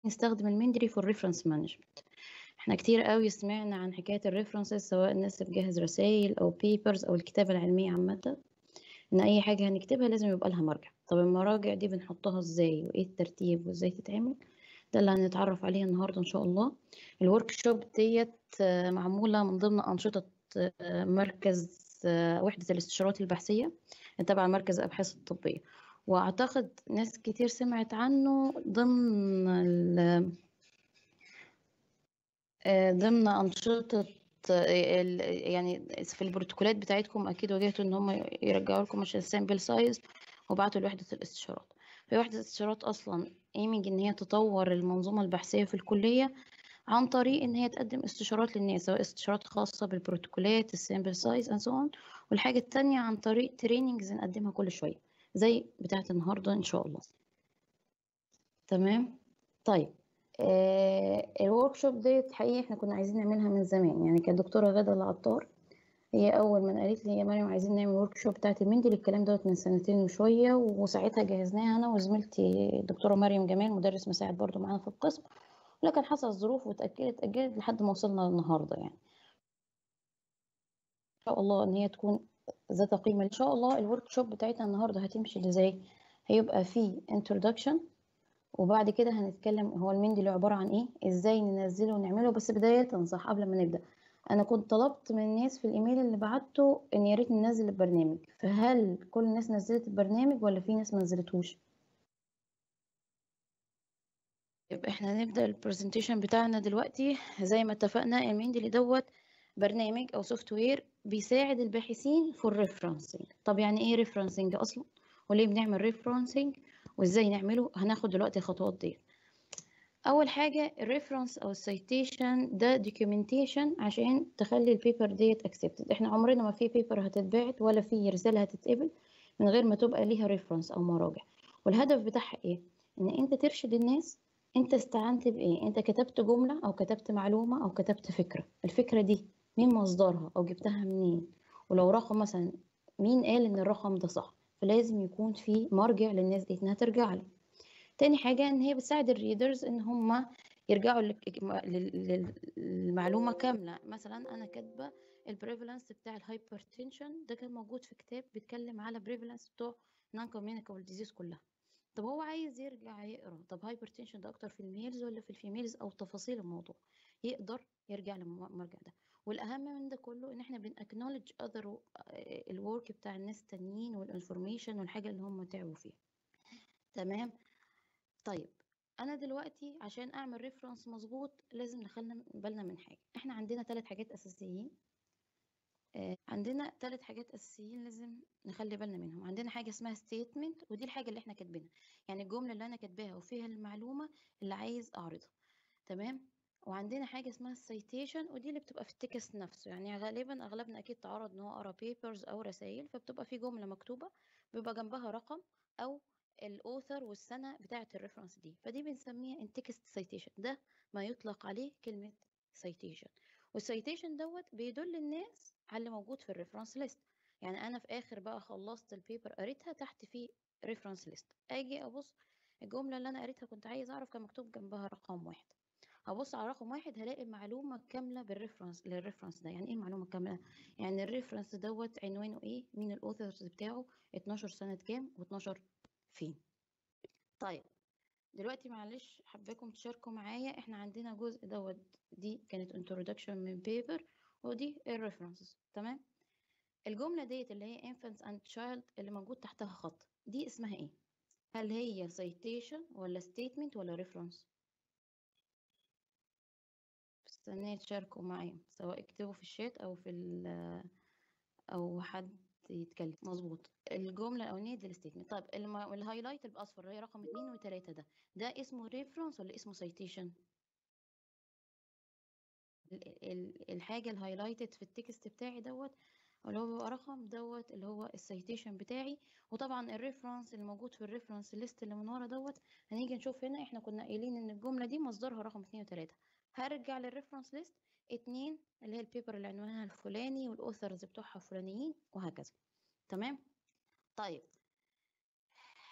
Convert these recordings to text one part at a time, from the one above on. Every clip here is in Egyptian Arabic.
نستخدم المندري في الريفرنس مانجمنت احنا كتير قوي سمعنا عن حكاية الريفرنسز سواء الناس بتجهز رسائل او بيبرز او الكتابة العلمية عامة ان اي حاجة هنكتبها لازم يبقى لها مرجع طب المراجع دي بنحطها ازاي وايه الترتيب وازاي تتعمل ده اللي هنتعرف عليه النهارده ان شاء الله الورك شوب ديت معمولة من ضمن أنشطة مركز وحدة الاستشارات البحثية تبع مركز الأبحاث الطبية وأعتقد ناس كتير سمعت عنه ضمن ضمن أنشطة يعني في البروتوكولات بتاعتكم أكيد واجهتوا إن هم يرجعوا لكم عشان السامبل سايز وبعتوا لوحدة الاستشارات في وحدة الاستشارات أصلا ايمنج إن هي تطور المنظومة البحثية في الكلية عن طريق ان هي تقدم استشارات للناس سواء استشارات خاصه بالبروتوكولات السامبل سايز اند سو والحاجه الثانيه عن طريق تريننجز نقدمها كل شويه زي بتاعه النهارده ان شاء الله تمام طيب آه الورك شوب ديت حقيقي احنا كنا عايزين نعملها من زمان يعني كانت دكتوره غاده العطار هي اول ما قالت لي يا مريم عايزين نعمل ورك شوب بتاعه المندل الكلام دوت من سنتين وشويه وساعتها جهزناها انا وزميلتي الدكتوره مريم جمال مدرس مساعد برضو معانا في القسم لكن حصل ظروف وتأجلت أجلت لحد ما وصلنا النهاردة يعني إن شاء الله إن هي تكون ذات قيمة إن شاء الله الورك شوب بتاعتنا النهاردة هتمشي إزاي هيبقى فيه introduction وبعد كده هنتكلم هو المندل عبارة عن إيه إزاي ننزله ونعمله بس بداية صح قبل ما نبدأ أنا كنت طلبت من الناس في الإيميل اللي بعته إن يا ريت ننزل البرنامج فهل كل الناس نزلت البرنامج ولا في ناس ما نزلتوش؟ يبقى احنا نبدأ البرزنتيشن بتاعنا دلوقتي زي ما اتفقنا المندلي دوت برنامج او سوفت وير بيساعد الباحثين في الريفرنسنج طب يعني ايه ريفرنسنج اصلا وليه بنعمل ريفرنسنج وازاي نعمله هناخد دلوقتي الخطوات دي اول حاجه الريفرنس او السيتيشن ده دوكيومنتيشن عشان تخلي البيبر ديت اكسبتد احنا عمرنا ما في بيبر هتتبعت ولا في رساله هتتقبل من غير ما تبقى ليها ريفرنس او مراجع والهدف بتاعها ايه ان انت ترشد الناس انت استعنت بايه انت كتبت جمله او كتبت معلومه او كتبت فكره الفكره دي مين مصدرها او جبتها منين ولو رقم مثلا مين قال ان الرقم ده صح فلازم يكون في مرجع للناس دي انها ترجع له تاني حاجه ان هي بتساعد الريدرز ان هم يرجعوا للمعلومه كامله مثلا انا كاتبه البريفالنس بتاع الهايبرتنشن ده كان موجود في كتاب بيتكلم على بريفالنس بتوع نون كوميونيكابل ديزيز كلها طب هو عايز يرجع يقرا طب هايبرتنشن ده اكتر في الميلز ولا في الفيميلز او تفاصيل الموضوع يقدر يرجع للمرجع ده والاهم من ده كله ان احنا بنأكنولج اذر الورك بتاع الناس التانيين والانفورميشن والحاجه اللي هم تعبوا فيها تمام طيب انا دلوقتي عشان اعمل ريفرنس مظبوط لازم نخلي بالنا من حاجه احنا عندنا ثلاث حاجات اساسيين عندنا ثلاث حاجات اساسيين لازم نخلي بالنا منهم عندنا حاجه اسمها ستيتمنت ودي الحاجه اللي احنا كاتبينها يعني الجمله اللي انا كاتباها وفيها المعلومه اللي عايز اعرضها تمام وعندنا حاجه اسمها السيتيشن ودي اللي بتبقى في التكست نفسه يعني غالبا اغلبنا اكيد تعرض ان هو قرا بيبرز او رسائل فبتبقى في جمله مكتوبه بيبقى جنبها رقم او الاوثر والسنه بتاعه الريفرنس دي فدي بنسميها ان تكست سيتيشن ده ما يطلق عليه كلمه سيتيشن والسيتيشن دوت بيدل الناس على اللي موجود في الريفرنس ليست يعني انا في اخر بقى خلصت البيبر قريتها تحت في ريفرنس ليست اجي ابص الجمله اللي انا قريتها كنت عايز اعرف كان مكتوب جنبها رقم واحد هبص على رقم واحد هلاقي معلومة كاملة بالريفرنس للريفرنس ده يعني ايه معلومة كاملة يعني الريفرنس دوت عنوانه ايه مين الاوثرز بتاعه 12 سنة كام و12 فين طيب دلوقتي معلش حباكم تشاركوا معايا احنا عندنا جزء دوت دي كانت introduction من paper ودي الريفرنسز تمام الجملة ديت اللي هي infants and child اللي موجود تحتها خط دي اسمها ايه هل هي citation ولا statement ولا reference مستنية تشاركوا معايا سواء اكتبوا في الشات او في ال او حد يتكلم مظبوط الجمله الاولانيه دي الستيتمنت طيب الهايلايت الاصفر اللي هي رقم 2 و3 ده ده اسمه ريفرنس ولا اسمه سيتيشن الحاجه الهايلايتد في التكست بتاعي دوت اللي هو بيبقى رقم دوت اللي هو السيتيشن بتاعي وطبعا الريفرنس اللي موجود في الريفرنس ليست اللي من ورا دوت هنيجي نشوف هنا احنا كنا قايلين ان الجمله دي مصدرها رقم 2 و3 هرجع للريفرنس ليست اتنين اللي هي البيبر اللي عنوانها الفلاني والاوثرز بتوعها فلانيين وهكذا تمام طيب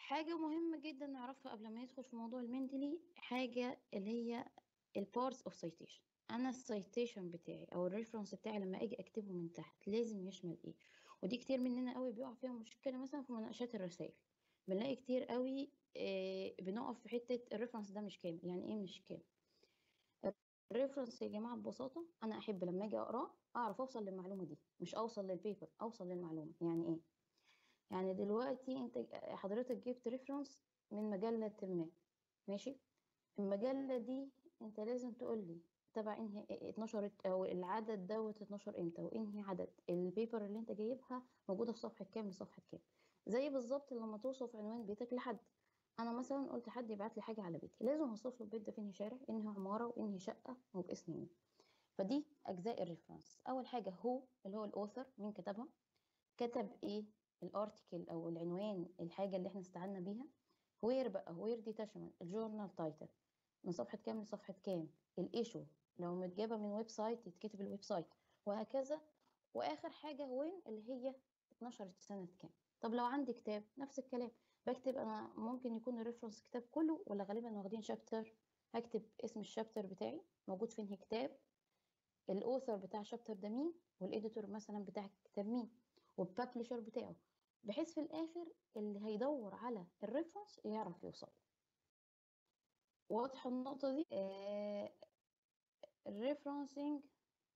حاجة مهمة جدا نعرفها قبل ما ندخل في موضوع المندلي حاجة اللي هي البارتس اوف citation انا السيتيشن بتاعي او الريفرنس بتاعي لما اجي اكتبه من تحت لازم يشمل ايه ودي كتير مننا قوي بيقع فيها مشكلة مثلا في مناقشات الرسائل بنلاقي كتير قوي آه، بنقف في حتة الريفرنس ده مش كامل يعني ايه مش كامل الريفرنس يا جماعة ببساطة أنا أحب لما أجي أقراه أعرف أوصل للمعلومة دي مش أوصل للبيبر أوصل للمعلومة يعني إيه؟ يعني دلوقتي أنت حضرتك جبت ريفرنس من مجلة ما ماشي؟ المجلة دي أنت لازم تقول لي تبع انهي اتنشرت او العدد دوت اتنشر امتى وانهي عدد البيبر اللي انت جايبها موجوده في صفحه كام لصفحه كام زي بالظبط لما توصف عنوان بيتك لحد انا مثلا قلت حد يبعت لي حاجه على بيتي لازم اوصف له البيت ده في انهي شارع انهي عماره وانهي شقه وباسم مين فدي اجزاء الريفرنس اول حاجه هو اللي هو الاوثر مين كتبها كتب ايه الارتكل او العنوان الحاجه اللي احنا استعنا بيها وير بقى وير دي تشمل الجورنال تايتل من صفحه كام لصفحه كام الايشو لو متجابه من ويب سايت يتكتب الويب سايت وهكذا واخر حاجه وين اللي هي اتنشرت سنه كام طب لو عندي كتاب نفس الكلام بكتب انا ممكن يكون الريفرنس كتاب كله ولا غالبا واخدين شابتر هكتب اسم الشابتر بتاعي موجود في انهي كتاب الاوثر بتاع الشابتر ده مين والاديتور مثلا بتاع الكتاب مين والببلشر بتاعه بحيث في الاخر اللي هيدور على الريفرنس يعرف يوصل واضحه النقطه دي آه الريفرنسنج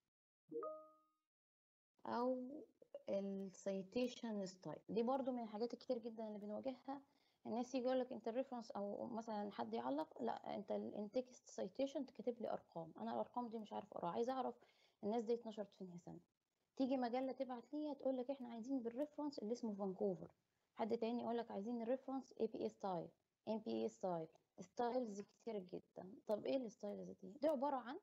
او السيتيشن ستايل دي برضو من الحاجات الكتير جدا اللي بنواجهها الناس يجي يقول لك انت الريفرنس او مثلا حد يعلق لا انت الانتكست سيتيشن تكتب لي ارقام انا الارقام دي مش عارف اقراها عايزه اعرف الناس دي اتنشرت في انهي سنه تيجي مجله تبعت ليها تقول لك احنا عايزين بالريفرنس اللي اسمه فانكوفر حد تاني يقول لك عايزين الريفرنس اي بي اي ستايل ام بي اي ستايل ستايلز كتير جدا طب ايه الستايلز دي دي عباره عن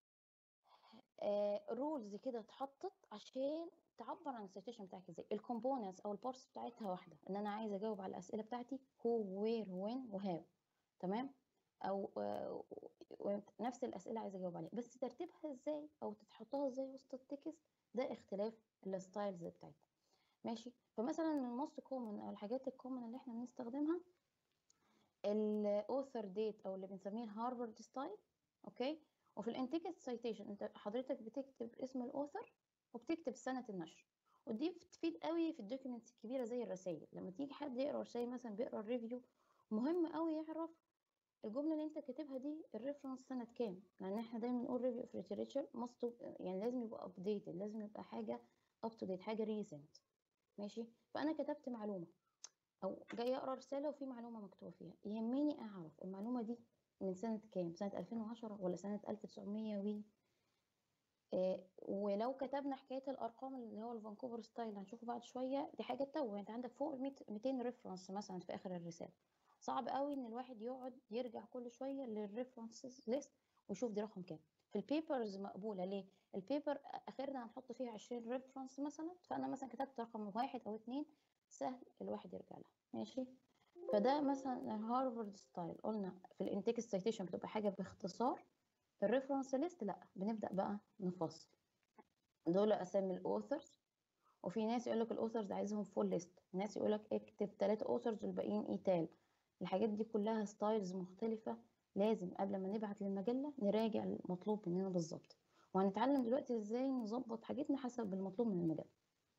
رولز كده اتحطت عشان تعبر عن السيتويشن بتاعك ازاي الكومبوننتس او البارتس بتاعتها واحده ان انا عايزه اجاوب على الاسئله بتاعتي هو وير وين وهاو تمام او آه، نفس الاسئله عايزه اجاوب عليها بس ترتيبها ازاي او تتحطها ازاي وسط التكست ده اختلاف الستايلز بتاعتها ماشي فمثلا من الموست كومن او الحاجات الكومن اللي احنا بنستخدمها الاوثر ديت او اللي بنسميه الهارفارد ستايل اوكي وفي الانتكست سايتيشن انت حضرتك بتكتب اسم الاوثر وبتكتب سنه النشر ودي بتفيد قوي في الدوكيومنتس الكبيره زي الرسائل لما تيجي حد يقرا رسائل مثلا بيقرا الريفيو مهم قوي يعرف الجمله اللي انت كاتبها دي الريفرنس سنه كام لان احنا دايما نقول ريفيو اوف ليتريتشر يعني لازم يبقى ابديتد لازم يبقى حاجه اب تو ديت حاجه ريسنت ماشي فانا كتبت معلومه او جاي اقرا رساله وفي معلومه مكتوبه فيها يهمني اعرف المعلومه دي من سنه كام سنه 2010 ولا سنه 1900 و آه ولو كتبنا حكايه الارقام اللي هو الفانكوفر ستايل هنشوفه بعد شويه دي حاجه تتوه انت عندك فوق 200 ريفرنس مثلا في اخر الرساله صعب قوي ان الواحد يقعد يرجع كل شويه للريفرنسز ليست ويشوف دي رقم كام في البيبرز مقبوله ليه البيبر اخرنا هنحط فيها 20 ريفرنس مثلا فانا مثلا كتبت رقم واحد او اتنين سهل الواحد يرجع لها ماشي فده مثلا الهارفارد ستايل قلنا في الانتكست سيتيشن بتبقى حاجه باختصار الريفرنس ليست لا بنبدا بقى نفصل دول اسامي الاوثرز وفي ناس يقول لك الاوثرز عايزهم فول ليست ناس يقول لك اكتب ثلاثه اوثرز والباقيين ايتال الحاجات دي كلها ستايلز مختلفه لازم قبل ما نبعت للمجله نراجع المطلوب مننا بالظبط وهنتعلم دلوقتي ازاي نظبط حاجتنا حسب المطلوب من المجله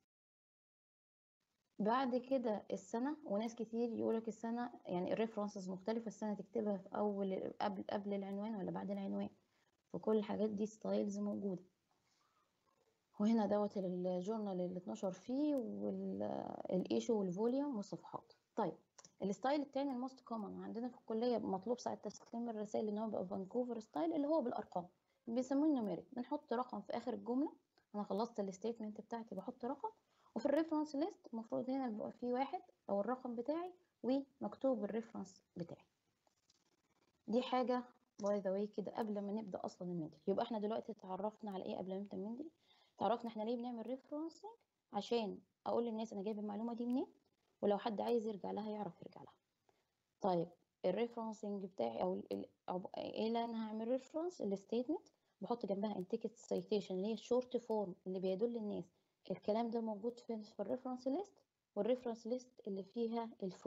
بعد كده السنة وناس كتير يقولك السنة يعني الريفرنسز مختلفة السنة تكتبها في أول قبل قبل العنوان ولا بعد العنوان فكل الحاجات دي ستايلز موجودة وهنا دوت الجورنال اللي اتنشر فيه والايشو والفوليوم والصفحات طيب الستايل التاني الموست كومن عندنا في الكلية مطلوب ساعة تسليم الرسائل ان هو بقى فانكوفر ستايل اللي هو بالارقام بيسموه النوميريك بنحط رقم في اخر الجملة انا خلصت الستيتمنت بتاعتي بحط رقم وفي الريفرنس ليست المفروض هنا بيبقى فيه واحد او الرقم بتاعي ومكتوب الريفرنس بتاعي دي حاجه باي ذا واي كده قبل ما نبدا اصلا المندل يبقى احنا دلوقتي اتعرفنا على ايه قبل ما نبدا المندل اتعرفنا احنا ليه بنعمل ريفرنسنج عشان اقول للناس انا جايب المعلومه دي منين ولو حد عايز يرجع لها يعرف يرجع لها طيب الريفرنسنج بتاعي او ايه اللي انا هعمل ريفرنس الستيتمنت بحط جنبها انتكت سيتيشن اللي هي الشورت فورم اللي بيدل الناس الكلام ده موجود فين في الريفرنس ليست والريفرنس ليست اللي فيها الفول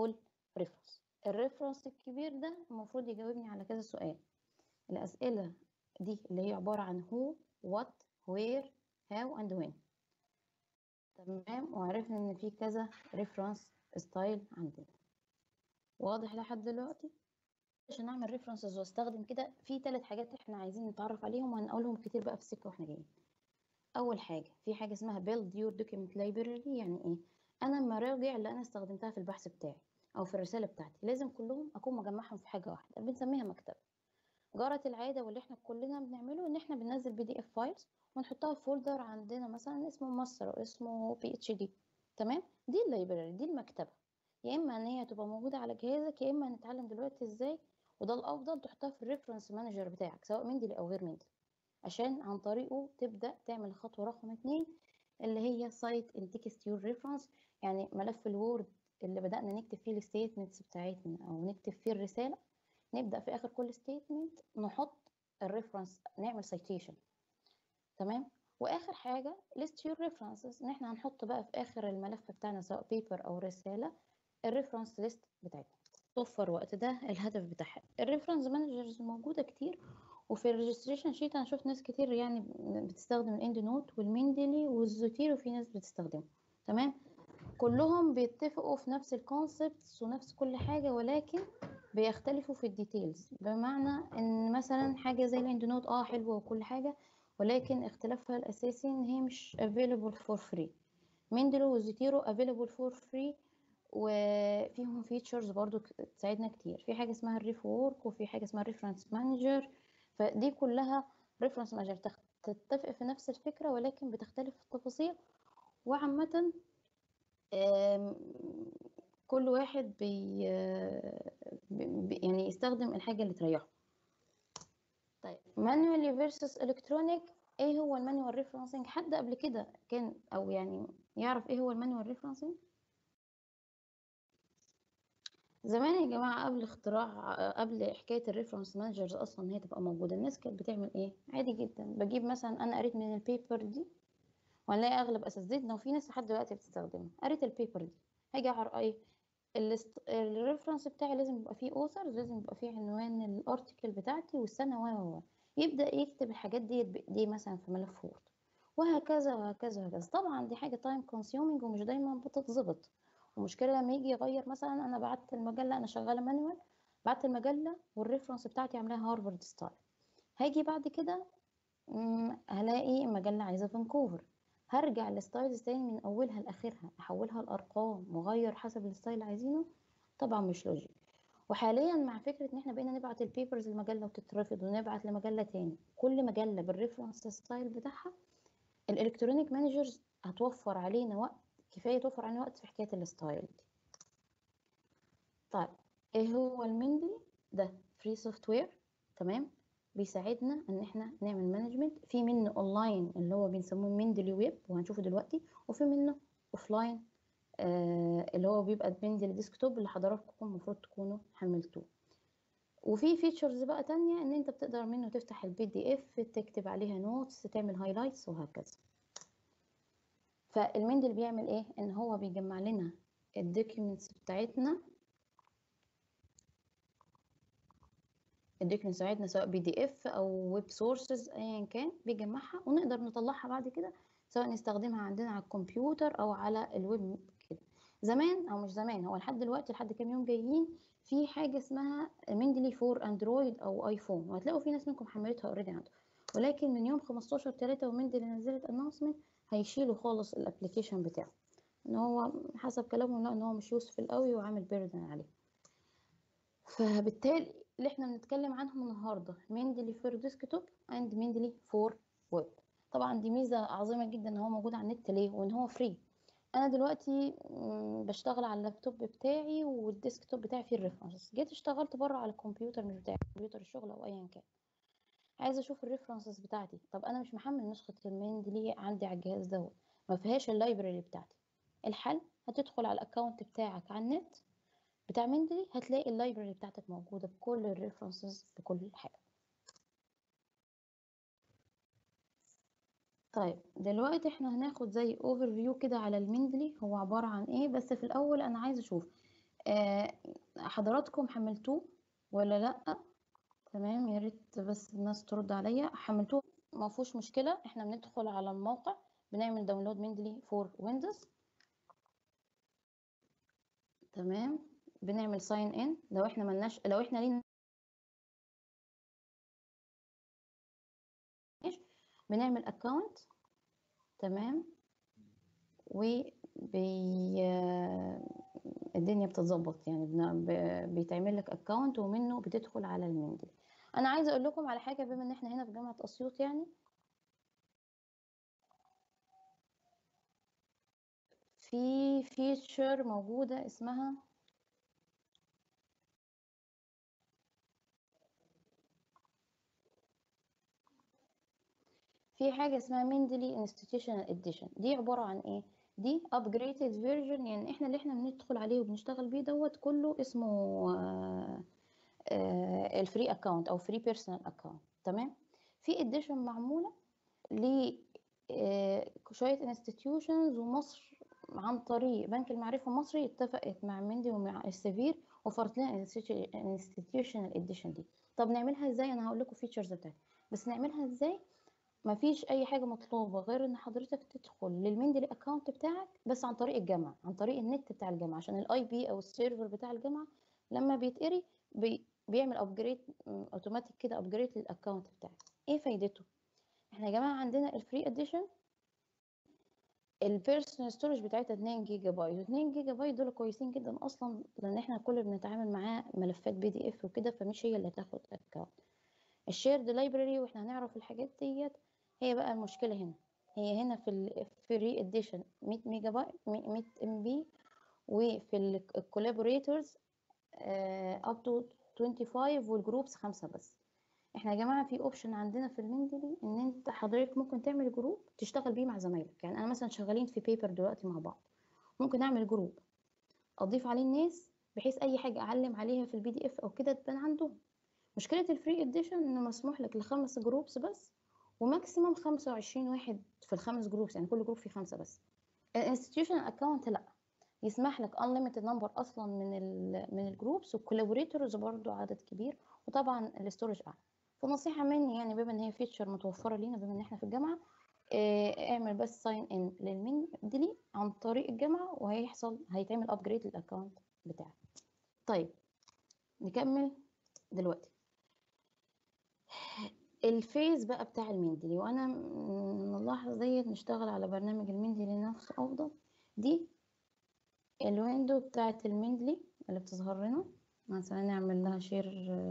ريفرنس الريفرنس الكبير ده المفروض يجاوبني على كذا سؤال الأسئلة دي اللي هي عبارة عن who what where how and when تمام وعرفنا ان في كذا ريفرنس ستايل عندنا واضح لحد دلوقتي عشان اعمل ريفرنسز واستخدم كده في ثلاث حاجات احنا عايزين نتعرف عليهم وهنقولهم كتير بقى في السكه واحنا جايين اول حاجه في حاجه اسمها build your document library يعني ايه انا المراجع اللي انا استخدمتها في البحث بتاعي او في الرساله بتاعتي لازم كلهم اكون مجمعهم في حاجه واحده بنسميها مكتبه جرت العاده واللي احنا كلنا بنعمله ان احنا بننزل بي دي اف فايلز ونحطها في فولدر عندنا مثلا اسمه مصر او اسمه بي اتش دي تمام دي اللايبراري دي المكتبه يا اما ان هي تبقى موجوده على جهازك يا اما نتعلم دلوقتي ازاي وده الافضل تحطها في الريفرنس مانجر بتاعك سواء مندلي او غير مندلي عشان عن طريقه تبدا تعمل الخطوه رقم اتنين اللي هي سايت ان تكست يور ريفرنس يعني ملف الوورد اللي بدانا نكتب فيه الستيتمنتس بتاعتنا او نكتب فيه الرساله نبدا في اخر كل ستيتمنت نحط الريفرنس نعمل سايتيشن تمام واخر حاجه list your references ان احنا هنحط بقى في اخر الملف بتاعنا سواء بيبر او رساله الريفرنس ليست بتاعتنا توفر وقت ده الهدف بتاعها الريفرنس مانجرز موجوده كتير وفي الريجستريشن شيت انا شفت ناس كتير يعني بتستخدم الاند نوت والمندلي والزوتيرو في ناس بتستخدمه تمام كلهم بيتفقوا في نفس الكونسبتس ونفس كل حاجه ولكن بيختلفوا في الديتيلز بمعنى ان مثلا حاجه زي الاند نوت اه حلوه وكل حاجه ولكن اختلافها الاساسي ان هي مش available for free مندلو وزيتيرو available for free وفيهم فيتشرز برضو تساعدنا كتير في حاجه اسمها الريف وورك وفي حاجه اسمها الريفرنس مانجر فدي كلها ريفرنس مانجر تتفق في نفس الفكره ولكن بتختلف في التفاصيل وعامه كل واحد بي يعني يستخدم الحاجه اللي تريحه طيب مانوالي فيرسس الكترونيك ايه هو المانوال ريفرنسنج حد قبل كده كان او يعني يعرف ايه هو المانوال ريفرنسنج زمان يا جماعه قبل اختراع قبل حكايه الريفرنس مانجرز اصلا ان هي تبقى موجوده الناس كانت بتعمل ايه عادي جدا بجيب مثلا انا قريت من البيبر دي وهنلاقي اغلب اساتذتنا وفي ناس لحد دلوقتي بتستخدمها قريت البيبر دي هاجي اعرف ايه الريفرنس بتاعي لازم يبقى فيه اوثر لازم يبقى فيه عنوان الارتكل بتاعتي والسنه و و يبدا يكتب الحاجات ديت بايديه مثلا في ملف وورد وهكذا وهكذا وهكذا طبعا دي حاجه تايم كونسيومينج ومش دايما بتتظبط ومشكله لما يجي يغير مثلا انا بعت المجله انا شغاله مانوال بعت المجله والريفرنس بتاعتي عاملاها هارفارد ستايل هاجي بعد كده هلاقي المجله عايزه فانكوفر هرجع الستايلز تاني من اولها لاخرها احولها لارقام واغير حسب الستايل اللي عايزينه طبعا مش لوجيك وحاليا مع فكره ان احنا بقينا نبعت البيبرز المجله وتترفض ونبعت لمجله تاني كل مجله بالريفرنس ستايل بتاعها الالكترونيك مانجرز هتوفر علينا وقت كفايه توفر علينا وقت في حكايه الستايل دي طيب ايه هو المندلي ده فري سوفت وير تمام بيساعدنا ان احنا نعمل مانجمنت في منه اونلاين اللي هو بنسموه مندلي ويب وهنشوفه دلوقتي وفي منه اوفلاين آه اللي هو بيبقى مندلي ديسكتوب اللي حضراتكم المفروض تكونوا حملتوه وفي فيتشرز بقى تانية ان انت بتقدر منه تفتح البي دي اف تكتب عليها نوتس تعمل هايلايتس وهكذا فالمندل بيعمل ايه ان هو بيجمع لنا الدوكيومنتس بتاعتنا الدوكيومنتس بتاعتنا سواء بي دي اف او ويب سورسز ايا كان بيجمعها ونقدر نطلعها بعد كده سواء نستخدمها عندنا على الكمبيوتر او على الويب كده زمان او مش زمان هو لحد دلوقتي لحد كام يوم جايين في حاجه اسمها مندلي فور اندرويد او ايفون وهتلاقوا في ناس منكم حملتها اوريدي عنده ولكن من يوم 15 3 ومندلي نزلت انونسمنت هيشيلوا خالص الابلكيشن بتاعه ان هو حسب كلامهم لا ان هو مش يوسفل قوي وعامل بيردن عليه فبالتالي اللي احنا بنتكلم عنهم النهارده مندلي فور ديسكتوب اند مندلي فور ويب طبعا دي ميزه عظيمه جدا ان هو موجود على النت ليه وان هو فري انا دلوقتي بشتغل على اللابتوب بتاعي والديسكتوب بتاعي فيه الريفرنسز جيت اشتغلت بره على الكمبيوتر مش بتاعي كمبيوتر الشغل او ايا كان عايزه اشوف الريفرنسز بتاعتي طب انا مش محمل نسخه المندلي عندي على الجهاز دوت ما فيهاش اللايبراري بتاعتي الحل هتدخل على الاكونت بتاعك على النت بتاع مندلي هتلاقي اللايبراري بتاعتك موجوده بكل الريفرنسز بكل حاجه طيب دلوقتي احنا هناخد زي اوفر فيو كده على المندلي هو عباره عن ايه بس في الاول انا عايزه اشوف آه حضراتكم حملتوه ولا لا تمام يا ريت بس الناس ترد عليا حملتوه ما فيهوش مشكله احنا بندخل على الموقع بنعمل داونلود مندلي فور ويندوز تمام بنعمل ساين ان لو احنا ملناش لو احنا لينا بنعمل اكونت تمام و بي... الدنيا بتتظبط يعني بن... ب... بيتعمل لك اكونت ومنه بتدخل على المندل انا عايزه اقول لكم على حاجه بما ان احنا هنا في جامعه اسيوط يعني في فيتشر موجوده اسمها في حاجه اسمها مندلي انستتيوشنال اديشن دي عباره عن ايه دي upgraded version يعني احنا اللي احنا بندخل عليه وبنشتغل بيه دوت كله اسمه الفري اكونت او فري بيرسونال اكونت تمام في اديشن معموله ل شويه انستتيوشنز ومصر عن طريق بنك المعرفه المصري اتفقت مع مندي ومع السفير وفرت لنا انستتيوشنال اديشن دي طب نعملها ازاي انا هقول لكم فيتشرز بتاعتها بس نعملها ازاي مفيش اي حاجه مطلوبه غير ان حضرتك تدخل للمندلي اكونت بتاعك بس عن طريق الجامعه عن طريق النت بتاع الجامعه عشان الاي بي او السيرفر بتاع الجامعه لما بيتقري بي بيعمل ابجريد اوتوماتيك كده ابجريد للاكونت بتاعك ايه فايدته احنا يا جماعه عندنا الفري اديشن البيرسونال ستورج بتاعتها 2 جيجا بايت 2 جيجا بايت دول كويسين جدا اصلا لان احنا كل بنتعامل معاه ملفات بي دي اف وكده فمش هي اللي هتاخد اكونت الشيرد لايبراري واحنا هنعرف الحاجات ديت هي بقى المشكله هنا هي هنا في الفري اديشن 100 ميجا بايت 100 ام بي وفي الكولابوريتورز اب تو 25 والجروبس خمسة بس احنا يا جماعه في اوبشن عندنا في المندلي ان انت حضرتك ممكن تعمل جروب تشتغل بيه مع زمايلك يعني انا مثلا شغالين في بيبر دلوقتي مع بعض ممكن اعمل جروب اضيف عليه الناس بحيث اي حاجه اعلم عليها في البي دي اف او كده تبان عندهم مشكله الفري اديشن انه مسموح لك لخمس جروبس بس وماكسيموم 25 واحد في الخمس جروبس يعني كل جروب فيه خمسه بس الانستتيوشنال اكونت لا يسمح لك unlimited نمبر اصلا من ال من الجروبس والكولابوريتورز برضو عدد كبير وطبعا الاستورج اعلى فنصيحه مني يعني بما ان هي فيتشر متوفره لينا بما ان احنا في الجامعه اعمل بس ساين ان للمندلي عن طريق الجامعه وهيحصل هيتعمل ابجريد للاكونت بتاعك طيب نكمل دلوقتي الفيز بقى بتاع المندلي وانا من اللحظه ديت نشتغل على برنامج المندلي نفسه افضل دي الويندو بتاعه المندلي اللي بتظهر لنا مثلا نعمل لها شير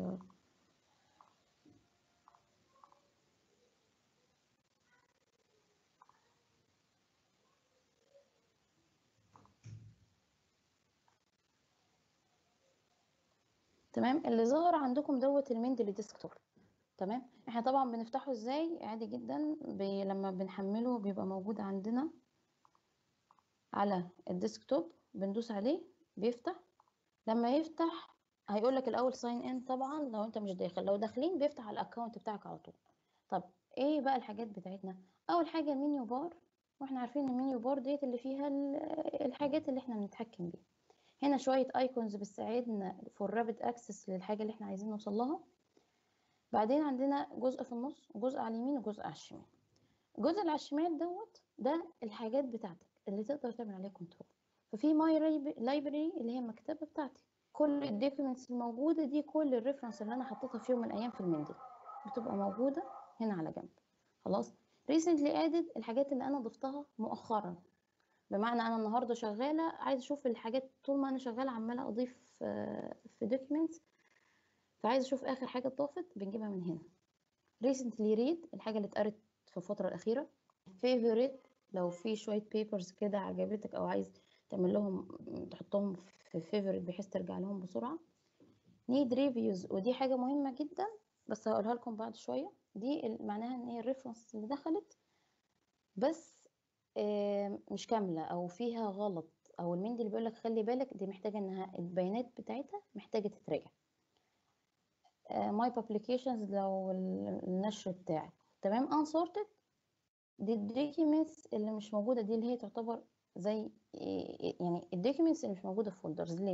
تمام اللي ظهر عندكم دوت المندلي ديسكتوب تمام احنا طبعا بنفتحه ازاي عادي جدا بي لما بنحمله بيبقى موجود عندنا على الديسكتوب بندوس عليه بيفتح لما يفتح هيقول لك الاول ساين ان طبعا لو انت مش داخل لو داخلين بيفتح على الاكونت بتاعك على طول طب ايه بقى الحاجات بتاعتنا اول حاجه المنيو بار واحنا عارفين ان المنيو بار ديت اللي فيها الحاجات اللي احنا بنتحكم بيها هنا شويه ايكونز بتساعدنا فور رابid اكسس للحاجه اللي احنا عايزين نوصل لها بعدين عندنا جزء في النص وجزء على اليمين وجزء على الشمال الجزء اللي على الشمال دوت ده الحاجات بتاعتك اللي تقدر تعمل عليها كنترول ففي ماي لايبرري اللي هي المكتبه بتاعتي كل الدوكيومنتس الموجوده دي كل الريفرنس اللي انا حطيتها في يوم من الايام في المندل بتبقى موجوده هنا على جنب خلاص ريسنتلي ادد الحاجات اللي انا ضفتها مؤخرا بمعنى انا النهارده شغاله عايزه اشوف الحاجات طول ما انا شغاله عماله اضيف في دوكيومنتس فعايزه اشوف اخر حاجه اتضافت بنجيبها من هنا recently read الحاجه اللي اتقرت في الفتره الاخيره favorite لو في شويه بيبرز كده عجبتك او عايز تعمل لهم تحطهم في favorite بحيث ترجع لهم بسرعه need reviews ودي حاجه مهمه جدا بس هقولها لكم بعد شويه دي معناها ان هي الريفرنس اللي دخلت بس مش كامله او فيها غلط او المندي اللي بيقول لك خلي بالك دي محتاجه انها البيانات بتاعتها محتاجه تتراجع ماي بابليكيشنز لو النشر بتاعك تمام unsorted دي الدوكيومنتس اللي مش موجوده دي اللي هي تعتبر زي يعني الدوكيومنتس اللي مش موجوده في فولدرز ليه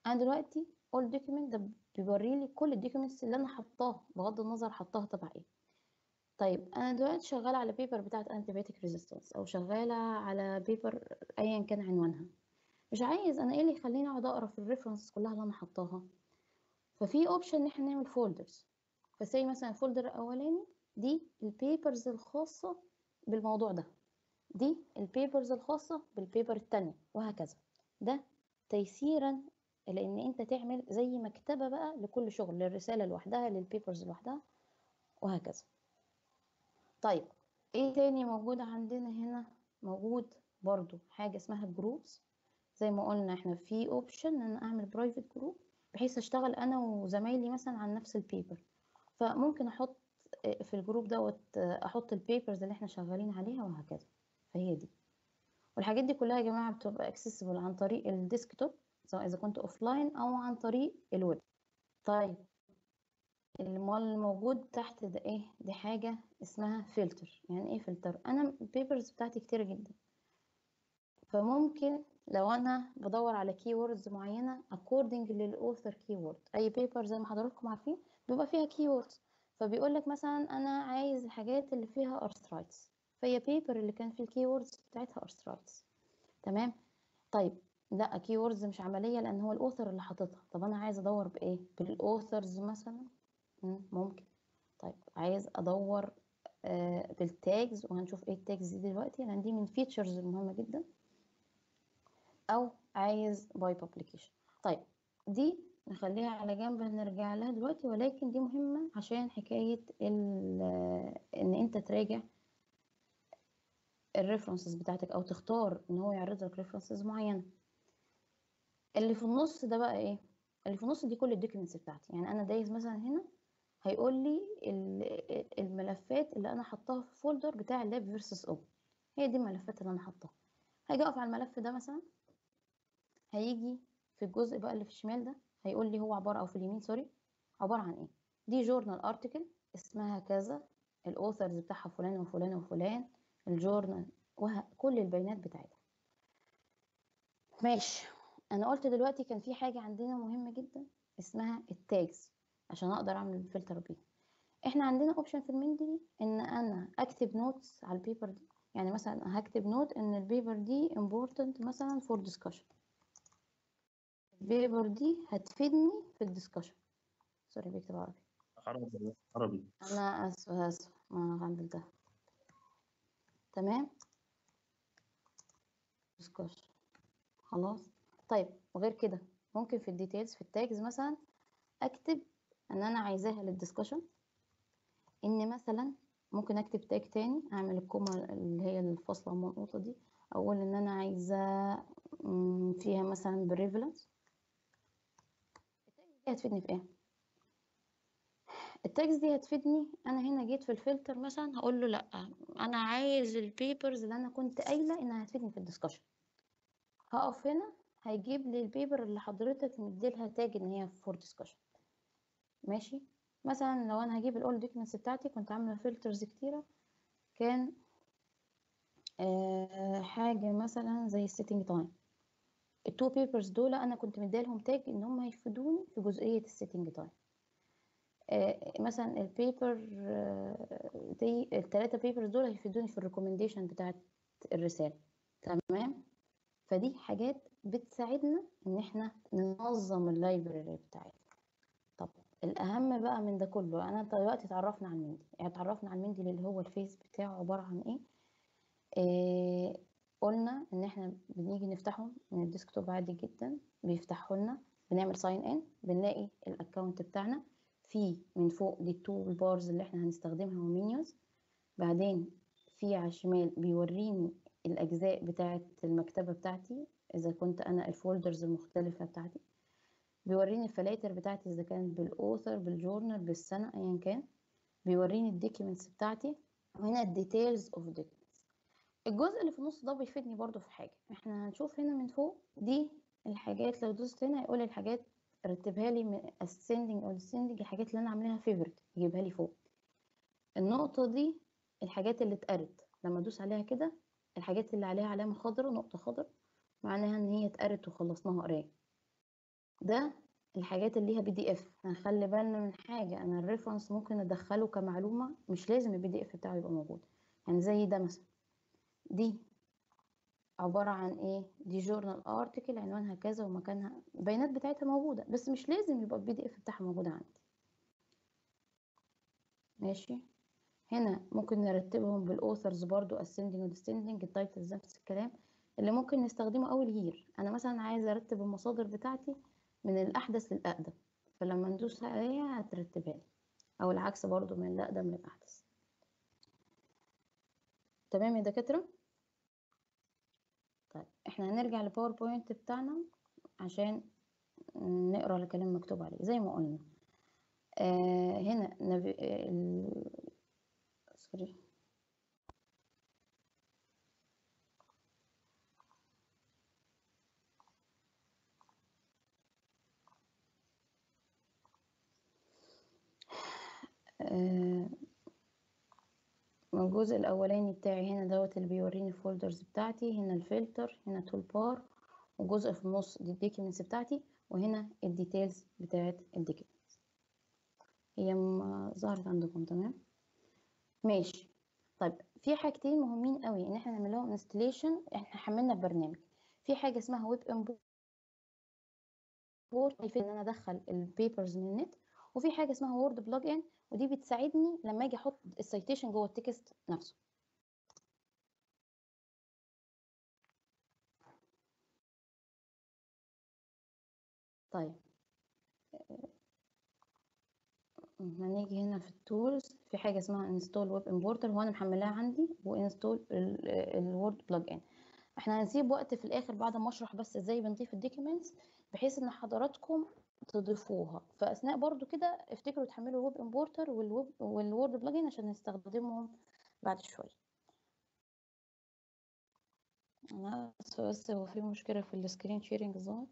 انا دلوقتي all document ده بيوري لي كل الدوكيومنتس اللي انا حطاها بغض النظر حطاها تبع ايه طيب انا دلوقتي شغاله على بيبر بتاعه antibiotic resistance او شغاله على بيبر ايا كان عنوانها مش عايز انا ايه اللي يخليني اقعد اقرا في الريفرنس كلها اللي انا حطاها ففي اوبشن ان احنا نعمل فولدرز فسي مثلا الفولدر الاولاني دي البيبرز الخاصه بالموضوع ده دي البيبرز الخاصه بالبيبر التانية وهكذا ده تيسيرا لان انت تعمل زي مكتبه بقى لكل شغل للرساله لوحدها للبيبرز لوحدها وهكذا طيب ايه تاني موجود عندنا هنا موجود برضو حاجه اسمها جروبس زي ما قلنا احنا في اوبشن ان انا اعمل برايفت جروب بحيث اشتغل انا وزمايلي مثلا على نفس البيبر فممكن احط في الجروب دوت احط البيبرز اللي احنا شغالين عليها وهكذا فهي دي والحاجات دي كلها يا جماعه بتبقى اكسسبل عن طريق الديسكتوب سواء اذا كنت اوفلاين او عن طريق الويب طيب الموجود تحت ده ايه دي حاجه اسمها فلتر يعني ايه فلتر انا البيبرز بتاعتي كتير جدا فممكن لو انا بدور على كي ووردز معينه according للاوثر كي وورد اي بيبر زي ما حضراتكم عارفين بيبقى فيها كي ووردز فبيقول لك مثلا انا عايز الحاجات اللي فيها ارثرايتس فهي بيبر اللي كان فيه الكي ووردز بتاعتها ارثرايتس تمام طيب لا كي ووردز مش عمليه لان هو الاوثر اللي حاططها طب انا عايز ادور بايه بالاوثرز مثلا ممكن طيب عايز ادور آه بالتاجز وهنشوف ايه التاجز دي دلوقتي لان دي من فيتشرز المهمه جدا او عايز باي بابليكيشن طيب دي نخليها على جنب نرجع لها دلوقتي ولكن دي مهمه عشان حكايه ان انت تراجع الريفرنسز بتاعتك او تختار ان هو يعرض لك ريفرنسز معينه اللي في النص ده بقى ايه اللي في النص دي كل الدوكيومنتس بتاعتي يعني انا دايس مثلا هنا هيقول لي الملفات اللي انا حطاها في فولدر بتاع اللاب فيرسس اوبن هي دي الملفات اللي انا حطاها هاجي اقف على الملف ده مثلا هيجي في الجزء بقى اللي في الشمال ده هيقول لي هو عباره او في اليمين سوري عباره عن ايه دي جورنال ارتكل اسمها كذا الاوثرز بتاعها فلان وفلان وفلان الجورنال وكل البيانات بتاعتها ماشي انا قلت دلوقتي كان في حاجه عندنا مهمه جدا اسمها التاجز عشان اقدر اعمل فلتر بيها احنا عندنا اوبشن في المندلي ان انا اكتب نوتس على البيبر دي يعني مثلا هكتب نوت ان البيبر دي important مثلا for discussion البيبر دي هتفيدني في الدiscussion سوري بيكتب عربي عربي عربي انا اسفه اسفه ما عندي ده تمام discussion خلاص طيب وغير كده ممكن في الديتيلز في التاجز مثلا اكتب ان انا عايزاها للدiscussion ان مثلا ممكن اكتب تاج تاني اعمل الكومة اللي هي الفاصلة المنقوطة دي اقول ان انا عايزة فيها مثلا بريفلنس التاجز دي هتفيدني في ايه التاجز دي هتفيدني انا هنا جيت في الفلتر مثلا هقول له لا انا عايز البيبرز اللي انا كنت قايله انها هتفيدني في الدسكشن هقف هنا هيجيب لي البيبر اللي حضرتك مديلها تاج ان هي فور ديسكشن ماشي مثلا لو انا هجيب الاول دوكيومنتس بتاعتي كنت عامله فلترز كتيره كان آه حاجه مثلا زي السيتنج تايم التو بيبرز دول انا كنت مديلهم تاج ان هم هيفيدوني في جزئيه السيتنج تايم آه مثلا البيبر آه دي الثلاثه بيبرز دول هيفيدوني في الريكومنديشن بتاعت الرساله تمام فدي حاجات بتساعدنا ان احنا ننظم اللايبراري بتاعتنا طب الاهم بقى من ده كله انا دلوقتي اتعرفنا على المندي يعني اتعرفنا على المندي اللي هو الفيس بتاعه عباره عن ايه آه قلنا ان احنا بنيجي نفتحه من الديسكتوب عادي جدا بيفتحه لنا بنعمل ساين ان بنلاقي الاكونت بتاعنا فيه من فوق دي التول بارز اللي احنا هنستخدمها ومنيوز بعدين في على الشمال بيوريني الاجزاء بتاعه المكتبه بتاعتي اذا كنت انا الفولدرز المختلفه بتاعتي بيوريني الفلاتر بتاعتي اذا كانت بالاوثر بالجورنال بالسنه ايا كان بيوريني الدوكيومنتس بتاعتي وهنا الديتيلز اوف دوكيومنتس الجزء اللي في النص ده بيفيدني برضو في حاجه احنا هنشوف هنا من فوق دي الحاجات لو دوست هنا هيقول الحاجات رتبها لي من ascending او descending الحاجات اللي انا عاملاها favorite يجيبها لي فوق النقطه دي الحاجات اللي اتقرت لما ادوس عليها كده الحاجات اللي عليها علامه خضراء نقطه خضراء معناها ان هي اتقرت وخلصناها قرايه ده الحاجات اللي ليها بي دي اف هنخلي بالنا من حاجه انا الريفرنس ممكن ادخله كمعلومه مش لازم البي دي اف بتاعه يبقى موجود يعني زي ده مثلا دي عباره عن ايه دي جورنال ارتكل عنوانها كذا ومكانها البيانات بتاعتها موجوده بس مش لازم يبقى البي دي اف بتاعها موجود عندي ماشي هنا ممكن نرتبهم بالاوثرز برضو ascending و descending التايتلز نفس الكلام اللي ممكن نستخدمه اول يير انا مثلا عايزه ارتب المصادر بتاعتي من الاحدث للاقدم فلما ندوس عليها هترتبها لي او العكس برضو من الاقدم للاحدث تمام يا دكاتره طيب احنا هنرجع للباوربوينت بتاعنا عشان نقرا الكلام مكتوب عليه زي ما قلنا آه هنا نبي... ال... سوري آه الجزء الاولاني بتاعي هنا دوت اللي بيوريني الفولدرز بتاعتي هنا الفلتر هنا تول بار وجزء في النص دي الدوكيومنتس بتاعتي وهنا الديتيلز بتاعت الدوكيومنتس هي ظهرت عندكم تمام ماشي طيب في حاجتين مهمين قوي ان احنا نعمل لهم انستليشن احنا حملنا البرنامج في حاجه اسمها ويب امبورت ان انا ادخل البيبرز من النت وفي حاجه اسمها وورد بلوج ان ودي بتساعدني لما اجي احط السيتيشن جوه التكست نفسه طيب هنيجي هنا في التولز في حاجه اسمها انستول ويب امبورتر هو انا محملاها عندي وانستول الوورد بلوج ان احنا هنسيب وقت في الاخر بعد ما اشرح بس ازاي بنضيف الدوكيومنتس بحيث ان حضراتكم تضيفوها فاثناء برضو كده افتكروا تحملوا الويب امبورتر والويب والوورد بلجن عشان نستخدمهم بعد شويه انا اسفه بس هو في مشكله في السكرين شيرنج الظاهر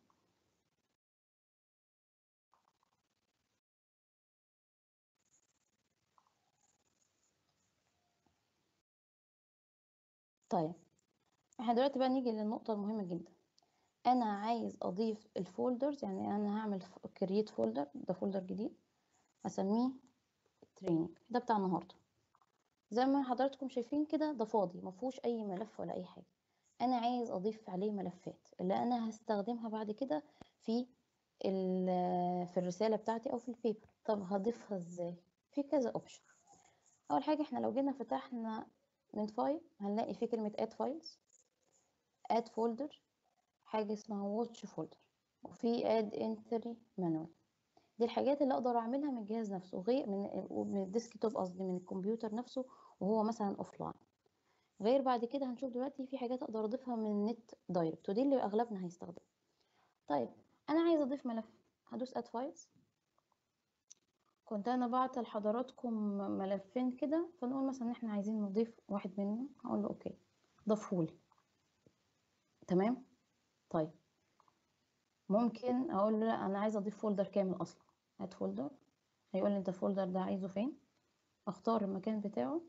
طيب احنا دلوقتي بقى نيجي للنقطه المهمه جدا انا عايز اضيف الفولدرز يعني انا هعمل كرييت فولدر ده فولدر جديد اسميه تريننج ده بتاع النهارده زي ما حضراتكم شايفين كده ده فاضي ما فيهوش اي ملف ولا اي حاجه انا عايز اضيف عليه ملفات اللي انا هستخدمها بعد كده في في الرساله بتاعتي او في البيبر طب هضيفها ازاي في كذا اوبشن اول حاجه احنا لو جينا فتحنا من فايل هنلاقي في كلمه اد فايلز اد فولدر حاجة اسمها واتش فولدر وفي اد انتري مانوال دي الحاجات اللي اقدر اعملها من الجهاز نفسه غير من من الديسك توب قصدي من الكمبيوتر نفسه وهو مثلا اوف لاين غير بعد كده هنشوف دلوقتي في حاجات اقدر اضيفها من النت دايركت ودي اللي اغلبنا هيستخدمها طيب انا عايزه اضيف ملف هدوس اد فايلز كنت انا بعت لحضراتكم ملفين كده فنقول مثلا ان احنا عايزين نضيف واحد منهم هقول له اوكي ضافهولي تمام طيب ممكن اقول له لا انا عايزه اضيف فولدر كامل اصلا هات فولدر هيقول لي انت الفولدر ده عايزه فين اختار المكان بتاعه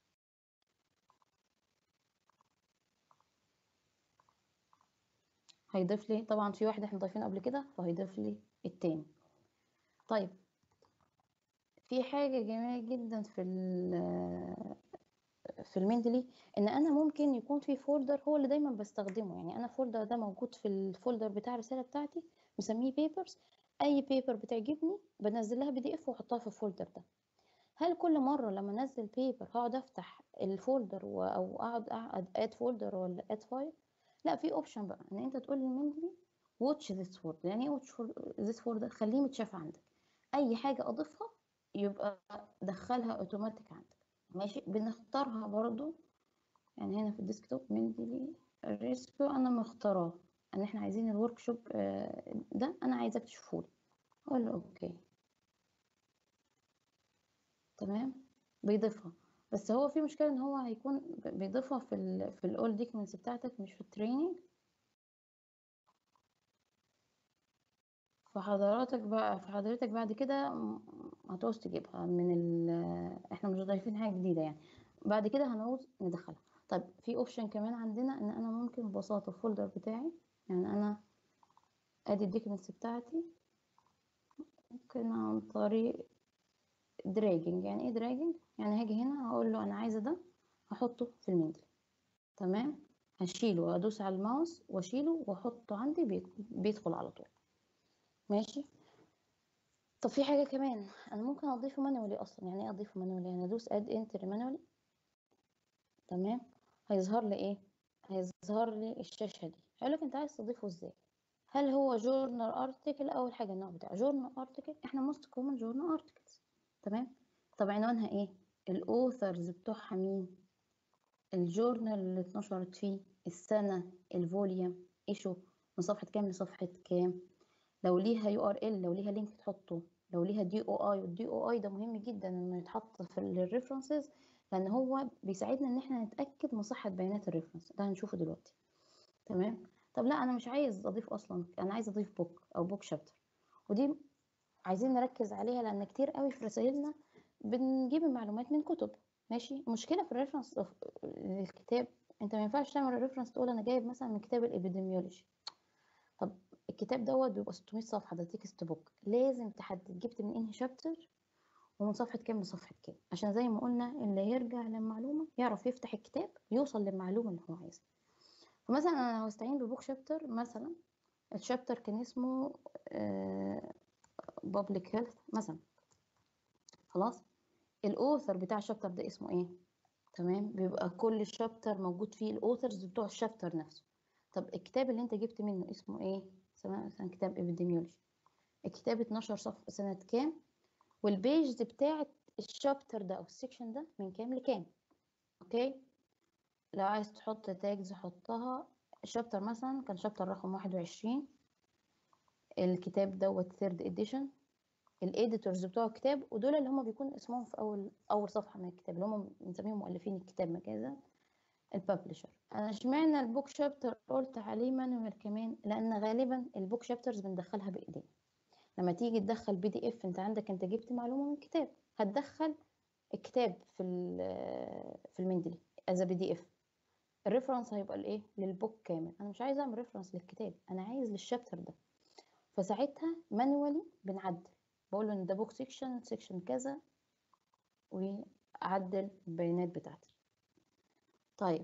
هيضيف لي طبعا في واحد احنا ضايفينه قبل كده فهيضيف لي التاني طيب في حاجة جميلة جدا في في المندلي ان انا ممكن يكون في فولدر هو اللي دايما بستخدمه يعني انا الفولدر ده موجود في الفولدر بتاع الرساله بتاعتي مسميه بيبرز اي بيبر بتعجبني بنزلها بي دي اف واحطها في الفولدر ده هل كل مره لما انزل بيبر هقعد افتح الفولدر و... او اقعد اقعد اد فولدر ولا اد فايل لا في اوبشن بقى ان انت تقول للمندلي واتش ذيس فولدر يعني ايه واتش ذيس فولدر خليه متشاف عندك اي حاجه اضيفها يبقى دخلها اوتوماتيك عندك ماشي بنختارها برضو يعني هنا في الديسكتوب مندلي ريسبو انا مختاراه ان احنا عايزين الورك شوب ده انا عايزاك تشوفه لي اقول له اوكي تمام بيضيفها بس هو في مشكله ان هو هيكون بيضيفها في ال في الاول دوكيومنتس بتاعتك مش في التريننج فحضراتك بقى فحضرتك بعد كده هتعوز تجيبها من ال احنا مش ضايفين حاجه جديده يعني بعد كده هنعوز ندخلها طيب في اوبشن كمان عندنا ان انا ممكن ببساطه الفولدر بتاعي يعني انا ادي الديكمنتس بتاعتي ممكن عن طريق دراجنج يعني ايه دراجنج يعني هاجي هنا هقول له انا عايزه ده هحطه في المندل تمام هشيله وادوس على الماوس واشيله واحطه عندي بيت- بيدخل على طول ماشي طب في حاجه كمان انا ممكن اضيفه مانوالي اصلا يعني ايه اضيفه مانوالي يعني ادوس اد انتر مانوالي تمام هيظهر لي ايه هيظهر لي الشاشه دي هيقول لك انت عايز تضيفه ازاي هل هو جورنال ارتكل اول حاجه النوع بتاعه جورنال ارتكل احنا موست كومن جورنال ارتكلز تمام طب عنوانها ايه الاوثرز بتوعها مين الجورنال اللي اتنشرت فيه السنه الفوليوم ايشو من صفحه كام لصفحه كام لو ليها يو ار ال لو ليها لينك تحطه لو ليها دي او اي والدي او اي ده مهم جدا انه يتحط في الريفرنسز لان هو بيساعدنا ان احنا نتاكد من صحه بيانات الريفرنس ده هنشوفه دلوقتي تمام طب لا انا مش عايز اضيف اصلا انا عايز اضيف بوك او بوك شابتر ودي عايزين نركز عليها لان كتير قوي في رسائلنا بنجيب المعلومات من كتب ماشي المشكله في الريفرنس للكتاب انت ما ينفعش تعمل الريفرنس تقول انا جايب مثلا من كتاب الابيديميولوجي طب الكتاب دوت بيبقى 600 صفحه ده تكست بوك لازم تحدد جبت من انهي شابتر ومن صفحه كام لصفحه كام عشان زي ما قلنا اللي يرجع للمعلومه يعرف يفتح الكتاب يوصل للمعلومه اللي هو عايزها فمثلا انا لو هستعين ببوك شابتر مثلا الشابتر كان اسمه بابليك هيلث مثلا خلاص الاوثر بتاع الشابتر ده اسمه ايه تمام بيبقى كل شابتر موجود فيه الاوثرز بتوع الشابتر نفسه طب الكتاب اللي انت جبت منه اسمه ايه مثلا كتاب ابيديميولوجي الكتاب 12 صفحه سنه كام والبيجز بتاعت الشابتر ده او السكشن ده من كام لكام اوكي لو عايز تحط تاجز حطها الشابتر مثلا كان شابتر رقم 21 الكتاب دوت ثيرد اديشن الايديتورز بتوع الكتاب ودول اللي هم بيكون اسمهم في اول اول صفحه من الكتاب اللي هم بنسميهم مؤلفين الكتاب مجازا الببلشر انا اشمعنى البوك شابتر قلت عليه مانوال كمان لان غالبا البوك شابترز بندخلها بايدينا لما تيجي تدخل بي دي اف انت عندك انت جبت معلومه من كتاب هتدخل الكتاب في في المندلي از بي دي اف الريفرنس هيبقى لايه للبوك كامل انا مش عايزه اعمل ريفرنس للكتاب انا عايز للشابتر ده فساعتها مانوالي بنعدل بقول له ان ده بوك سيكشن سيكشن كذا واعدل البيانات بتاعتي طيب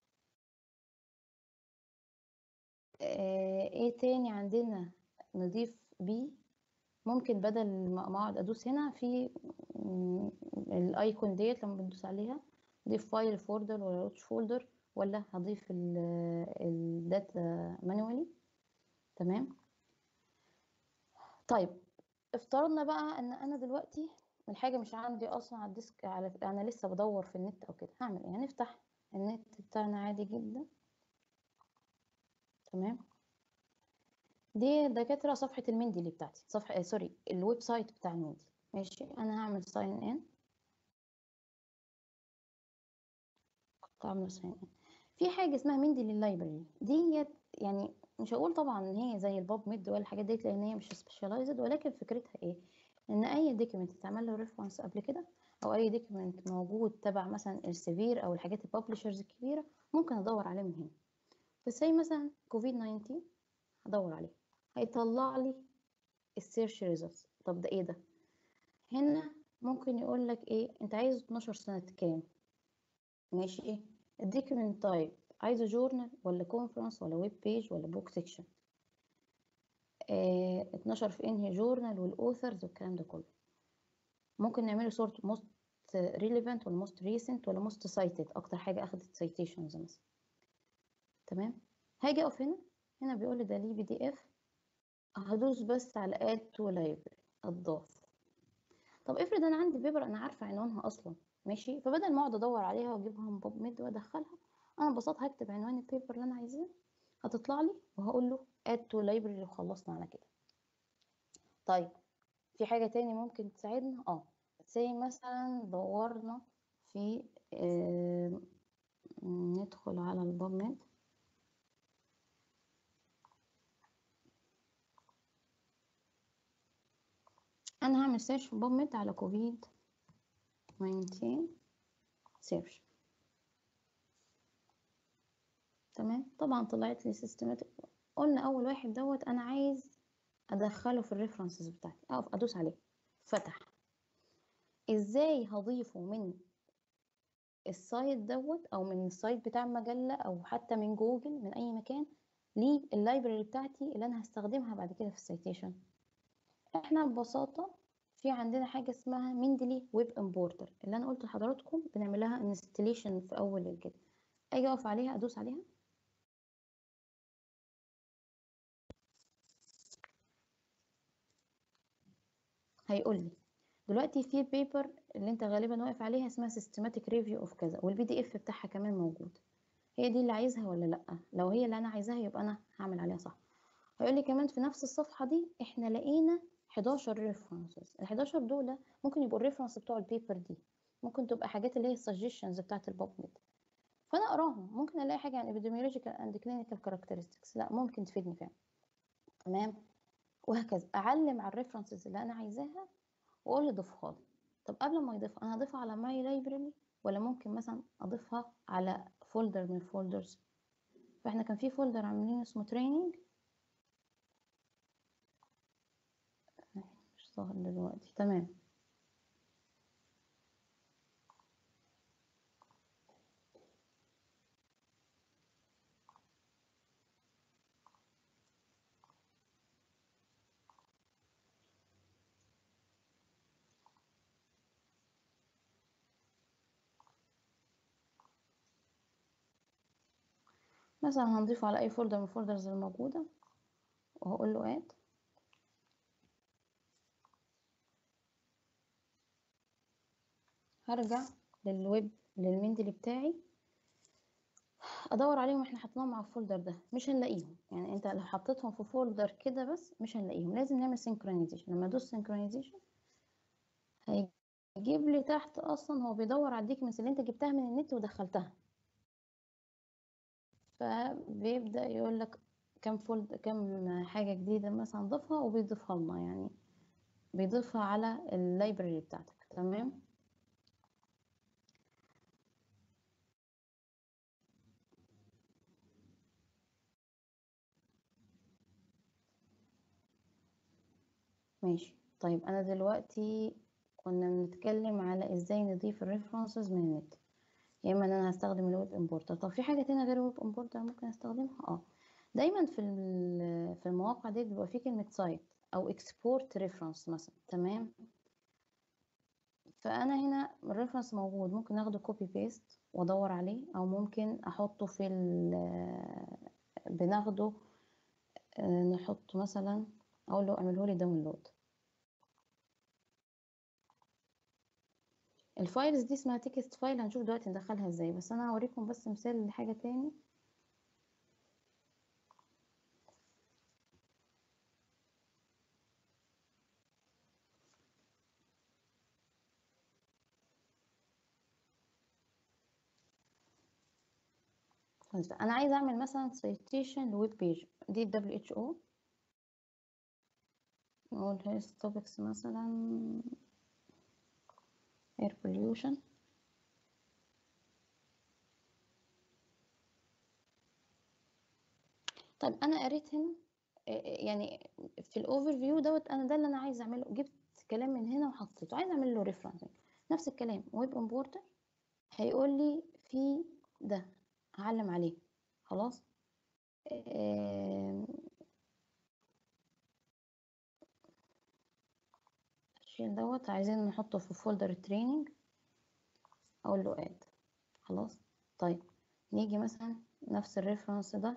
آه ايه تاني عندنا نضيف بيه ممكن بدل ما اقعد ادوس هنا في الايكون ديت لما بندوس عليها اضيف فايل فولدر ولا روتش فولدر ولا هضيف الداتا مانوالي تمام طيب افترضنا بقى ان انا دلوقتي الحاجه مش عندي اصلا على الديسك على انا لسه بدور في النت او كده هعمل ايه هنفتح النت بتاعنا عادي جدا تمام دي دكاتره صفحه المندلي بتاعتي صفحه آه سوري الويب سايت بتاع المندلي ماشي انا هعمل ساين ان تعمل ساين ان في حاجه اسمها مندلي لايبرري ديت يعني مش هقول طبعا ان هي زي الباب ميد ولا الحاجات ديت لان هي مش سبيشاليزد ولكن فكرتها ايه ان اي دوكيمنت اتعمل له ريفرنس قبل كده او اي دوكيمنت موجود تبع مثلا السيفير او الحاجات الببلشرز الكبيره ممكن ادور عليه من هنا فزي مثلا كوفيد 19 هدور عليه هيطلع لي السيرش ريزلتس طب ده ايه ده هنا ممكن يقول لك ايه انت عايز 12 سنه كام ماشي ايه الدوكيمنت تايب عايزه جورنال ولا كونفرنس ولا ويب بيج ولا بوك سيكشن اه 12 في انهي جورنال والاوثرز والكلام ده كله ممكن نعمله صورة موست ريليفنت ولا موست ريسنت ولا موست سايتد اكتر حاجه اخدت سايتيشنز مثلا تمام هاجي اقف هنا هنا بيقول لي ده ليه بي دي اف هدوس بس على اد تو لايبرري اضاف طب افرض انا عندي بيبر انا عارفه عنوانها اصلا ماشي فبدل ما اقعد ادور عليها واجيبها من باب ميد وادخلها انا ببساطه هكتب عنوان البيبر اللي انا عايزاه هتطلع لي وهقول له اد تو لايبرري وخلصنا على كده طيب في حاجه تاني ممكن تساعدنا اه زي مثلا دورنا في آه ندخل على الباب ميد انا هعمل سيرش في باب ميد على كوفيد 19 سيرش تمام طبعا طلعت لي سيستماتيك قلنا اول واحد دوت انا عايز ادخله في الريفرنسز بتاعتي اقف ادوس عليه فتح ازاي هضيفه من السايت دوت او من السايت بتاع المجله او حتى من جوجل من اي مكان لللايبراري بتاعتي اللي انا هستخدمها بعد كده في السيتيشن احنا ببساطه في عندنا حاجه اسمها مندلي ويب امبورتر اللي انا قلت لحضراتكم بنعمل لها انستليشن في اول الكده اجي اقف عليها ادوس عليها هيقول لي دلوقتي في بيبر اللي انت غالبا واقف عليها اسمها سيستماتيك ريفيو اوف كذا والبي دي اف بتاعها كمان موجود هي دي اللي عايزها ولا لا لو هي اللي انا عايزاها يبقى انا هعمل عليها صح هيقول لي كمان في نفس الصفحه دي احنا لقينا 11 ريفرنسز ال 11 دول ممكن يبقوا الريفرنس بتوع البيبر دي ممكن تبقى حاجات اللي هي السجشنز بتاعت البابميد فانا اقراهم ممكن الاقي حاجه عن epidemiological and clinical characteristics لا ممكن تفيدني فعلا تمام وهكذا اعلم على الريفرنسز اللي انا عايزاها واقول له ضيفها لي طب قبل ما يضيفها انا هضيفها على ماي لايبراري ولا ممكن مثلا اضيفها على فولدر من الفولدرز فاحنا كان في فولدر عاملين اسمه تريننج مش ظاهر دلوقتي تمام مثلا هنضيفه على اي فولدر من الفولدرز الموجودة وهقول له اد هرجع للويب للمندل بتاعي ادور عليهم احنا حطيناهم على الفولدر ده مش هنلاقيهم يعني انت لو حطيتهم في فولدر كده بس مش هنلاقيهم لازم نعمل سينكرونايزيشن لما ادوس سينكرونايزيشن هيجيب لي تحت اصلا هو بيدور على الديكمنتس اللي انت جبتها من النت ودخلتها فبيبدأ يقول لك كم فولد كم حاجة جديدة مثلا ضيفها وبيضيفها لنا يعني بيضيفها على اللايبراري بتاعتك تمام ماشي طيب انا دلوقتي كنا بنتكلم على ازاي نضيف الريفرنسز من النت يا اما ان انا هستخدم الويب امبورتر طب في حاجه تانية غير الويب امبورتر ممكن استخدمها اه دايما في في المواقع دي بيبقى في كلمه سايت او اكسبورت ريفرنس مثلا تمام فانا هنا الريفرنس موجود ممكن اخده كوبي بيست وادور عليه او ممكن احطه في ال بناخده نحطه مثلا اقول له اعمله لي داونلود الفايلز دي اسمها تكست فايل هنشوف دلوقتي ندخلها ازاي بس انا هوريكم بس مثال لحاجه تاني انا عايزه اعمل مثلا سيتيشن لويب بيج دي دبليو اتش او نقول هيلث توبكس مثلا air pollution طيب انا قريت هنا يعني في الاوفر فيو دوت انا ده اللي انا عايزه اعمله جبت كلام من هنا وحطيته عايزه اعمل له ريفرنسنج نفس الكلام ويب امبورتر هيقول لي في ده هعلم عليه خلاص الشيل دوت عايزين نحطه في فولدر التريننج اقول له اد خلاص طيب نيجي مثلا نفس الريفرنس ده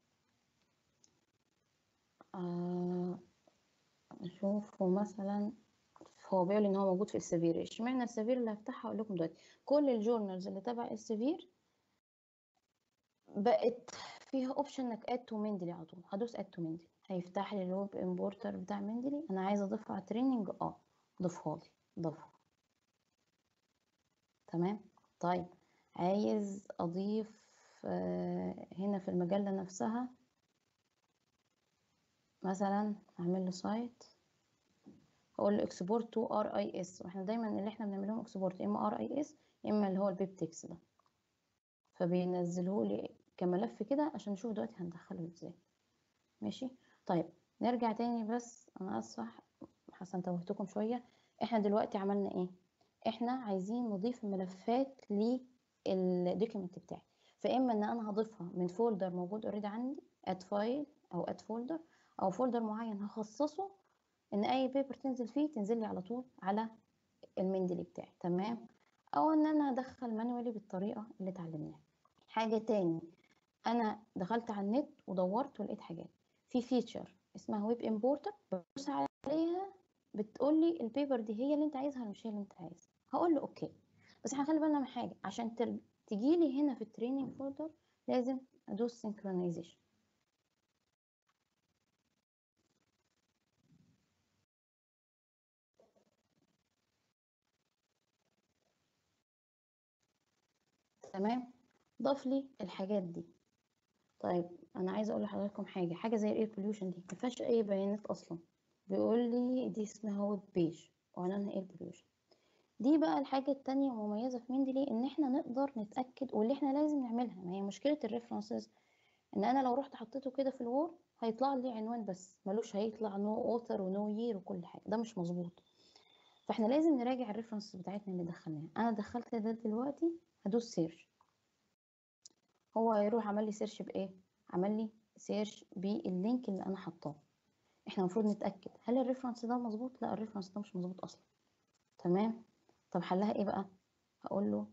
اشوفه مثلا هو بيقول ان هو موجود في السفير اشمعنى السفير اللي هفتحها اقول لكم دلوقتي كل الجورنالز اللي تبع السفير بقت فيها اوبشن انك اد تو مندلي على طول هدوس اد تو مندلي هيفتح لي الويب امبورتر بتاع مندلي انا عايزه اضيفها على تريننج اه ضيفها لي ضيفها تمام طيب عايز اضيف آه هنا في المجله نفسها مثلا اعمل له سايت اقول له اكسبورت تو ار اي اس واحنا دايما اللي احنا بنعملهم اكسبورت يا اما ار اي اس يا اما اللي هو البيبتكس ده فبينزله لي كملف كده عشان نشوف دلوقتي هندخله ازاي ماشي طيب نرجع تاني بس انا اسفه حسن توهتكم شويه احنا دلوقتي عملنا ايه احنا عايزين نضيف ملفات للدوكيمنت بتاعي فاما ان انا هضيفها من فولدر موجود اوريدي عندي اد فايل او اد فولدر او فولدر معين هخصصه ان اي بيبر تنزل فيه تنزل لي على طول على المندلي بتاعي تمام او ان انا ادخل مانوالي بالطريقه اللي اتعلمناها حاجه تاني انا دخلت على النت ودورت ولقيت حاجات في فيتشر اسمها ويب امبورتر بدوس عليها بتقول لي البيبر دي هي اللي انت عايزها ولا مش هي اللي انت عايزها هقول له اوكي بس احنا خلي بالنا من حاجه عشان تر... تجي لي هنا في التريننج فولدر لازم ادوس سينكرونايزيشن تمام ضاف لي الحاجات دي طيب انا عايزه اقول لحضراتكم حاجه حاجه زي الاير بوليوشن دي ما فيهاش اي بيانات اصلا بيقول لي دي اسمها ويب بيج وعنوانها اير بوليوشن دي بقى الحاجة التانية مميزة في مندلي ان احنا نقدر نتأكد واللي احنا لازم نعملها ما هي مشكلة الريفرنسز ان انا لو رحت حطيته كده في الوورد هيطلع لي عنوان بس ملوش هيطلع نو اوثر ونو يير وكل حاجة ده مش مظبوط فاحنا لازم نراجع الريفرنس بتاعتنا اللي دخلناها انا دخلت ده دلوقتي هدوس سيرش هو هيروح عمل لي سيرش بايه عمل لي سيرش باللينك اللي انا حطاه احنا المفروض نتاكد هل الريفرنس ده مظبوط لا الريفرنس ده مش مظبوط اصلا تمام طب حلها ايه بقى هقول له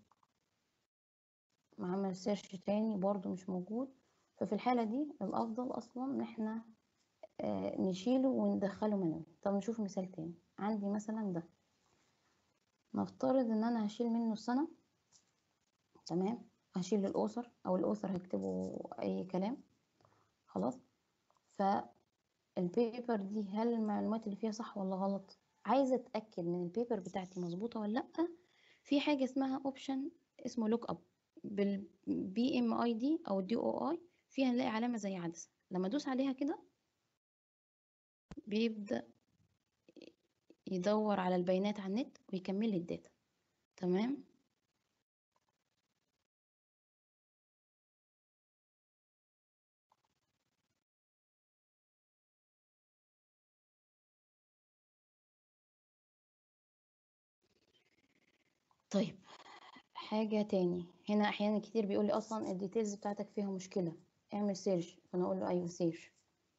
عمل سيرش تاني برضو مش موجود ففي الحالة دي الأفضل أصلا إن احنا آه نشيله وندخله منوي طب نشوف مثال تاني عندي مثلا ده نفترض إن أنا هشيل منه السنة تمام هشيل الأوثر أو الأوثر هكتبه أي كلام خلاص فالبيبر دي هل المعلومات اللي فيها صح ولا غلط عايزه اتاكد من البيبر بتاعتي مظبوطه ولا لا في حاجه اسمها اوبشن اسمه لوك اب بالبي ام اي دي او الدي او اي فيها نلاقي علامه زي عدسه لما ادوس عليها كده بيبدا يدور على البيانات على النت ويكمل لي الداتا تمام طيب حاجة تاني هنا أحيانا كتير بيقول لي أصلا الديتيلز بتاعتك فيها مشكلة اعمل سيرش فأنا أقول له أيوه سيرش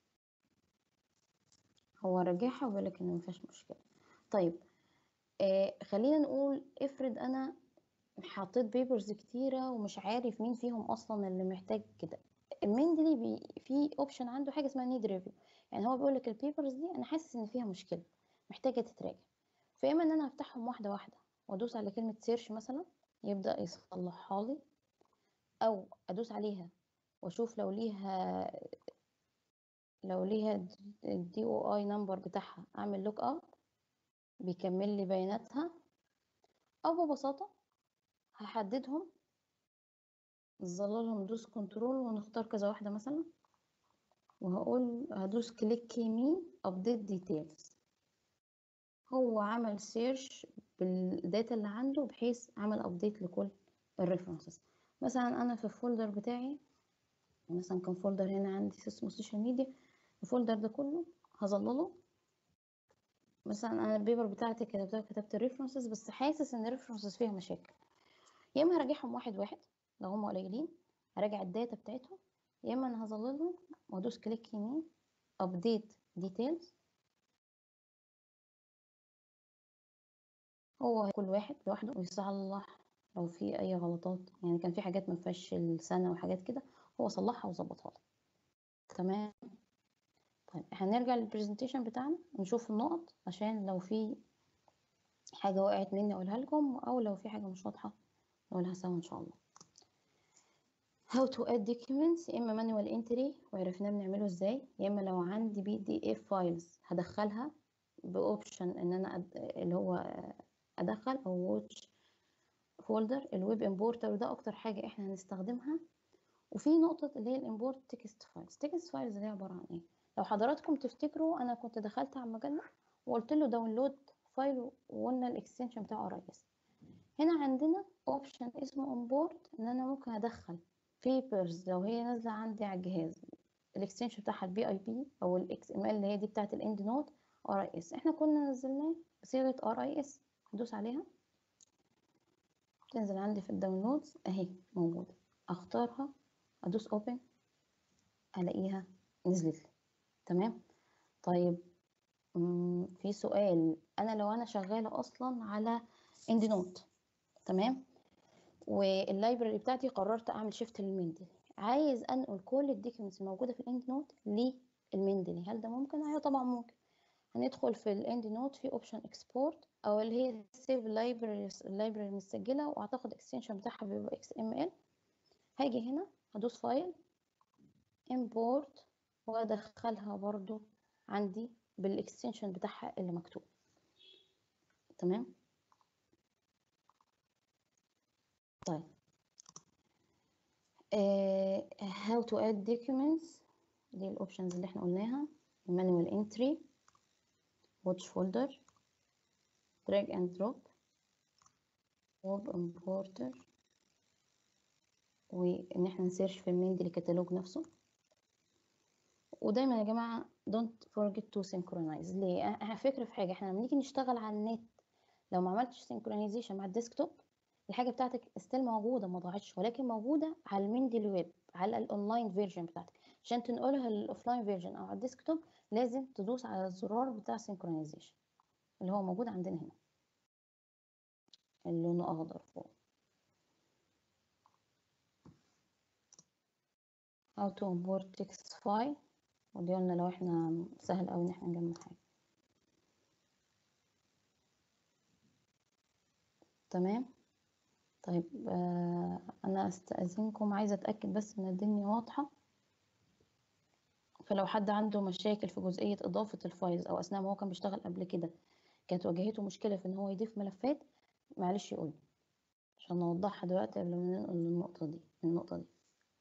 هو راجعها وبيقول لك إن مفيهاش مشكلة طيب آه خلينا نقول افرض أنا حطيت بيبرز كتيرة ومش عارف مين فيهم أصلا اللي محتاج كده المندلي بي في اوبشن عنده حاجة اسمها نيد ريفيو يعني هو بيقول لك البيبرز دي أنا حاسس إن فيها مشكلة محتاجة تتراجع فإما إن أنا هفتحهم واحدة واحدة وادوس على كلمة سيرش مثلا يبدأ يصلحها لي او ادوس عليها واشوف لو ليها لو ليها الدي او اي نمبر بتاعها اعمل لوك اب بيكمل لي بياناتها او ببساطة هحددهم نظللهم دوس كنترول ونختار كذا واحدة مثلا وهقول هدوس كليك يمين ابديت ديتيلز هو عمل سيرش بالداتا اللي عنده بحيث عمل ابديت لكل الريفرنسز مثلا انا في الفولدر بتاعي مثلا كان فولدر هنا عندي اسمه سوشيال ميديا الفولدر ده كله هظلله مثلا انا البيبر بتاعتي كتبتها كتبت الريفرنسز بس حاسس ان الريفرنسز فيها مشاكل يا اما هراجعهم واحد واحد لو هم قليلين هراجع الداتا بتاعتهم يا اما انا هظللهم وادوس كليك يمين ابديت ديتيلز هو كل واحد لوحده ويصلح لو في اي غلطات يعني كان في حاجات ما فيهاش السنه وحاجات كده هو صلحها وظبطها لي تمام طيب هنرجع للبرزنتيشن بتاعنا نشوف النقط عشان لو في حاجه وقعت مني اقولها لكم او لو في حاجه مش واضحه نقولها سوا ان شاء الله how to add documents يا اما manual entry وعرفنا بنعمله ازاي يا اما لو عندي بي دي اف فايلز هدخلها باوبشن ان انا أد... اللي هو ادخل او واتش فولدر الويب امبورتر ده اكتر حاجه احنا هنستخدمها وفي نقطه اللي هي الامبورت تكست فايلز تكست فايلز دي عباره عن ايه لو حضراتكم تفتكروا انا كنت دخلت على المجله وقلت له داونلود فايل وقلنا الاكستنشن بتاعه ار اس هنا عندنا اوبشن اسمه امبورت ان انا ممكن ادخل بيبرز لو هي نازله عندي على الجهاز الاكستنشن بتاعها البي اي بي او الاكس ام ال اللي هي دي بتاعت الاند نوت ار اي اس احنا كنا نزلناه بصيغه ار اي اس ندوس عليها تنزل عندي في الداونلودز اهي موجوده اختارها ادوس اوبن الاقيها نزلت لي تمام طيب مم، في سؤال انا لو انا شغاله اصلا على اند نوت تمام واللايبراري بتاعتي قررت اعمل شيفت للمندل عايز انقل كل الدوكيومنتس الموجوده في الاند نوت للمندلي هل ده ممكن ايوه طبعا ممكن هندخل في الاند نوت في اوبشن اكسبورت او اللي هي سيف لايبراري اللايبراري المسجله واعتقد الاكستنشن بتاعها بيبقى اكس ام ال هاجي هنا هدوس فايل امبورت وادخلها برضو عندي بالاكستنشن بتاعها اللي مكتوب تمام طيب آه how to add documents دي الاوبشنز اللي احنا قلناها manual entry watch folder drag and drop web importer وان احنا نسيرش في المندل كتالوج نفسه ودايما يا جماعه don't forget to synchronize ليه احنا فكره في حاجه احنا لما نيجي نشتغل على النت لو ما عملتش synchronization مع الديسكتوب الحاجه بتاعتك ستيل موجوده ما ضاعتش ولكن موجوده على المندل ويب على الاونلاين فيرجن بتاعتك عشان تنقلها للاوفلاين فيرجن او على الديسكتوب لازم تدوس على الزرار بتاع synchronization اللي هو موجود عندنا هنا اللي لونه اخضر فوق how to import text file ودي قلنا لو احنا سهل اوي ان احنا نجمع حاجه تمام طيب آه انا استأذنكم عايزه اتاكد بس ان الدنيا واضحه فلو حد عنده مشاكل في جزئيه اضافه الفايلز او اثناء ما هو كان بيشتغل قبل كده كانت واجهته مشكله في ان هو يضيف ملفات معلش يقول عشان نوضحها دلوقتي قبل ما ننقل للنقطه دي النقطه دي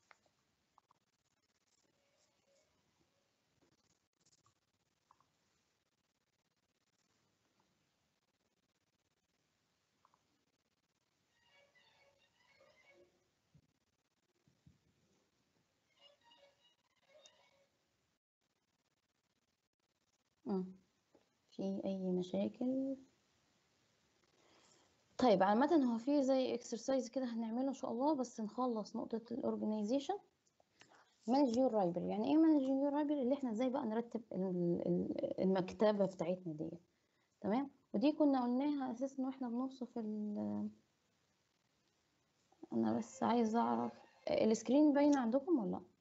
مم. في اي مشاكل طيب عامة هو في زي اكسرسايز كده هنعمله ان شاء الله بس نخلص نقطة الاورجنايزيشن مانج يور لايبرري يعني ايه مانج يور لايبرري اللي احنا ازاي بقى نرتب ال- ال- المكتبة بتاعتنا دي تمام ودي كنا قلناها اساسا واحنا بنوصف ال انا بس عايزة اعرف السكرين باينة عندكم ولا لا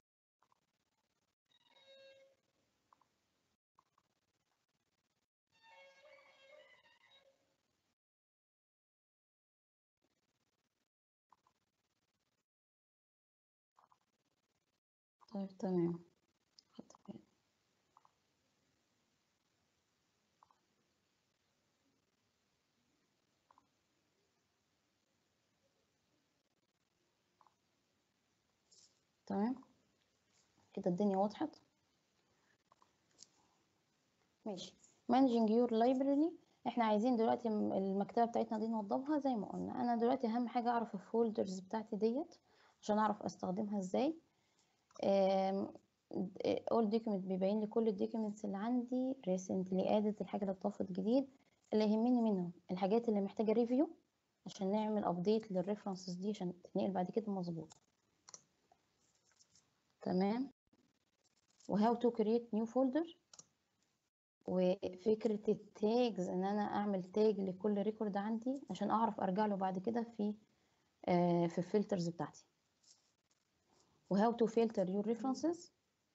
طيب تمام خدت بالي. تمام كده الدنيا وضحت ماشي managing your library احنا عايزين دلوقتي م- المكتبة بتاعتنا دي نوضبها زي ما قلنا انا دلوقتي اهم حاجة اعرف الفولدرز بتاعتي ديت عشان اعرف استخدمها ازاي آم، all document بيبين لي كل الدوكيومنتس اللي عندي recently added الحاجة اللي اتضافت جديد اللي يهمني منهم الحاجات اللي محتاجة ريفيو عشان نعمل ابديت للريفرنسز دي عشان تتنقل بعد كده مظبوط تمام وهاو تو كريت نيو فولدر وفكرة التاجز ان انا اعمل تاج لكل ريكورد عندي عشان اعرف ارجع له بعد كده في آه في الفلترز بتاعتي وهاو تو فلتر يور ريفرنسز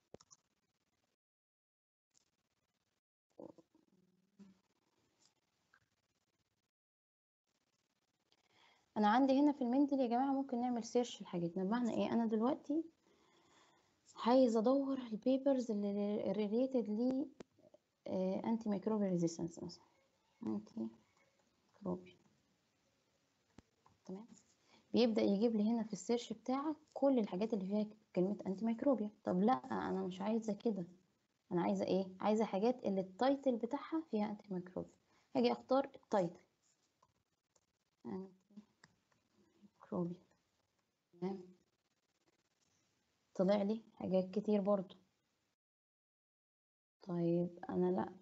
انا عندي هنا في المندل يا جماعة ممكن نعمل سيرش لحاجتنا بمعنى ايه انا دلوقتي عايز ادور البيبرز اللي ريليتد لي انتي ميكروبيال ريزيستنس مثلا انتي ميكروبيال تمام بيبدأ يجيب لي هنا في السيرش بتاعك كل الحاجات اللي فيها كلمة انتي ميكروبيال طب لا انا مش عايزة كده انا عايزة ايه عايزة حاجات اللي التايتل بتاعها فيها انتي ميكروبيال هاجي اختار التايتل انتي ميكروبيال تمام طلع لي حاجات كتير برضو طيب انا لا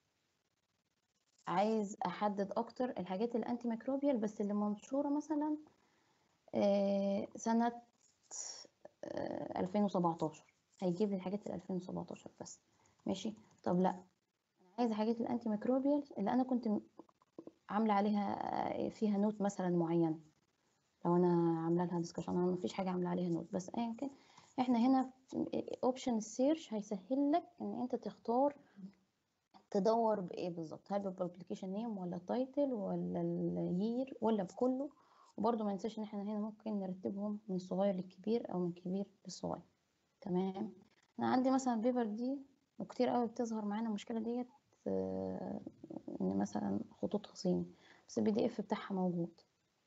عايز احدد اكتر الحاجات الانتي ميكروبيال بس اللي منشورة مثلا آه، سنة آه، 2017 هيجيب لي الحاجات ال 2017 بس ماشي طب لا انا عايزة حاجات الانتي ميكروبيال اللي انا كنت م- عاملة عليها آه، فيها نوت مثلا معينة لو انا عامله لها ديسكشن انا مفيش حاجه عامله عليها نوت بس ايا كان احنا هنا اوبشن السيرش هيسهل لك ان انت تختار تدور بايه بالظبط هل بالببليكيشن نيم ولا التايتل ولا اليير ولا بكله وبرضه ما ننساش ان احنا هنا ممكن نرتبهم من الصغير للكبير او من الكبير للصغير تمام انا عندي مثلا البيبر دي وكتير قوي بتظهر معانا المشكله ديت آه، ان مثلا خطوطها صيني بس البي دي اف بتاعها موجود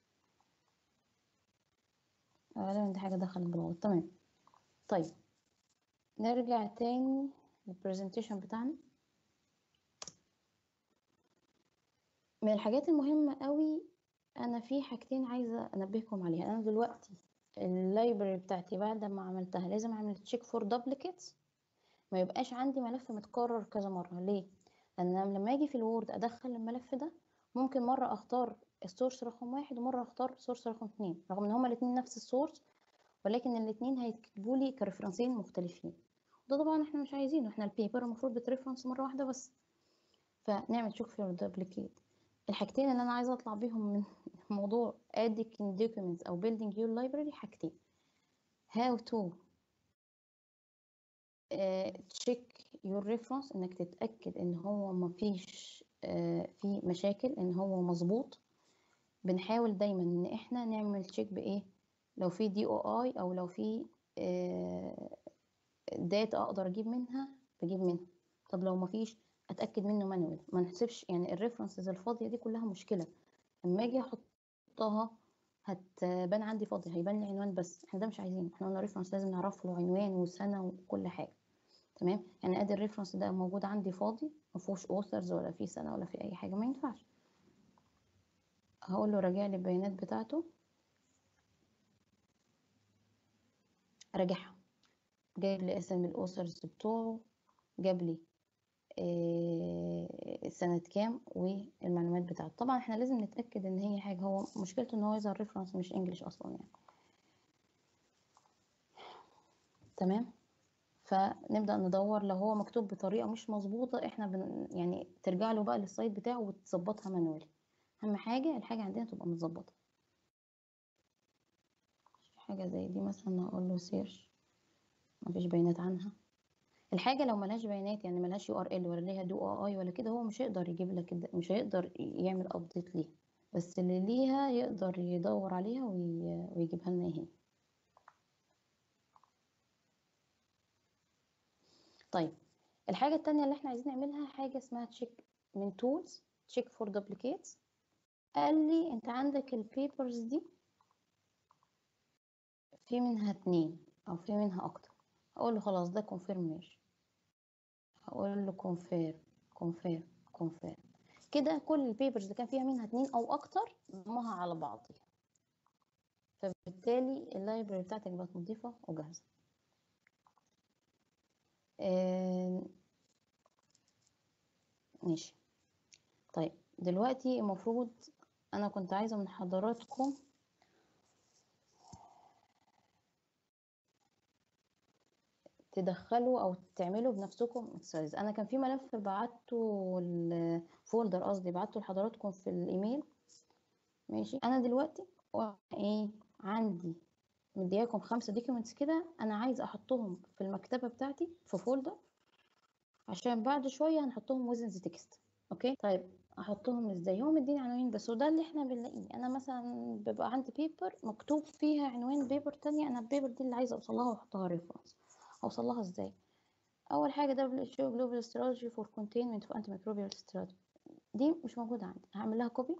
غالبا دي حاجه دخلت بالغلط تمام طيب نرجع تاني للبرزنتيشن بتاعنا من الحاجات المهمة قوي أنا في حاجتين عايزة أنبهكم عليها أنا دلوقتي اللايبرري بتاعتي بعد ما عملتها لازم أعمل تشيك فور دوبليكيتس ما يبقاش عندي ملف متكرر كذا مرة ليه؟ لأن أنا لما أجي في الوورد أدخل الملف ده ممكن مرة أختار السورس رقم واحد ومرة أختار سورس رقم اتنين رغم إن هما الاتنين نفس السورس ولكن الاتنين هيتكتبوا لي كريفرنسين مختلفين ده طبعا احنا مش عايزينه احنا البيبر المفروض بتريفرنس مرة واحدة بس فنعمل تشيك فور دوبليكيت الحاجتين اللي انا عايزه اطلع بيهم من موضوع adding documents او building your library حاجتين how to uh, check your reference انك تتاكد ان هو مفيش uh, في مشاكل ان هو مظبوط بنحاول دايما ان احنا نعمل تشيك بايه لو في دي او اي او لو في داتا اقدر اجيب منها بجيب منها طب لو مفيش اتاكد منه مانوال ما نحسبش يعني الريفرنسز الفاضيه دي كلها مشكله لما اجي احطها هتبان عندي فاضي هيبان لي عنوان بس احنا ده مش عايزينه احنا قلنا ريفرنس لازم نعرف له عنوان وسنه وكل حاجه تمام يعني ادي الريفرنس ده موجود عندي فاضي ما فيهوش اوثرز ولا فيه سنه ولا فيه اي حاجه ما ينفعش هقول له راجع لي البيانات بتاعته راجعها جايب لي اسم الاوثرز بتوعه جاب لي إيه سنة كام والمعلومات بتاعته طبعا احنا لازم نتأكد ان هي حاجة هو مشكلته ان هو يظهر ريفرنس مش انجلش اصلا يعني تمام فنبدأ ندور لو هو مكتوب بطريقة مش مظبوطة احنا بن يعني ترجع له بقى للسايت بتاعه وتظبطها مانوالي اهم حاجة الحاجة عندنا تبقى متظبطة حاجة زي دي مثلا هقول له سيرش مفيش بيانات عنها الحاجه لو ملهاش بيانات يعني ملهاش يو ار ال ولا ليها دو او اي ولا كده هو مش هيقدر يجيب لك مش هيقدر يعمل ابديت ليها بس اللي ليها يقدر يدور عليها وي... ويجيبها لنا هنا طيب الحاجه التانية اللي احنا عايزين نعملها حاجه اسمها تشيك من تولز تشيك فور دوبليكيتس قال لي انت عندك البيبرز دي في منها اتنين او في منها اكتر اقول له خلاص ده كونفيرميشن هقول له كونفيرم كونفيرم كونفيرم كده كل البيبرز اللي كان فيها منها اتنين او اكتر ضمها على بعضها فبالتالي اللايبرري بتاعتك بقت نظيفه وجاهزه آه... ماشي طيب دلوقتي المفروض انا كنت عايزه من حضراتكم تدخلوا او تعملوا بنفسكم اكسرسايز انا كان في ملف بعته الفولدر قصدي بعته لحضراتكم في الايميل ماشي انا دلوقتي ايه عندي مدياكم خمسة دوكيومنتس كده انا عايز احطهم في المكتبه بتاعتي في فولدر عشان بعد شويه هنحطهم وزنز تكست اوكي طيب احطهم ازاي هو مديني عناوين بس وده اللي احنا بنلاقيه انا مثلا بيبقى عندي بيبر مكتوب فيها عنوان بيبر تانية انا البيبر دي اللي عايزه اوصلها واحطها ريفرنس اوصل لها ازاي اول حاجه WHO Global Strategy for Containment of Antimicrobial Strategy دي مش موجوده عندي هعمل لها كوبي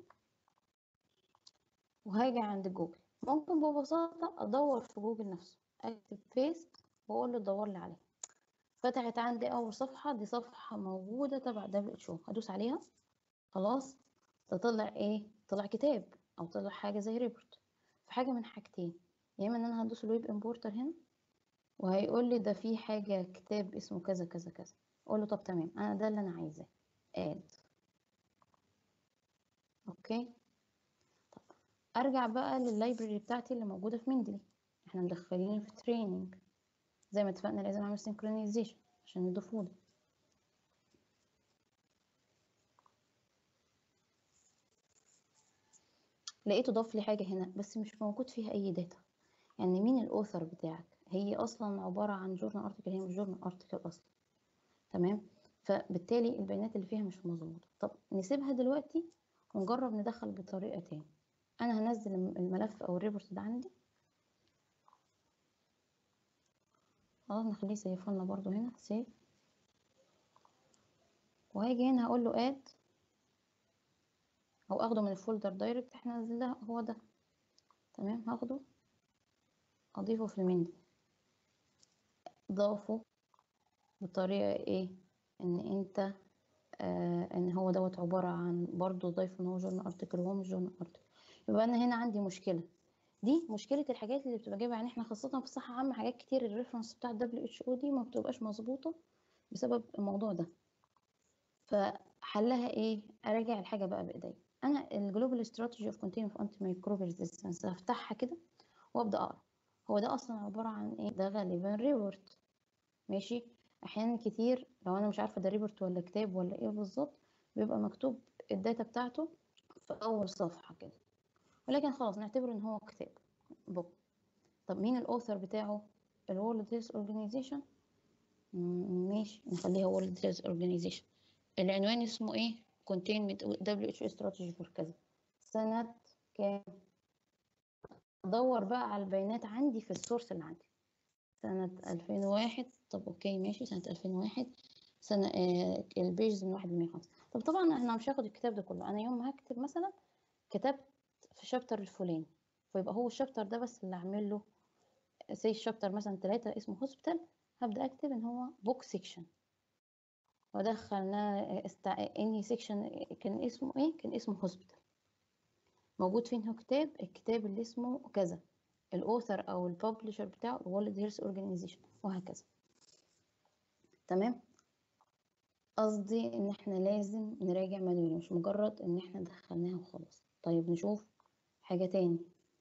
وهاجي عند جوجل ممكن ببساطه ادور في جوجل نفسه اكتب بيست واقول له دور لي عليها فتحت عندي اول صفحه دي صفحه موجوده تبع WHO هدوس عليها خلاص تطلع ايه طلع كتاب او طلع حاجه زي ريبورت في حاجه من حاجتين يا اما ان انا هدوس الويب امبورتر هنا وهيقول لي ده في حاجة كتاب اسمه كذا كذا كذا اقول له طب تمام انا ده اللي انا عايزاه اد اوكي طب ارجع بقى لللايبرري بتاعتي اللي موجودة في مندلي احنا مدخلين في تريننج زي ما اتفقنا لازم اعمل سينكرونايزيشن عشان يضيفولي لقيته ضاف لي حاجة هنا بس مش موجود فيها أي داتا يعني مين الأوثر بتاعك هي أصلا عبارة عن جورنال أرتكل هي مش جورنال أرتكل أصلا تمام فبالتالي البيانات اللي فيها مش مظبوطة طب نسيبها دلوقتي ونجرب ندخل بطريقة تاني أنا هنزل الملف أو الريبورت ده عندي خلاص نخليه سيفه لنا برضو هنا سيف وهاجي هنا هقول له اد او اخده من الفولدر دايركت احنا نزلناه هو ده تمام هاخده اضيفه في المندي ضافه بطريقة ايه ان انت آه ان هو دوت عبارة عن برضو ضايفه ان هو جورنال ارتكل وهو مش جورنال ارتكل يبقى انا هنا عندي مشكلة دي مشكلة الحاجات اللي بتبقى جايبة يعني احنا خاصة في الصحة عامة حاجات كتير الريفرنس بتاع الدبليو اتش او دي ما بتبقاش مظبوطة بسبب الموضوع ده فحلها ايه اراجع الحاجة بقى بايديا انا الجلوبال استراتيجي اوف كونتينيوس انتي ميكروب ريزيستنس هفتحها كده وابدا اقرا هو ده اصلا عباره عن ايه ده غالبا ريبورت ماشي احيانا كتير لو انا مش عارفه ده ريبورت ولا كتاب ولا ايه بالظبط بيبقى مكتوب الداتا بتاعته في اول صفحه كده ولكن خلاص نعتبره ان هو كتاب بوك طب مين الاوثر بتاعه الورلد هيلث اورجانيزيشن ماشي نخليها وورلد هيلث اورجانيزيشن العنوان اسمه ايه containment WHO strategy for كذا سنة كام ادور بقى على البيانات عندي في السورس اللي عندي سنة 2001 طب اوكي ماشي سنة 2001 سنة آه البيجز من واحد لمية خمسة طب طبعا احنا مش هاخد الكتاب ده كله انا يوم ما هكتب مثلا كتبت في شابتر الفلاني فيبقى هو الشابتر ده بس اللي اعمل له زي الشابتر مثلا ثلاثة اسمه هوسبيتال هبدأ اكتب ان هو بوك سيكشن ودخلنا استع... انهي سيكشن كان اسمه ايه كان اسمه هوسبيتال موجود فين هو كتاب الكتاب اللي اسمه كذا الاوثر او الببلشر بتاعه الورلد هيلث اورجانيزيشن وهكذا تمام قصدي ان احنا لازم نراجع مانوال مش مجرد ان احنا دخلناها وخلاص طيب نشوف حاجة تاني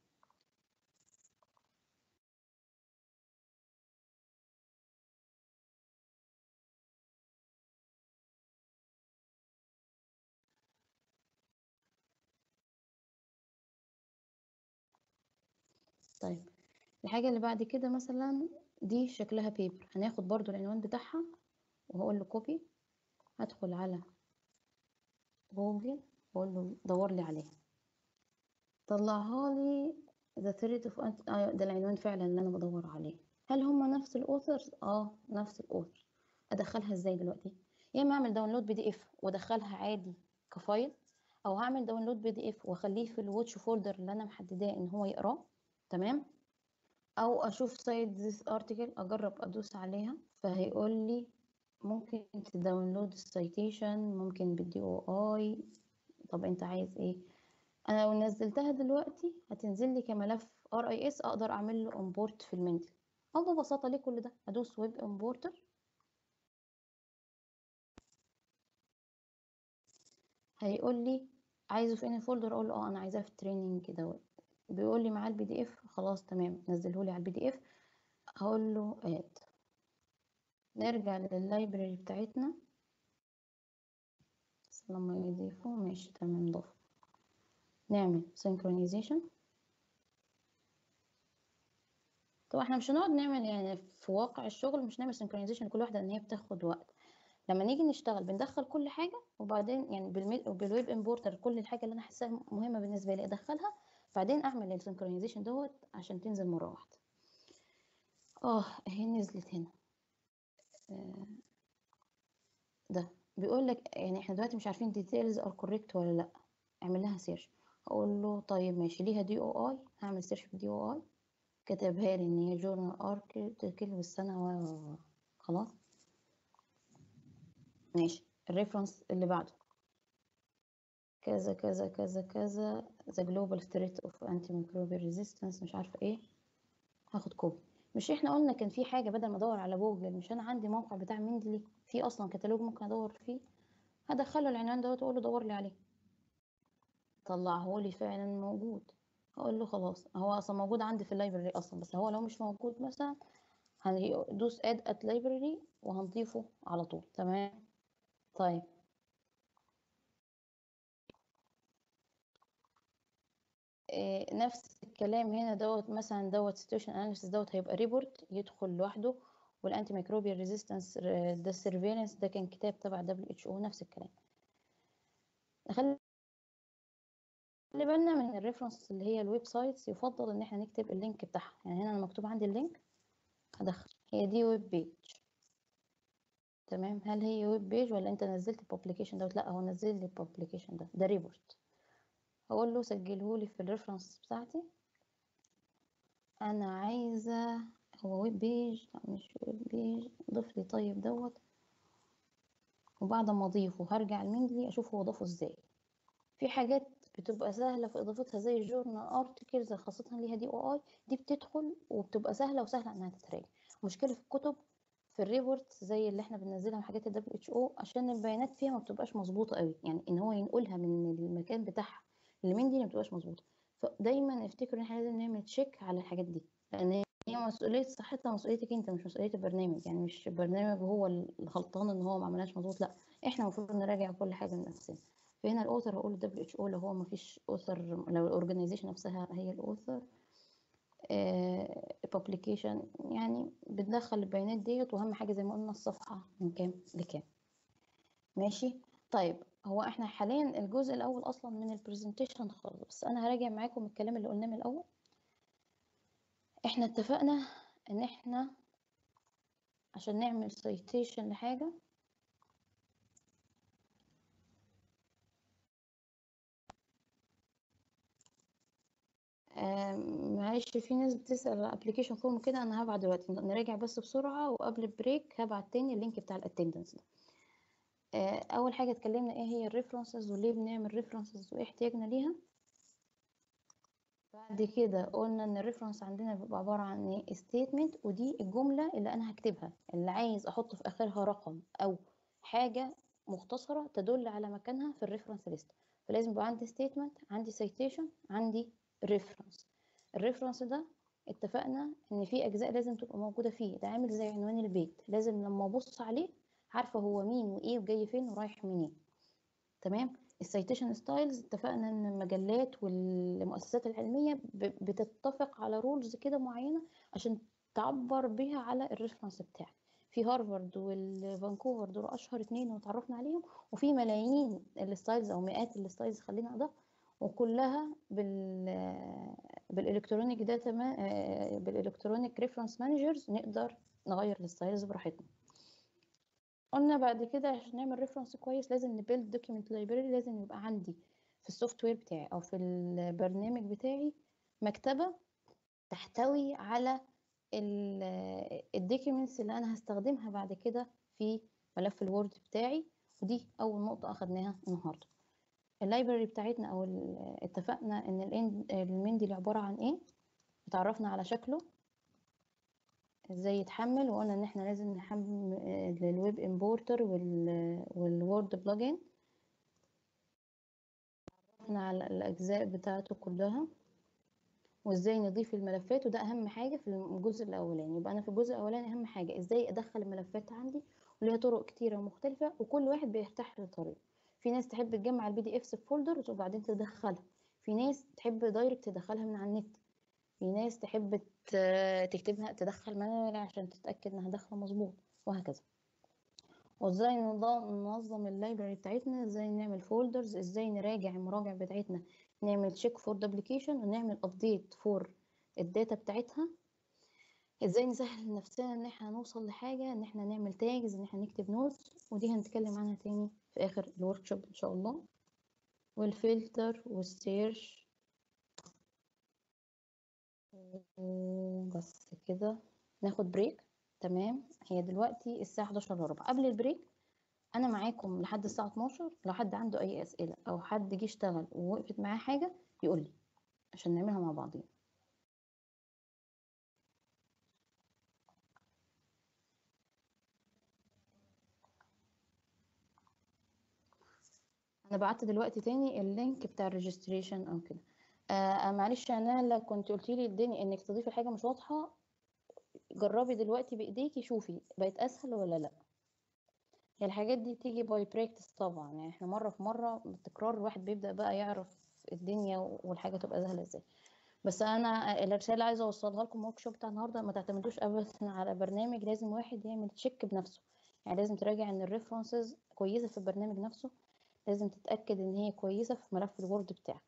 طيب الحاجة اللي بعد كده مثلا دي شكلها بيبر هناخد برضو العنوان بتاعها وهقول له كوبي هدخل على جوجل واقول له دور لي عليها طلعها لي ذا ثريد اوف آه ده العنوان فعلا اللي انا بدور عليه هل هما نفس الاوثرز اه نفس الاوثر ادخلها ازاي دلوقتي يا اما اعمل داونلود بي دي اف وادخلها عادي كفايل او هعمل داونلود بي دي اف واخليه في الواتش فولدر اللي انا محدداه ان هو يقراه تمام او اشوف سايت ذيس ارتكل اجرب ادوس عليها فهيقول لي ممكن تداونلود السيتيشن ممكن بالدي او اي طب انت عايز ايه انا لو نزلتها دلوقتي هتنزل لي كملف ار اي اس اقدر اعمل له امبورت في المندل او ببساطه ليه كل ده ادوس ويب امبورتر هيقول لي عايزه في انهي فولدر اقول له اه انا عايزاه في التريننج دوت بيقول لي معاه البي دي اف خلاص تمام نزله لي على البي دي اف هقول له اد نرجع لللايبراري بتاعتنا بس لما يضيفه ماشي تمام ضاف نعمل synchronization طبعا احنا مش هنقعد نعمل يعني في واقع الشغل مش نعمل synchronization لكل واحدة لان هي بتاخد وقت لما نيجي نشتغل بندخل كل حاجة وبعدين يعني بالويب امبورتر كل الحاجة اللي انا حاساها مهمة بالنسبة لي ادخلها بعدين اعمل السنكرونيزيشن دوت عشان تنزل مرة واحدة اه اهي نزلت هنا آه ده بيقول لك يعني احنا دلوقتي مش عارفين details are correct ولا لا اعمل لها سيرش اقول له طيب ماشي ليها دي او اي هعمل سيرش في دي او اي كتبها لي ان هي جورنال ارتكل والسنة و خلاص ماشي الريفرنس اللي بعده كذا كذا كذا كذا the global threat of antimicrobial resistance مش عارفة ايه هاخد كوبي مش احنا قلنا كان في حاجه بدل ما ادور على جوجل مش انا عندي موقع بتاع مندلي في اصلا كتالوج ممكن ادور فيه هدخله العنوان دوت واقول له دور لي عليه طلعه لي فعلا موجود هقول له خلاص هو اصلا موجود عندي في اللايبرري اصلا بس هو لو مش موجود مثلا هندوس اد ات لايبرري وهنضيفه على طول تمام طيب إيه نفس الكلام هنا دوت مثلا دوت situation analysis دوت هيبقى ريبورت يدخل لوحده والانتي ميكروبيال ريزيستنس ده سيرفيلانس ده كان كتاب تبع دبليو اتش او نفس الكلام خلي بالنا من الريفرنس اللي هي الويب سايتس يفضل ان احنا نكتب اللينك بتاعها يعني هنا انا مكتوب عندي اللينك هدخل هي دي ويب بيج تمام هل هي ويب بيج ولا انت نزلت الببليكيشن دوت لا هو نزل لي الببليكيشن ده ده ريبورت هقول له سجله لي في الريفرنس بتاعتي انا عايزه هو ويب بيج لا مش ويب بيج ضيف لي طيب دوت وبعد ما اضيفه هرجع المندلي اشوف هو ضافه ازاي في حاجات بتبقى سهله في اضافتها زي الجورنال ارتكلز خاصه ليها دي او اي دي بتدخل وبتبقى سهله وسهله انها تتراجع مشكله في الكتب في الريبورت زي اللي احنا بننزلها من حاجات الدبليو اتش او عشان البيانات فيها ما بتبقاش مظبوطه قوي يعني ان هو ينقلها من المكان بتاعها اللي دي ما بتبقاش مظبوطه فدايما افتكروا ان احنا لازم نعمل تشيك على الحاجات دي لان هي مسؤوليه صحتها مسؤوليتك انت مش مسؤوليه البرنامج يعني مش البرنامج هو الغلطان ان هو ما عملهاش مظبوط لا احنا المفروض نراجع كل حاجه لنفسنا فهنا الاوثر هقول دبليو اتش او لو هو ما فيش اوثر لو الاورجنايزيشن نفسها هي الاوثر بابليكيشن يعني بتدخل البيانات ديت واهم حاجه زي ما قلنا الصفحه من كام لكام ماشي طيب هو احنا حاليا الجزء الاول اصلا من البرزنتيشن خالص بس انا هراجع معاكم الكلام اللي قلناه من الاول احنا اتفقنا ان احنا عشان نعمل سيتيشن لحاجه معلش في ناس بتسأل على ابلكيشن فورم كده انا هبعت دلوقتي نراجع بس بسرعة وقبل البريك هبعت تاني اللينك بتاع الاتندنس ده اول حاجة اتكلمنا ايه هي الريفرنسز وليه بنعمل ريفرنسز وايه احتياجنا ليها بعد كده قلنا ان الريفرنس عندنا بيبقى عبارة عن ايه ستيتمنت ودي الجملة اللي انا هكتبها اللي عايز احط في اخرها رقم او حاجة مختصرة تدل على مكانها في الريفرنس ليست فلازم يبقى عندي ستيتمنت عندي سيتيشن عندي ريفرنس الريفرنس ده اتفقنا ان في اجزاء لازم تبقى موجوده فيه ده عامل زي عنوان البيت لازم لما ابص عليه عارفه هو مين وايه وجاي فين ورايح منين تمام السيتيشن ستايلز اتفقنا ان المجلات والمؤسسات العلميه بتتفق على رولز كده معينه عشان تعبر بيها على الريفرنس بتاعك في هارفارد والفانكوفر دول اشهر اتنين وتعرفنا عليهم وفي ملايين الستايلز او مئات الستايلز خلينا ده وكلها بال بالالكترونيك داتا ما... بالالكترونيك ريفرنس مانجرز نقدر نغير الستايلز براحتنا قلنا بعد كده عشان نعمل ريفرنس كويس لازم نبيلد دوكيمنت لايبراري لازم يبقى عندي في السوفت وير بتاعي او في البرنامج بتاعي مكتبه تحتوي على الدوكيومنتس اللي انا هستخدمها بعد كده في ملف الوورد بتاعي ودي اول نقطه اخدناها النهارده اللايبراري بتاعتنا او اتفقنا ان المندي عباره عن ايه اتعرفنا على شكله ازاي يتحمل وقلنا ان احنا لازم نحمل الويب امبورتر والوورد بلجن اتعرفنا على الاجزاء بتاعته كلها وازاي نضيف الملفات وده اهم حاجه في الجزء الاولاني يبقى انا في الجزء الاولاني اهم حاجه ازاي ادخل الملفات عندي وليها طرق كتيره مختلفه وكل واحد بيرتاح لطريقه في ناس تحب تجمع البي دي افس في فولدرز وبعدين تدخلها في ناس تحب دايركت تدخلها من على النت في ناس تحب تكتبها تدخل مانوال عشان تتاكد انها داخله مظبوط وهكذا وازاي ننظم اللايبراري بتاعتنا ازاي نعمل فولدرز ازاي نراجع المراجع بتاعتنا نعمل تشيك فور دبليكيشن ونعمل ابديت فور الداتا بتاعتها ازاي نسهل لنفسنا ان احنا نوصل لحاجه ان احنا نعمل تاجز ان احنا نكتب نوتس ودي هنتكلم عنها تاني في اخر الورك شوب ان شاء الله والفلتر والسيرش بس كده ناخد بريك تمام هي دلوقتي الساعه 11 الا ربع قبل البريك انا معاكم لحد الساعه 12 لو حد عنده اي اسئله او حد جه اشتغل ووقفت معاه حاجه يقول لي عشان نعملها مع بعضين انا بعت دلوقتي تاني اللينك بتاع الريجستريشن او كده آه معلش انا لا كنت قلتي لي الدنيا انك تضيفي حاجه مش واضحه جربي دلوقتي بايديكي شوفي بقت اسهل ولا لا هي الحاجات دي بتيجي باي براكتس طبعا يعني احنا مره في مره بالتكرار الواحد بيبدا بقى يعرف الدنيا والحاجه تبقى سهله ازاي بس انا الرساله اللي عايزه اوصلها لكم الورك شوب بتاع النهارده ما تعتمدوش ابدا على برنامج لازم واحد يعمل تشيك بنفسه يعني لازم تراجع ان الريفرنسز كويسه في البرنامج نفسه لازم تتاكد ان هي كويسه في ملف الوورد بتاعك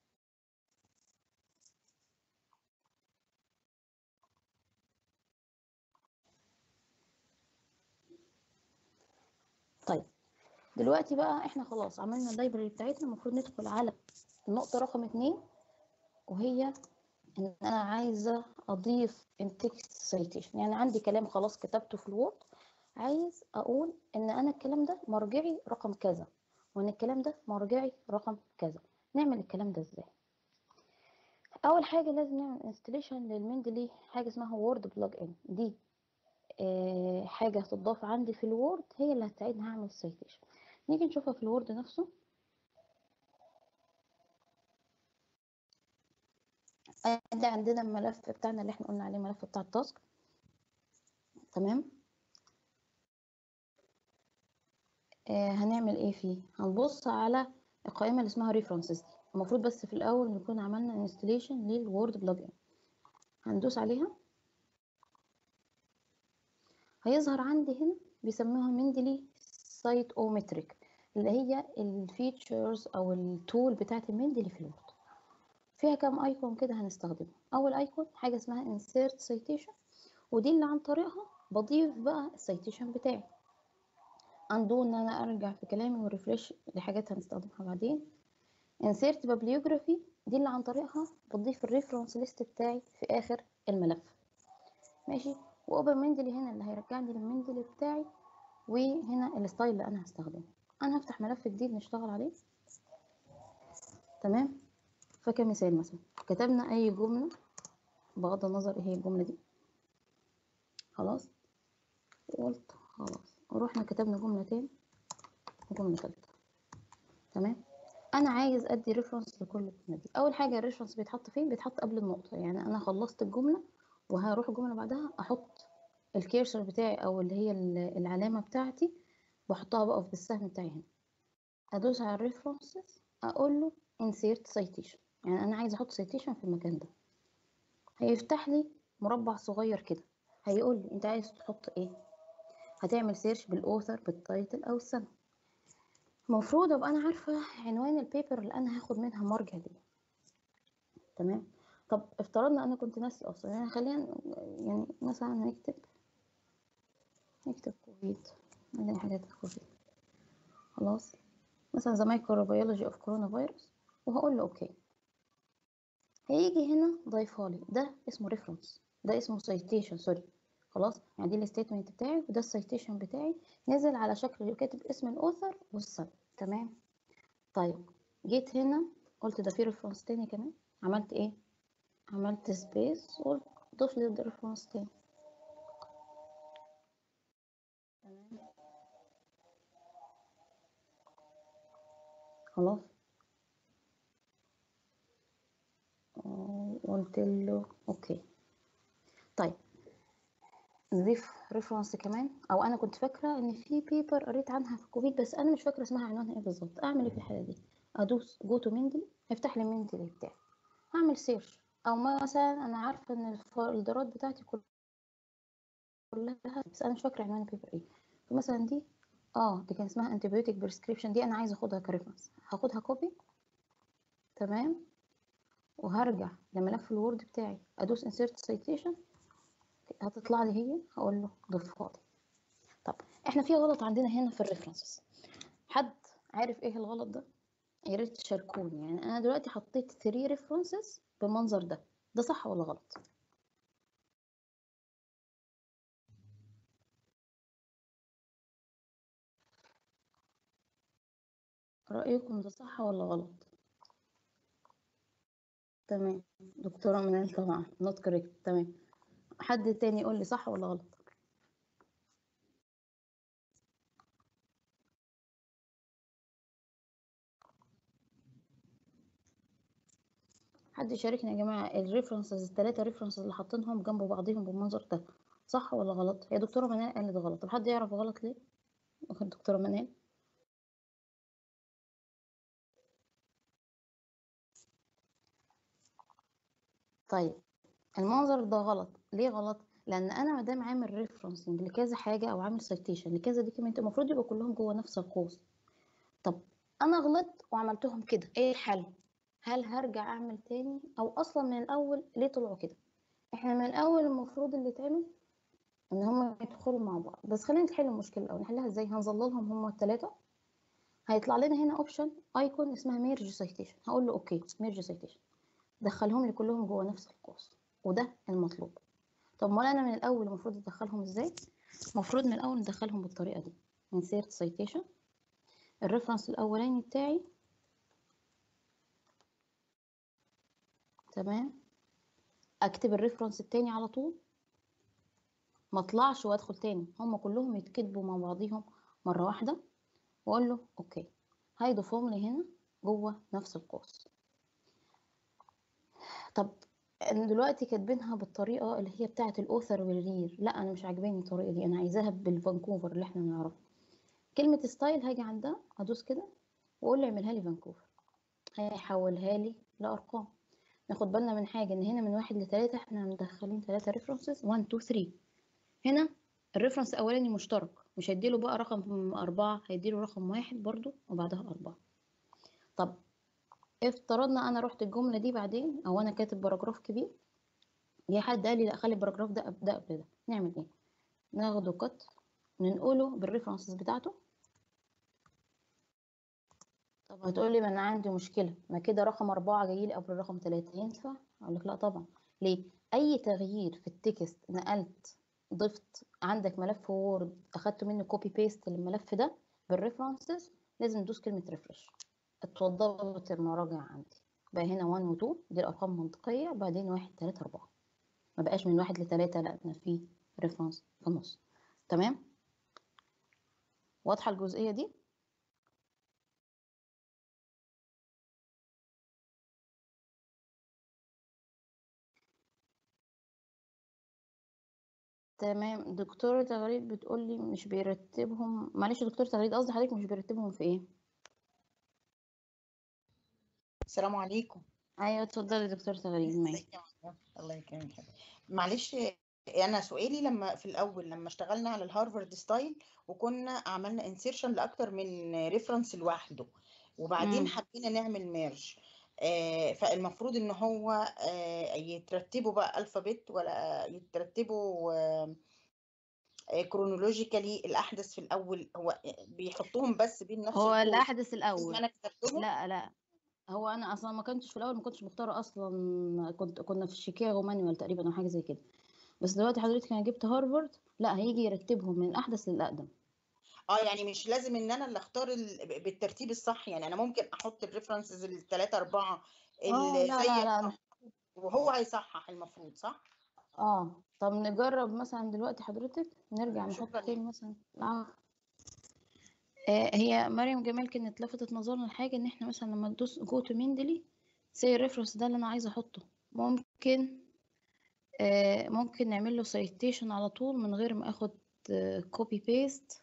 طيب دلوقتي بقى احنا خلاص عملنا اللايبرري بتاعتنا المفروض ندخل على النقطة رقم اتنين وهي ان انا عايزة اضيف التكست سيتيشن يعني عندي كلام خلاص كتبته في الوورد عايز اقول ان انا الكلام ده مرجعي رقم كذا وان الكلام ده مرجعي رقم كذا نعمل الكلام ده ازاي اول حاجة لازم نعمل انستليشن للمندلي حاجة اسمها وورد بلوج ان دي آه حاجة هتضاف عندي في الوورد هي اللي هتساعدني هعمل السيتيشن نيجي نشوفها في الوورد نفسه ادي عندنا الملف بتاعنا اللي احنا قلنا عليه ملف بتاع التاسك تمام آه هنعمل ايه فيه هنبص على القائمه اللي اسمها ريفرنسز دي المفروض بس في الاول نكون عملنا انستليشن للوورد بلجن هندوس عليها هيظهر عندي هنا بيسموها مندلي سايت اومتريك اللي هي الفيتشرز او التول بتاعت المندلي في الوورد فيها كام ايكون كده هنستخدمه اول ايكون حاجه اسمها insert citation ودي اللي عن طريقها بضيف بقى السيتيشن بتاعي اندو ان انا ارجع في كلامي وريفرش لحاجات هنستخدمها بعدين insert bibliography دي اللي عن طريقها بضيف الريفرنس ليست بتاعي في اخر الملف ماشي واوبن مندلي هنا اللي هيرجعني للمندلي بتاعي وهنا الستايل اللي انا هستخدمه انا هفتح ملف جديد نشتغل عليه تمام فكمثال مثلا كتبنا اي جملة بغض النظر ايه هي الجملة دي خلاص قلت خلاص ورحنا كتبنا جملة تاني وجملة تالتة تمام انا عايز ادي ريفرنس لكل الجملة دي اول حاجة الريفرنس بيتحط فين بيتحط قبل النقطة يعني انا خلصت الجملة وهروح الجملة بعدها احط الكيرسر بتاعي او اللي هي العلامة بتاعتي بحطها بقى بالسهم بتاعي هنا ادوس على الريفرنسز اقول له insert citation يعني انا عايزه احط citation في المكان ده هيفتح لي مربع صغير كده هيقول لي انت عايز تحط ايه هتعمل سيرش بالاوثر بالتايتل او السنه المفروض ابقى انا عارفه عنوان البيبر اللي انا هاخد منها مرجع ليه تمام طب افترضنا انا كنت ناسي اصلا يعني خلينا يعني مثلا نكتب نكتب كوفيد عندنا حاجات كوفيد خلاص مثلا the microbiology of coronavirus وهقول له اوكي هيجي هنا ضيفها لي ده اسمه ريفرنس ده اسمه citation سوري خلاص يعني دي الستيتمنت بتاعي وده السيتيشن بتاعي نزل على شكل كاتب اسم الاوثر والسنة تمام طيب جيت هنا قلت ده في ريفرنس تاني كمان عملت ايه عملت سبيس وقلت ضيف لي ريفرنس تاني تمام خلاص قلت له اوكي طيب نضيف ريفرنس كمان او انا كنت فاكره ان في بيبر قريت عنها في كوفيد بس انا مش فاكره اسمها عنوانها ايه بالظبط اعمل ايه في الحاله دي ادوس جو تو مندلي هيفتح لي المندلي بتاعي هعمل سيرش او مثلا انا عارفه ان الفولدرات بتاعتي كلها بس انا مش فاكره عنوان البيبر ايه فمثلا دي اه دي كان اسمها انتيبيوتيك بريسكريبشن دي انا عايزه اخدها كريفرنس هاخدها كوبي تمام وهرجع لملف الوورد بتاعي ادوس insert citation هتطلع لي هي هقول له ضيفها لي طب احنا في غلط عندنا هنا في الريفرنسز حد عارف ايه الغلط ده يا ريت تشاركوني يعني انا دلوقتي حطيت 3 ريفرنسز بالمنظر ده ده صح ولا غلط رأيكم ده صح ولا غلط تمام دكتورة منال طبعا not correct تمام حد تاني يقول لي صح ولا غلط حد يشاركني يا جماعة الريفرنسز التلاتة ريفرنسز اللي حاطينهم جنب بعضهم بالمنظر ده صح ولا غلط هي دكتورة منال قالت غلط طب حد يعرف غلط ليه دكتورة منال طيب المنظر ده غلط ليه غلط لان انا ما دام عامل ريفرنسنج لكذا حاجه او عامل سيتيشن لكذا دوكيمنت المفروض يبقى كلهم جوه نفس القوس طب انا غلطت وعملتهم كده ايه الحل هل هرجع اعمل تاني او اصلا من الاول ليه طلعوا كده احنا من الاول المفروض اللي يتعمل ان هم يدخلوا مع بعض بس خلينا نحل المشكله او نحلها ازاي هنظللهم هم الثلاثه هيطلع لنا هنا اوبشن ايكون اسمها ميرج سيتيشن هقول له اوكي ميرج سيتيشن دخلهم لي كلهم جوه نفس القوس وده المطلوب طب ما انا من الاول المفروض ادخلهم ازاي المفروض من الاول ندخلهم بالطريقه دي insert citation الريفرنس الاولاني بتاعي تمام اكتب الريفرنس التاني على طول ما اطلعش وادخل تاني هم كلهم يتكتبوا مع بعضيهم مره واحده واقول له اوكي هيضيفهم لي هنا جوه نفس القوس طب دلوقتي كاتبينها بالطريقه اللي هي بتاعه الاوثر والرير لا انا مش عاجباني الطريقه دي انا عايزاها بالفانكوفر اللي احنا نعرفه كلمه ستايل هاجي عندها ادوس كده واقول له اعملها لي فانكوفر هيحولها لي لارقام ناخد بالنا من حاجه ان هنا من واحد لثلاثة احنا مدخلين ثلاثة ريفرنسز 1 2 3 هنا الريفرنس الاولاني مشترك مش هيديله بقى رقم أربعة هيديله رقم واحد برضو وبعدها أربعة طب افترضنا انا رحت الجمله دي بعدين او انا كاتب باراجراف كبير جه حد قال لي لا خلي الباراجراف ده ده قبل ده نعمل ايه ناخده كت ننقله بالريفرنسز بتاعته طب هتقول لي ما انا عندي مشكله ما كده رقم أربعة جاي لي قبل رقم ثلاثة ينفع اقول لك لا طبعا ليه اي تغيير في التكست نقلت ضفت عندك ملف وورد اخدت منه كوبي بيست للملف ده بالريفرنسز لازم ندوس كلمه ريفرش اتوضبت المراجع عندي بقى هنا 1 و 2 دي الارقام منطقيه بعدين 1 3 4 ما بقاش من 1 ل 3 لا انا في ريفرنس في النص تمام واضحه الجزئيه دي تمام دكتورة تغريد بتقول لي مش بيرتبهم معلش يا دكتورة تغريد قصدي حضرتك مش بيرتبهم في ايه السلام عليكم ايوه اتفضلي دكتورة تغريد معاكي ازيك يا مروة؟ الله يكرمك حبيبي. معلش انا سؤالي لما في الاول لما اشتغلنا على الهارفارد ستايل وكنا عملنا انسيرشن لاكتر من ريفرنس لوحده وبعدين مم. حبينا نعمل ميرج آه فالمفروض ان هو آه يترتبوا بقى الفابت ولا يترتبوا آه كرونولوجيكالي الاحدث في الاول هو بيحطوهم بس بين نفس هو القوس الاحدث زي الاول ما انا كتبتهم لا لا هو انا اصلا ما كنتش في الاول ما كنتش مختاره اصلا كنت كنا في شيكاغو مانوال تقريبا او حاجه زي كده بس دلوقتي حضرتك انا جبت هارفارد لا هيجي يرتبهم من الاحدث للاقدم اه يعني مش لازم ان انا اللي اختار ال- بالترتيب الصح يعني انا ممكن احط الريفرنسز الثلاثة أربعة اه اللي لا زي لا لا أنا- وهو هيصحح المفروض صح؟ اه طب نجرب مثلا دلوقتي حضرتك نرجع نحط شكرا تاني لك مثلا العفو. آه هي مريم جمال كانت لفتت نظرنا لحاجه ان احنا مثلا لما ندوس جو تو مندلي سي الريفرنس ده اللي انا عايزه احطه ممكن آه ممكن نعمل له سيتيشن على طول من غير ما اخد كوبي بيست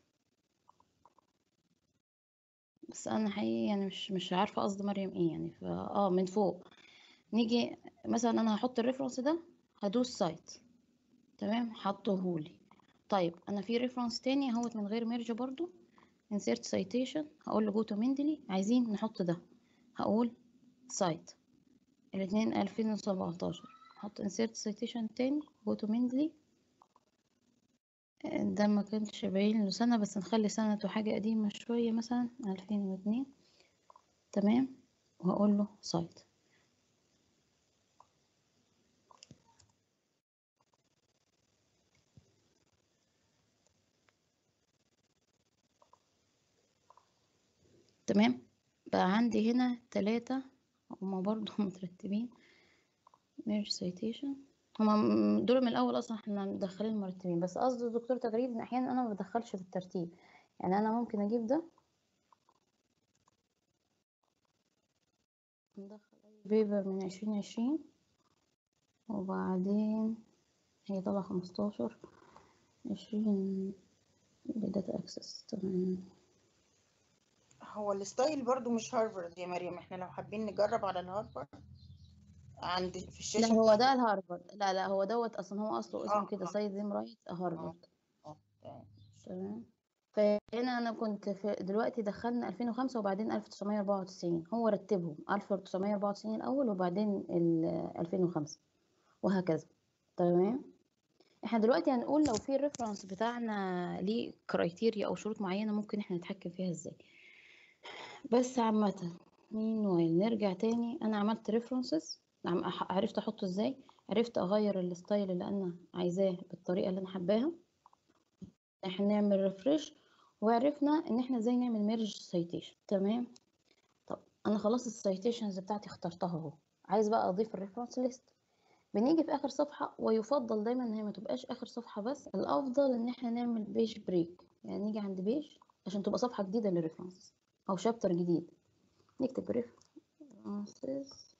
بس انا حقيقي يعني مش مش عارفه قصد مريم ايه يعني فا اه من فوق نيجي مثلا انا هحط الريفرنس ده هدوس سايت تمام حطهولي طيب انا في ريفرنس تاني اهوت من غير ميرج برضو insert citation هقول له go to مندلي عايزين نحط ده هقول سايت الاتنين 2017 احط insert citation تاني go to مندلي ده ما كانش باين له سنة بس نخلي سنته حاجة قديمة شوية مثلا 2002 تمام وهقول له سايت تمام بقى عندي هنا تلاتة هما برضو مترتبين merge citation هما م- دول من الأول أصلا احنا مدخلين مرتبين بس قصد الدكتور تغريد إن أحيانا أنا ما بدخلش بالترتيب يعني أنا ممكن أجيب ده ندخل أي بيبر من عشرين عشرين وبعدين هي طبعا خمستاشر عشرين بداتا اكسس تمام هو الستايل برضو مش هارفارد يا مريم احنا لو حابين نجرب على الهارفارد عند في لا الشاشة هو بتاعت ده الهارفارد لا لا هو دوت اصلا هو اصله اسمه اه كده اه سايد زيم رايت اه هارفارد اه تمام. تمام فهنا انا كنت في دلوقتي دخلنا 2005 وبعدين 1994 هو رتبهم 1994 الاول وبعدين ال 2005 وهكذا تمام احنا دلوقتي هنقول لو في الريفرنس بتاعنا ليه كرايتيريا او شروط معينة ممكن احنا نتحكم فيها ازاي بس عامة مين وايل نرجع تاني انا عملت ريفرنسز عرفت احطه ازاي عرفت اغير الستايل اللي انا عايزاه بالطريقة اللي انا حباها احنا نعمل ريفرش وعرفنا ان احنا ازاي نعمل ميرج سايتيشن تمام طب انا خلاص السايتيشنز بتاعتي اخترتها اهو عايز بقى اضيف الريفرنس ليست بنيجي في اخر صفحة ويفضل دايما ان هي ما تبقاش اخر صفحة بس الافضل ان احنا نعمل بيج بريك يعني نيجي عند بيج عشان تبقى صفحة جديدة للريفرنس او شابتر جديد نكتب ريفرنسز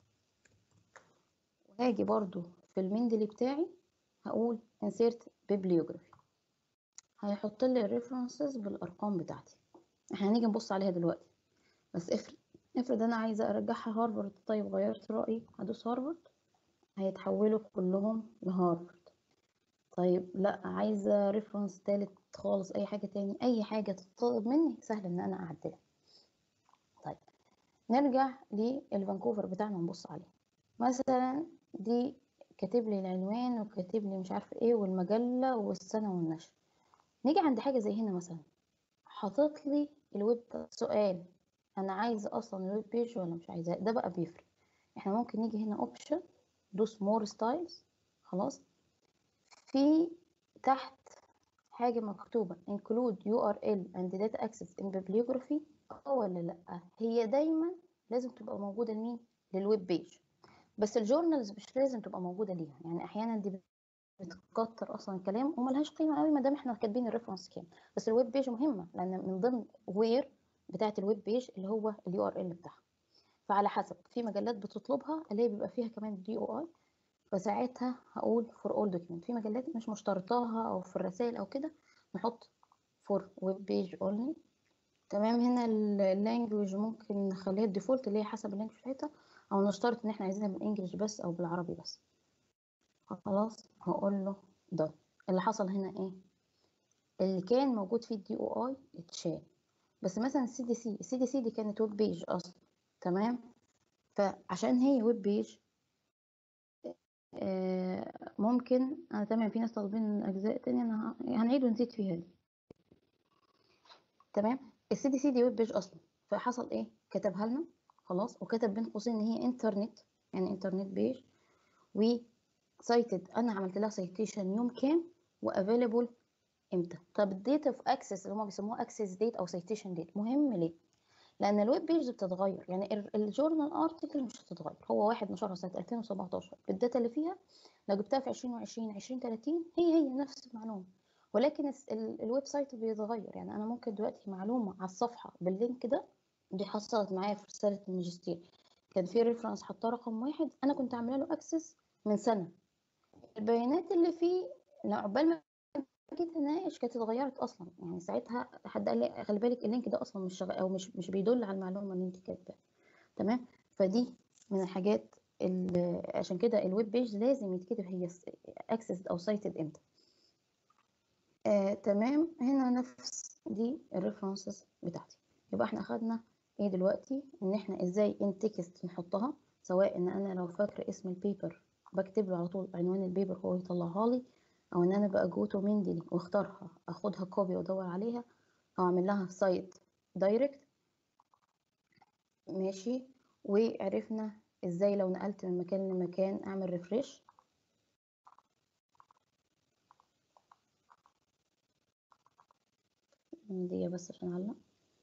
وهاجي برضو في المندلي بتاعي هقول insert bibliography هيحط لي الريفرنسز بالارقام بتاعتي احنا هنيجي نبص عليها دلوقتي بس افرض افرض انا عايزه ارجعها هارفارد طيب غيرت رايي هدوس هارفارد هيتحولوا كلهم لهارفارد طيب لا عايزه ريفرنس تالت خالص اي حاجه تاني اي حاجه تطلب مني سهل ان انا اعدلها طيب نرجع للفانكوفر بتاعنا نبص عليه مثلا دي كاتب لي العنوان وكاتب لي مش عارفه ايه والمجله والسنه والنشر نيجي عند حاجه زي هنا مثلا حاطط لي الويب سؤال انا عايزه اصلا الويب بيج ولا مش عايزاه ده بقى بيفرق احنا ممكن نيجي هنا اوبشن دوس مور ستايلز خلاص في تحت حاجه مكتوبه include URL and data access in bibliography اه ولا لا هي دايما لازم تبقى موجوده لمين للويب بيج بس الجورنالز مش لازم تبقى موجوده ليها يعني احيانا دي بتكتر اصلا الكلام وملهاش قيمه قوي ما دام احنا كاتبين الريفرنس كام بس الويب بيج مهمه لان من ضمن وير بتاعه الويب بيج اللي هو اليو ار ال بتاعها فعلى حسب في مجلات بتطلبها اللي هي بيبقى فيها كمان دي او اي فساعتها هقول فور اول دوكيمنت في مجلات مش مشترطاها او في الرسائل او كده نحط فور ويب بيج اونلي تمام هنا اللانجوج ممكن نخليها الديفولت اللي هي حسب اللانجوج بتاعتها او نشترط ان احنا عايزينها بالانجلش بس او بالعربي بس خلاص هقول له ده اللي حصل هنا ايه اللي كان موجود فيه الدي او اي اتشال بس مثلا السي دي سي السي دي سي دي كانت ويب بيج اصلا تمام فعشان هي ويب بيج آه ممكن انا تمام في ناس طالبين اجزاء تانية انا هنعيد ونزيد فيها دي تمام السي دي سي دي ويب بيج اصلا فحصل ايه كتبها لنا خلاص وكتب بين قوسين ان هي انترنت يعني انترنت بيج و سايتد انا عملت لها سايتيشن يوم كام وافيلبل امتى طب الديت اوف اكسس اللي هم بيسموها اكسس ديت او سايتيشن ديت مهم ليه لان الويب بيج بتتغير يعني الجورنال ارتكل مش هتتغير هو واحد نشرها سنه 2017 بالداتا اللي فيها لو جبتها في 2020 2030 هي هي نفس المعلومه ولكن الويب سايت بيتغير يعني انا ممكن دلوقتي معلومه على الصفحه باللينك ده دي حصلت معايا في رساله الماجستير كان في ريفرنس حطاه رقم واحد انا كنت عامله له اكسس من سنه البيانات اللي فيه لو عقبال ما جيت اناقش كانت اتغيرت اصلا يعني ساعتها حد قال لي خلي بالك اللينك ده اصلا مش شغال او مش مش بيدل على المعلومه اللي انت كاتباها تمام فدي من الحاجات اللي عشان كده الويب بيج لازم يتكتب هي اكسس او سايتد امتى آه، تمام هنا نفس دي الريفرنسز بتاعتي يبقى احنا اخدنا ايه دلوقتي ان احنا ازاي ان تكست نحطها سواء ان انا لو فاكره اسم البيبر بكتب له على طول عنوان البيبر هو يطلعها لي او ان انا بقى جو تو مندلي واختارها اخدها كوبي وادور عليها او اعمل لها سايت دايركت ماشي وعرفنا ازاي لو نقلت من مكان لمكان اعمل ريفريش دي بس عشان اعلق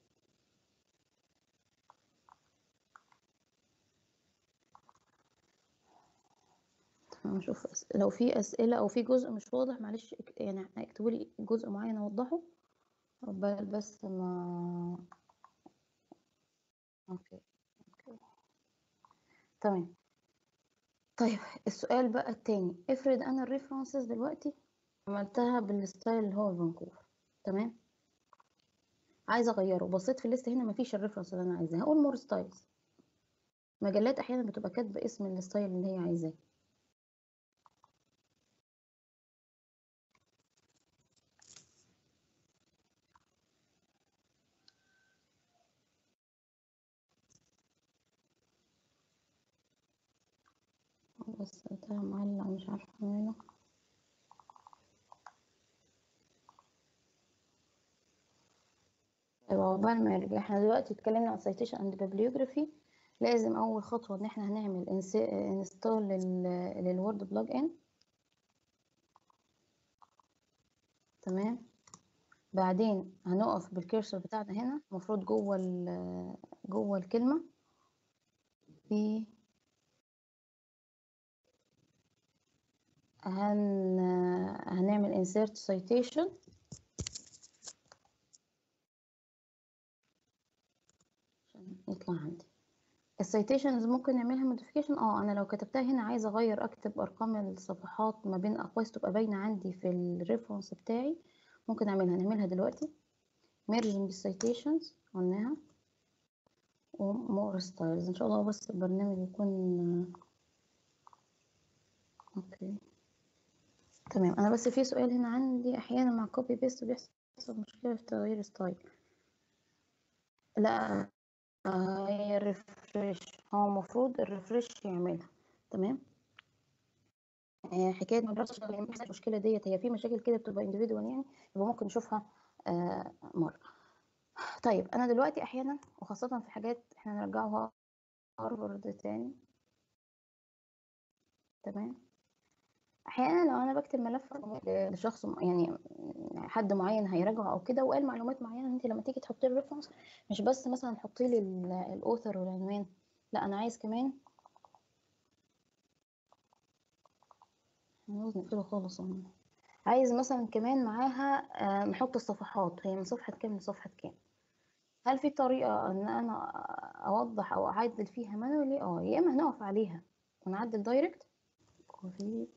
نشوف لو في اسئله او في جزء مش واضح معلش يعني اكتبوا لي جزء معين اوضحه عقبال بس ما اوكي اوكي تمام طيب السؤال بقى التاني افرض انا الريفرنسز دلوقتي عملتها بالستايل اللي هو فانكوفر تمام عايزه اغيره بصيت في الليست هنا مفيش الريفرنس اللي انا عايزاه هقول مور ستايلز مجلات احيانا بتبقى كاتبه اسم الستايل اللي هي عايزاه بس ده معلق مش عارفه اعمله طيب عقبال ما يرجع احنا دلوقتي اتكلمنا عن citation and bibliography لازم اول خطوه ان احنا هنعمل انستال للوورد بلوج ان تمام بعدين هنقف بالكيرسور بتاعنا هنا المفروض جوه ال- جوه الكلمه في هن هنعمل insert citation عشان يطلع عندي السيتيشنز ممكن نعملها موديفيكيشن اه انا لو كتبتها هنا عايزه اغير اكتب ارقام الصفحات ما بين اقواس تبقى باينه عندي في الريفرنس بتاعي ممكن اعملها نعملها دلوقتي ميرجنج السيتيشنز قلناها ومور ستايلز ان شاء الله بس البرنامج يكون اوكي تمام انا بس في سؤال هنا عندي احيانا مع كوبي بيست بيحصل مشكله في تغيير ستايل لا آه، هي الريفرش هو المفروض الريفرش يعملها تمام آه، حكايه ما بيحصلش يعني بيحصل المشكله ديت هي في مشاكل كده بتبقى individual يعني يبقى ممكن نشوفها آه، مره طيب انا دلوقتي احيانا وخاصه في حاجات احنا نرجعها هارفارد تاني تمام احيانا لو انا بكتب ملف لشخص م- يعني حد معين هيراجعه او كده وقال معلومات معينه انت لما تيجي تحطي له ريفرنس مش بس مثلا تحطي لي الاوثر والعنوان لا انا عايز كمان عاوز نقفله خالص أهو. عايز مثلا كمان معاها آه، نحط الصفحات هي من صفحه كام لصفحه كام هل في طريقه ان انا اوضح او اعدل فيها مانولي اه يا اما هنقف عليها ونعدل دايركت كوفيد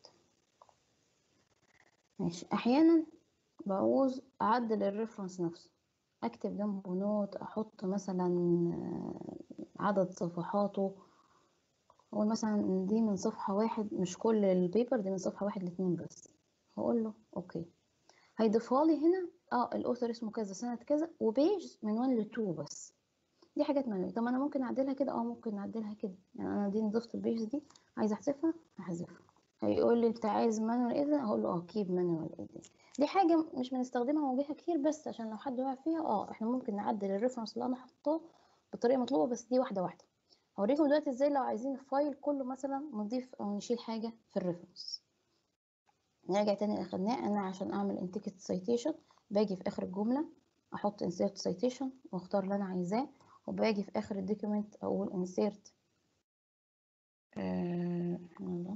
ماشي احيانا بعوز اعدل الريفرنس نفسه اكتب جنبه نوت احط مثلا آه، عدد صفحاته اقول مثلا إن دي من صفحة واحد مش كل البيبر دي من صفحة واحد لاتنين بس هقول له اوكي هيضيفها لي هنا اه الاوثر اسمه كذا سنة كذا وبيج من 1 ل 2 بس دي حاجات مانوي طب انا ممكن اعدلها كده اه ممكن اعدلها كده يعني انا دي ضفت البيج دي عايزه احذفها هحذفها هيقول لي انت عايز مانوال ايه ده هقول له اه كيب مانوال ايه ده دي حاجه مش بنستخدمها وبيها كتير بس عشان لو حد وقع فيها اه احنا ممكن نعدل الريفرنس اللي انا حاطاه بطريقه مطلوبه بس دي واحده واحده هوريكم دلوقتي ازاي لو عايزين الفايل كله مثلا نضيف او نشيل حاجه في الريفرنس نرجع تاني اللي اخدناه انا عشان اعمل انتيكت سيتيشن باجي في اخر الجمله احط insert citation واختار اللي انا عايزاه وباجي في اخر الدوكيمنت اقول insert آه، يلا.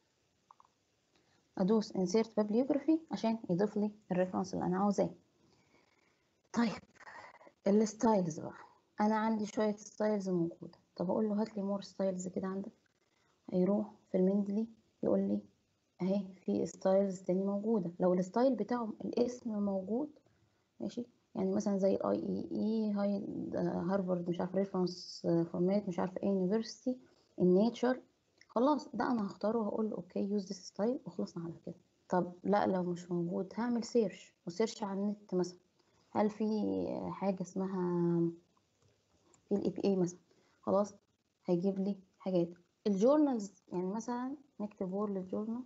ادوس insert bibliography عشان يضيف لي الريفرنس اللي انا عاوزاه طيب الستايلز بقى انا عندي شويه ستايلز موجوده طب اقول له هات لي مور ستايلز كده عندك هيروح في المندلي يقول لي اهي في ستايلز تاني موجوده لو الستايل بتاعهم الاسم موجود ماشي يعني مثلا زي الاي اي اي هاي هارفارد مش عارف ريفرنس فورمات مش عارف ايه يونيفرسيتي النيتشر خلاص ده انا هختاره وهقول له اوكي يوز ذس ستايل وخلصنا على كده طب لا لو مش موجود هعمل سيرش وسيرش على النت مثلا هل في حاجه اسمها في الاي بي اي مثلا خلاص هيجيب لي حاجات الجورنالز يعني مثلا نكتب وورلد جورنال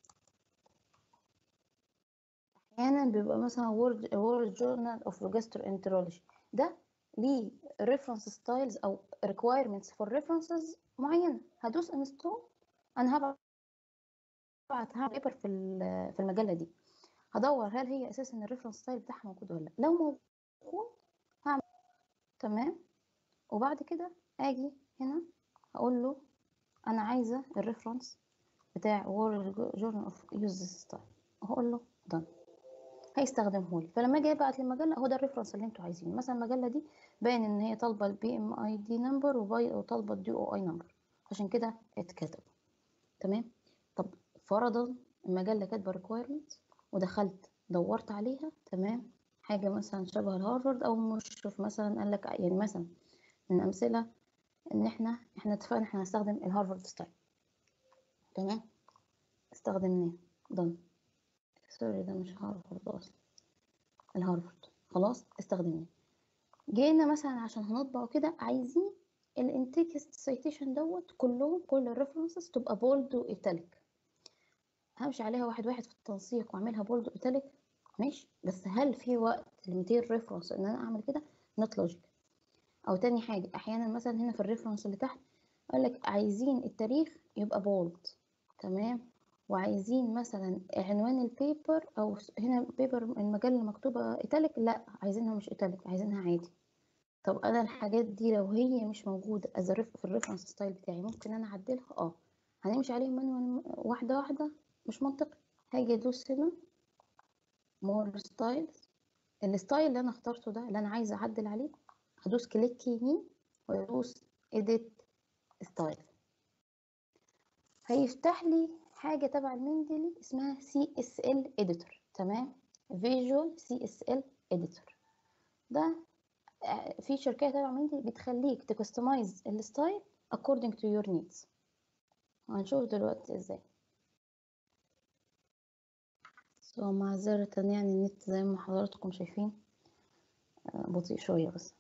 احيانا بيبقى مثلا وورد وورلد جورنال اوف جاستروانترولوجي ده ليه ريفرنس ستايلز او requirements for references معينه هدوس انستول انا هبعت هعمل بيبر في ال- في المجله دي هدور هل هي اساسا الريفرنس ستايل بتاعها موجود ولا لا لو موجود هعمل تمام وبعد كده اجي هنا هقول له انا عايزه الريفرنس بتاع World Journal of Use Style وهقول له done هيستخدمه لي فلما اجي ابعت للمجله هو ده الريفرنس اللي انتوا عايزينه مثلا المجله دي باين ان هي طالبه البي ام اي دي نمبر وطالبه الدي او اي نمبر عشان كده اتكتب تمام طب فرضا المجله كاتبه requirements ودخلت دورت عليها تمام حاجه مثلا شبه الهارفارد او مشرف مثلا قال لك يعني مثلا من امثله ان احنا احنا اتفقنا احنا هنستخدم الهارفارد ستايل تمام استخدمناه done سوري ده مش هارفارد اصلا الهارفارد خلاص استخدمناه جينا مثلا عشان هنطبع كده عايزين الانتكست سيتيشن دوت كلهم كل الريفرنسز تبقى بولد وايتاليك همشي عليها واحد واحد في التنسيق واعملها بولد وايتاليك ماشي بس هل في وقت ل 200 ريفرنس ان انا اعمل كده نوت لوجيك او تاني حاجه احيانا مثلا هنا في الريفرنس اللي تحت قال لك عايزين التاريخ يبقى بولد تمام وعايزين مثلا عنوان البيبر او هنا بيبر المجله مكتوبه ايتاليك لا عايزينها مش ايتاليك عايزينها عادي طب انا الحاجات دي لو هي مش موجوده از في الريفرنس ستايل بتاعي ممكن انا اعدلها اه هنمشي عليهم مانوال واحده واحده مش منطقي هاجي ادوس هنا مور ستايلز الستايل اللي انا اخترته ده اللي انا عايزه اعدل عليه هدوس كليك يمين وادوس edit ستايل هيفتح لي حاجه تبع المندلي اسمها سي اس ال اديتور تمام فيجوال سي اس ال اديتور ده في شركات تبع مندلي بتخليك تكستمايز الستايل according to your needs وهنشوف دلوقتي ازاي سو معذرة يعني النت زي ما حضراتكم شايفين بطيء شوية بس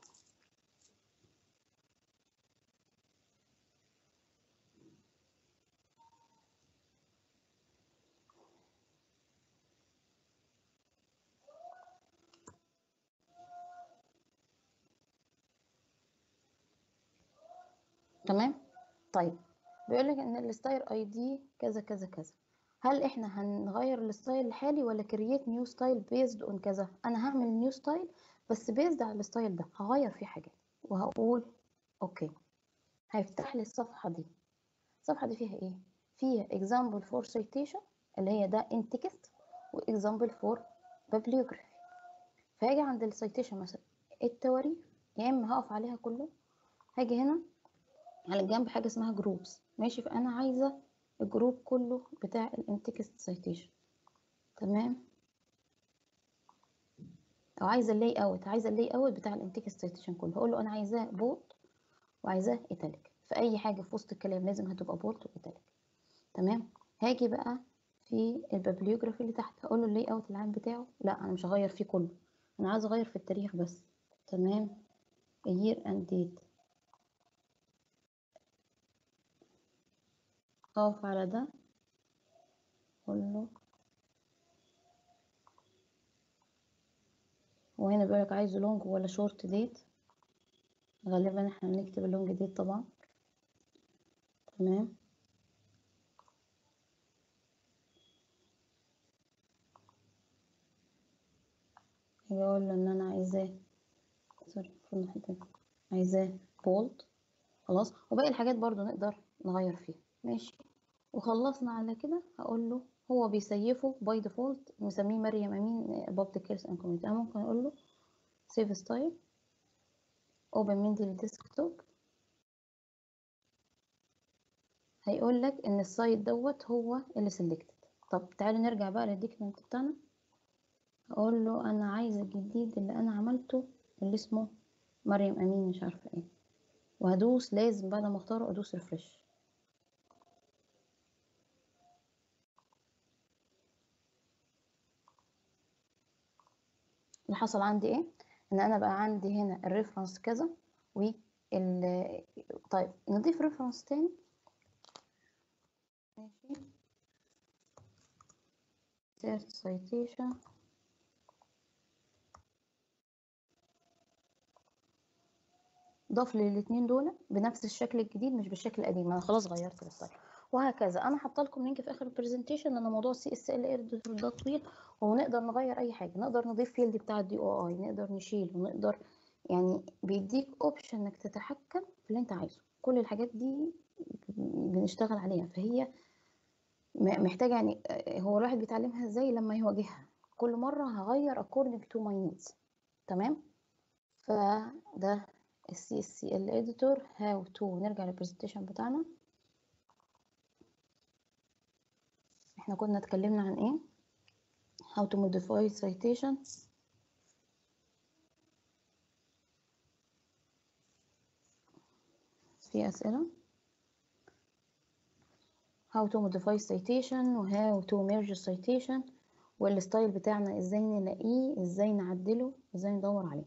تمام طيب بيقول لك ان الستايل اي دي كذا كذا كذا هل احنا هنغير الستايل الحالي ولا كرييت نيو ستايل بيزد اون كذا انا هعمل نيو ستايل بس بيزد على الستايل ده هغير فيه حاجات وهقول اوكي هيفتح لي الصفحه دي الصفحه دي فيها ايه فيها example for citation اللي هي ده in text و example for bibliography فهاجي عند السيتيشن مثلا التواريخ يا اما هقف عليها كله هاجي هنا على الجنب حاجه اسمها جروبس ماشي فانا عايزه الجروب كله بتاع الانتكست سيتيشن تمام او عايزه اللاي اوت عايزه اللاي اوت بتاع الانتكست سيتيشن كله هقول له انا عايزاه بولد وعايزاه ايتاليك في اي حاجه في وسط الكلام لازم هتبقى بولد وايتاليك تمام هاجي بقى في الببليوجرافي اللي تحت هقول له اللاي اوت العام بتاعه لا انا مش هغير فيه كله انا عايز اغير في التاريخ بس تمام year and date اقف على ده اقول له وهنا بيقولك عايزه لونج ولا شورت ديت غالبا احنا بنكتب اللونج ديت طبعا تمام يقول له ان انا عايزاه سوري المفروض نحط عايزاه بولد خلاص وباقي الحاجات برضو نقدر نغير فيها ماشي وخلصنا على كده هقول له هو بيسيفه باي ديفولت مسميه مريم امين بابليك كيرس اند كوميونتي انا ممكن اقول له سيف ستايل اوبن مندل ديسكتوب هيقول لك ان السايت دوت هو اللي سيلكتد طب تعالوا نرجع بقى للديكمنت بتاعنا اقول له انا عايز الجديد اللي انا عملته اللي اسمه مريم امين مش عارفه ايه وهدوس لازم بعد ما اختاره ادوس ريفرش اللي حصل عندي ايه ان انا بقى عندي هنا الريفرنس كذا وال طيب نضيف ريفرنس تاني ماشي insert citation ضاف لي الاثنين دول بنفس الشكل الجديد مش بالشكل القديم انا خلاص غيرت الستايل وهكذا انا حاطه لكم لينك في اخر البرزنتيشن ان موضوع السي اس ال اديتور ده طويل ونقدر نغير اي حاجه نقدر نضيف فيلد بتاع الدي او اي نقدر نشيله نقدر يعني بيديك اوبشن انك تتحكم في اللي انت عايزه كل الحاجات دي بنشتغل عليها فهي محتاجه يعني هو الواحد بيتعلمها ازاي لما يواجهها كل مره هغير according to my needs تمام فده السي اس سي ال اديتور هاو تو نرجع للبرزنتيشن بتاعنا احنا كنا اتكلمنا عن ايه how to modify citation في اسئله how to modify citation و how to merge citation والستايل بتاعنا ازاي نلاقيه ازاي نعدله ازاي ندور عليه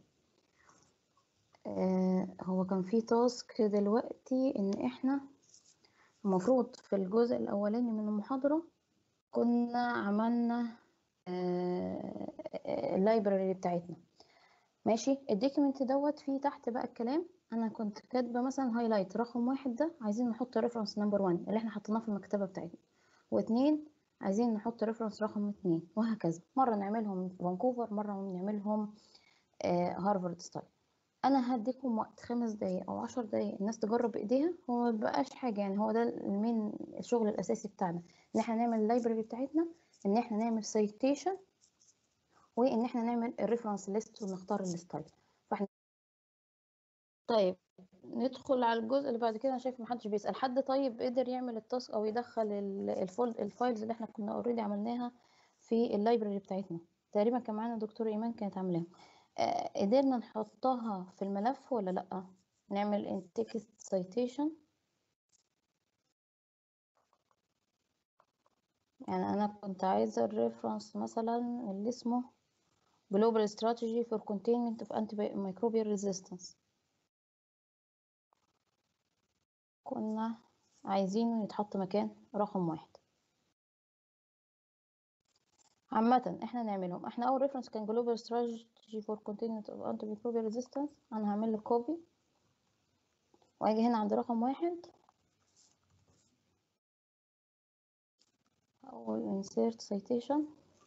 آه هو كان في تاسك دلوقتي ان احنا المفروض في الجزء الاولاني من المحاضرة كنا عملنا آه اللايبراري بتاعتنا ماشي الدوكيمنت دوت فيه تحت بقى الكلام انا كنت كاتبه مثلا هايلايت رقم واحد ده عايزين نحط ريفرنس نمبر 1 اللي احنا حطيناه في المكتبه بتاعتنا واتنين عايزين نحط ريفرنس رقم اتنين وهكذا مرة نعملهم فانكوفر مرة نعملهم آه هارفارد ستايل انا هديكم وقت خمس دقايق او عشر دقايق الناس تجرب بايديها هو ما بقاش حاجة يعني هو ده المين الشغل الاساسي بتاعنا ان احنا نعمل اللايبراري بتاعتنا ان احنا نعمل سيتيشن وان احنا نعمل الريفرنس ليست ونختار الستايل فاحنا طيب ندخل على الجزء اللي بعد كده انا شايف محدش بيسأل حد طيب قدر يعمل التاسك او يدخل الفولد الفايلز اللي احنا كنا اوريدي عملناها في اللايبراري بتاعتنا تقريبا كان معانا دكتور ايمان كانت عاملاها آه قدرنا نحطها في الملف ولا لا نعمل ان تكست سايتيشن يعني انا كنت عايزه الريفرنس مثلا اللي اسمه global strategy for containment of antimicrobial resistance كنا عايزينه يتحط مكان رقم واحد عامة احنا نعملهم احنا اول ريفرنس كان global strategy for containment of antimicrobial resistance انا هعمل له كوبي واجي هنا عند رقم واحد اقول insert citation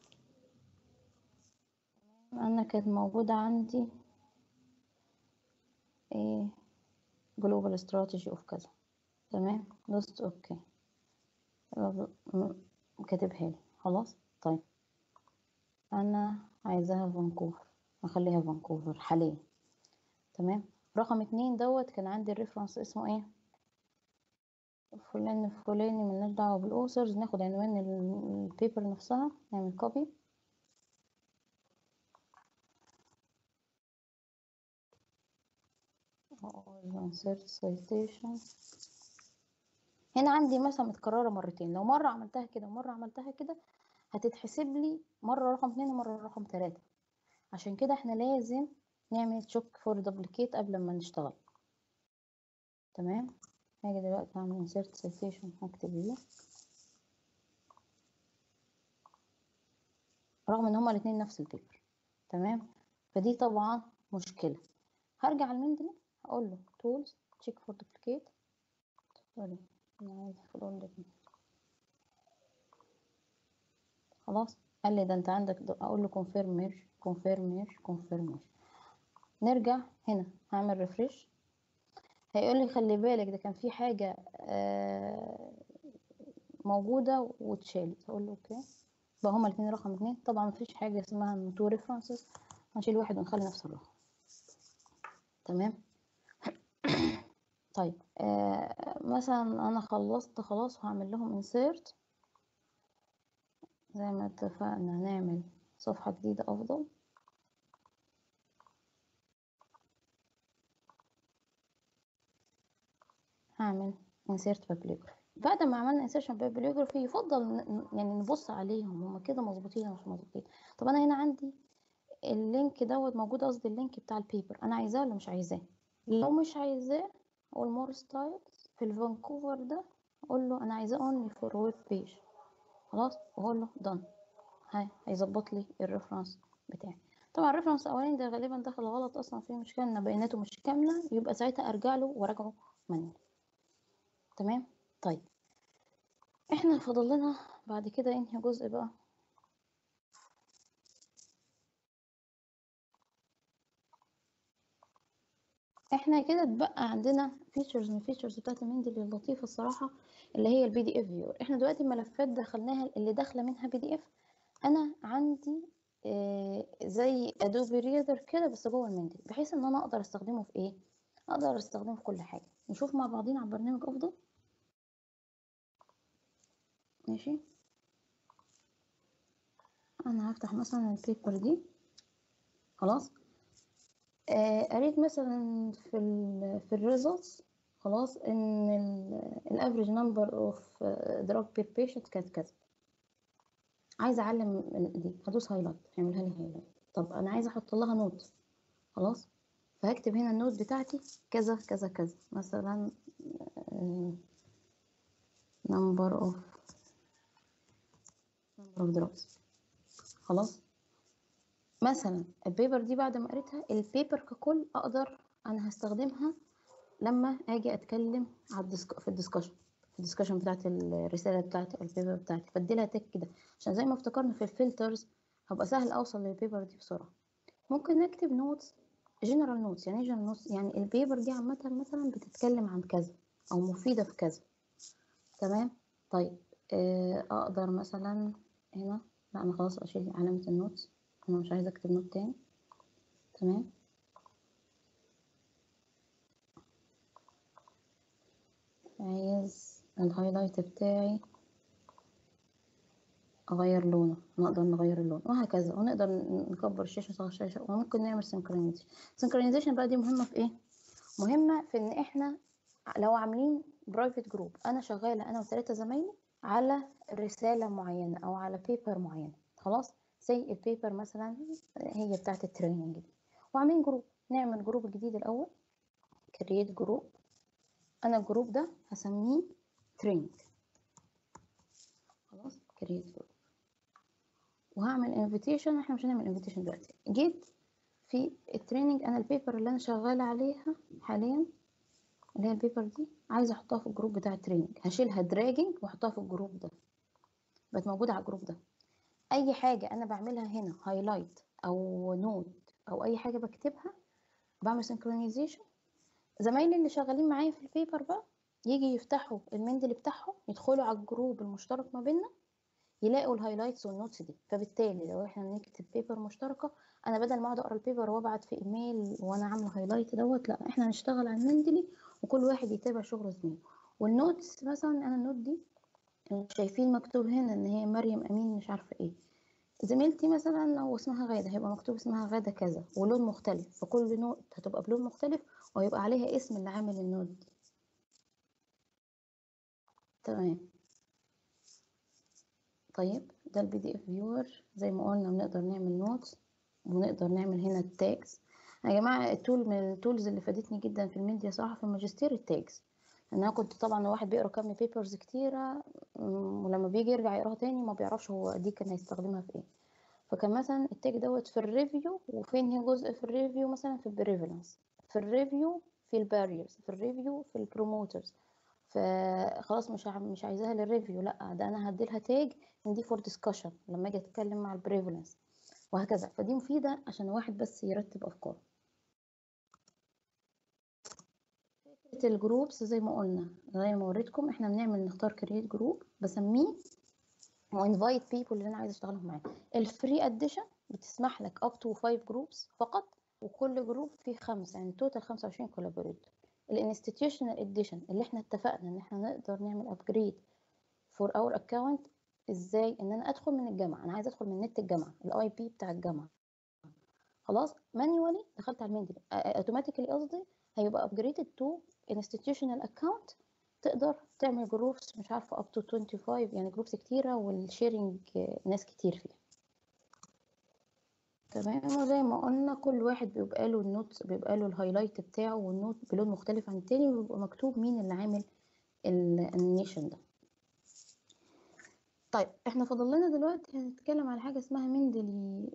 انا كانت موجودة عندي ايه global strategy of كذا تمام دوست اوكي كاتبها لي خلاص طيب انا عايزاها فانكوفر اخليها فانكوفر حاليا تمام رقم اتنين دوت كان عندي الريفرنس اسمه ايه فلان فلاني ملناش دعوه بالاوثرز ناخد عنوان البيبر نفسها نعمل كوبي insert citation هنا عندي مثلا متكررة مرتين لو مرة عملتها كده ومرة عملتها كده هتتحسب لي مرة رقم اتنين ومرة رقم تلاتة عشان كده احنا لازم نعمل تشوك فور دبليكيت قبل ما نشتغل تمام هاجي دلوقتي اعمل insert citation هكتب ايه رغم ان هما الاتنين نفس البيبر تمام فدي طبعا مشكلة هرجع المندل هقول له tools check for duplicate سوري انا عايز folder خلاص قال لي ده انت عندك اقول له confirm merge confirm merge confirm merge نرجع هنا هعمل ريفرش هيقول لي خلي بالك ده كان في حاجة موجودة واتشالت هقول له اوكي بقى هما الاتنين رقم اتنين طبعا مفيش حاجة اسمها تو ريفرنسز هنشيل واحد ونخلي نفس الرقم تمام طيب آه مثلا انا خلصت خلاص وهعمل لهم insert زي ما اتفقنا نعمل صفحة جديدة افضل هعمل insert bibliography بعد ما عملنا insertion bibliography يفضل يعني نبص عليهم هما كده مظبوطين ولا مش مظبوطين طب انا هنا عندي اللينك دوت موجود قصدي اللينك بتاع البيبر انا عايزاه ولا مش عايزاه لو مش عايزاه اقول مور ستايلز في الفانكوفر ده اقول له انا عايزاه اونلي فور ويب بيج خلاص واقول له دان هاي هيظبط لي الريفرنس بتاعي طبعا الريفرنس الاولاني ده غالبا دخل غلط اصلا فيه مشكله ان بياناته مش كامله يبقى ساعتها ارجع له وراجعه مانيوال تمام طيب احنا فاضل لنا بعد كده انهي جزء بقى احنا كده اتبقى عندنا فيتشرز من الفيتشرز بتاعت المندل اللطيفه الصراحه اللي هي البي دي اف فيور احنا دلوقتي الملفات دخلناها اللي داخله منها بي دي اف انا عندي آه زي ادوبي ريدر كده بس جوه المندل بحيث ان انا اقدر استخدمه في ايه اقدر استخدمه في كل حاجه نشوف مع بعضينا على البرنامج افضل ماشي انا هفتح مثلا البيبر دي خلاص آه، قريت مثلا في ال في الريزلتس خلاص ان الافريج نمبر اوف دراج بير بيشنت كانت كذا عايزه اعلم ال- دي هدوس هايلايت هيعملها لي هايلايت طب انا عايزه احط لها نوت خلاص فهكتب هنا النوت بتاعتي كذا كذا كذا مثلا نمبر اوف نمبر اوف دراجز خلاص مثلا البيبر دي بعد ما قريتها البيبر ككل اقدر انا هستخدمها لما اجي اتكلم على الدسك... في الدسكشن في الدسكشن بتاعت الرساله بتاعت البيبر بتاعتي بديلها تك كده عشان زي ما افتكرنا في الفلترز هبقى سهل اوصل للبيبر دي بسرعه ممكن نكتب نوتس جنرال نوتس يعني ايه جنرال نوتس يعني البيبر دي عامه مثلا بتتكلم عن كذا او مفيده في كذا تمام طيب آه، اقدر مثلا هنا لا انا خلاص اشيل علامه النوتس انا مش عايزه اكتب نوت تاني تمام عايز الهايلايت بتاعي اغير لونه نقدر نغير اللون وهكذا ونقدر نكبر الشاشه نصغر الشاشه وممكن نعمل سنكرونيزيشن سنكرونيزيشن بقى دي مهمه في ايه مهمه في ان احنا لو عاملين برايفت جروب انا شغاله انا وثلاثه زمايلي على رساله معينه او على بيبر معينه خلاص زي البيبر مثلا هي بتاعه التريننج دي وعاملين جروب نعمل جروب جديد الاول كرييت جروب انا الجروب ده هسميه تريننج خلاص كرييت جروب وهعمل انفيتيشن احنا مش هنعمل انفيتيشن دلوقتي جيت في التريننج انا البيبر اللي انا شغاله عليها حاليا اللي هي البيبر دي عايزه احطها في الجروب بتاع التريننج هشيلها دراجنج واحطها في الجروب ده بقت موجوده على الجروب ده اي حاجه انا بعملها هنا هايلايت او نوت او اي حاجه بكتبها بعمل سنكرونايزيشن زمايلي اللي شغالين معايا في البيبر بقى يجي يفتحوا المندل بتاعهم يدخلوا على الجروب المشترك ما بيننا يلاقوا الهايلايتس والنوتس دي فبالتالي لو احنا بنكتب بيبر مشتركه انا بدل ما اقعد اقرا البيبر وابعت في ايميل وانا عامله هايلايت دوت لا احنا هنشتغل على المندلي وكل واحد يتابع شغل زميله والنوتس مثلا انا النوت دي شايفين مكتوب هنا ان هي مريم امين مش عارفه ايه زميلتي مثلا لو اسمها غادة هيبقى مكتوب اسمها غادة كذا ولون مختلف فكل نوت هتبقى بلون مختلف وهيبقى عليها اسم اللي عامل النوت دي تمام طيب ده البي دي اف فيور زي ما قلنا بنقدر نعمل نوتس ونقدر نعمل هنا التاجز يا جماعه التول من التولز اللي فادتني جدا في الميديا صراحه في الماجستير التاجز ان انا كنت طبعا واحد بيقرا كم بيبرز كتيره م- ولما بيجي يرجع يقراها تاني ما بيعرفش هو دي كان هيستخدمها في ايه فكان مثلا التاج دوت في الريفيو وفين هي جزء في الريفيو مثلا في البريفالنس في الريفيو في الباريرز في الريفيو في البروموترز فخلاص مش ع- مش عايزاها للريفيو لا ده انا هديلها تاج ان دي فور ديسكشن لما اجي اتكلم مع البريفالنس وهكذا فدي مفيده عشان واحد بس يرتب افكاره فكره الجروبس زي ما قلنا زي ما وريتكم احنا بنعمل نختار كرييت جروب بسميه وانفايت بيبول اللي انا عايزه اشتغلهم معاهم الفري اديشن بتسمح لك اب تو 5 جروبس فقط وكل جروب فيه خمسه يعني توتال 25 كولابوريتور الانستتيوشنال اديشن اللي احنا اتفقنا ان احنا نقدر نعمل ابجريد فور اور اكونت ازاي ان انا ادخل من الجامعه انا عايزه ادخل من نت الجامعه الاي بي بتاع الجامعه خلاص مانيوالي دخلت على المندل اوتوماتيكالي قصدي هيبقى ابجريدد تو انستتيوشنال اكونت تقدر تعمل جروبس مش عارفه اب تو 25 يعني جروبس كتيره والشيرنج ناس كتير فيها تمام وزي ما قلنا كل واحد بيبقى له النوت بيبقى له الهايلايت بتاعه والنوت بلون مختلف عن التاني وبيبقى مكتوب مين اللي عامل النيشن ده طيب احنا فاضل لنا دلوقتي هنتكلم على حاجه اسمها مندلي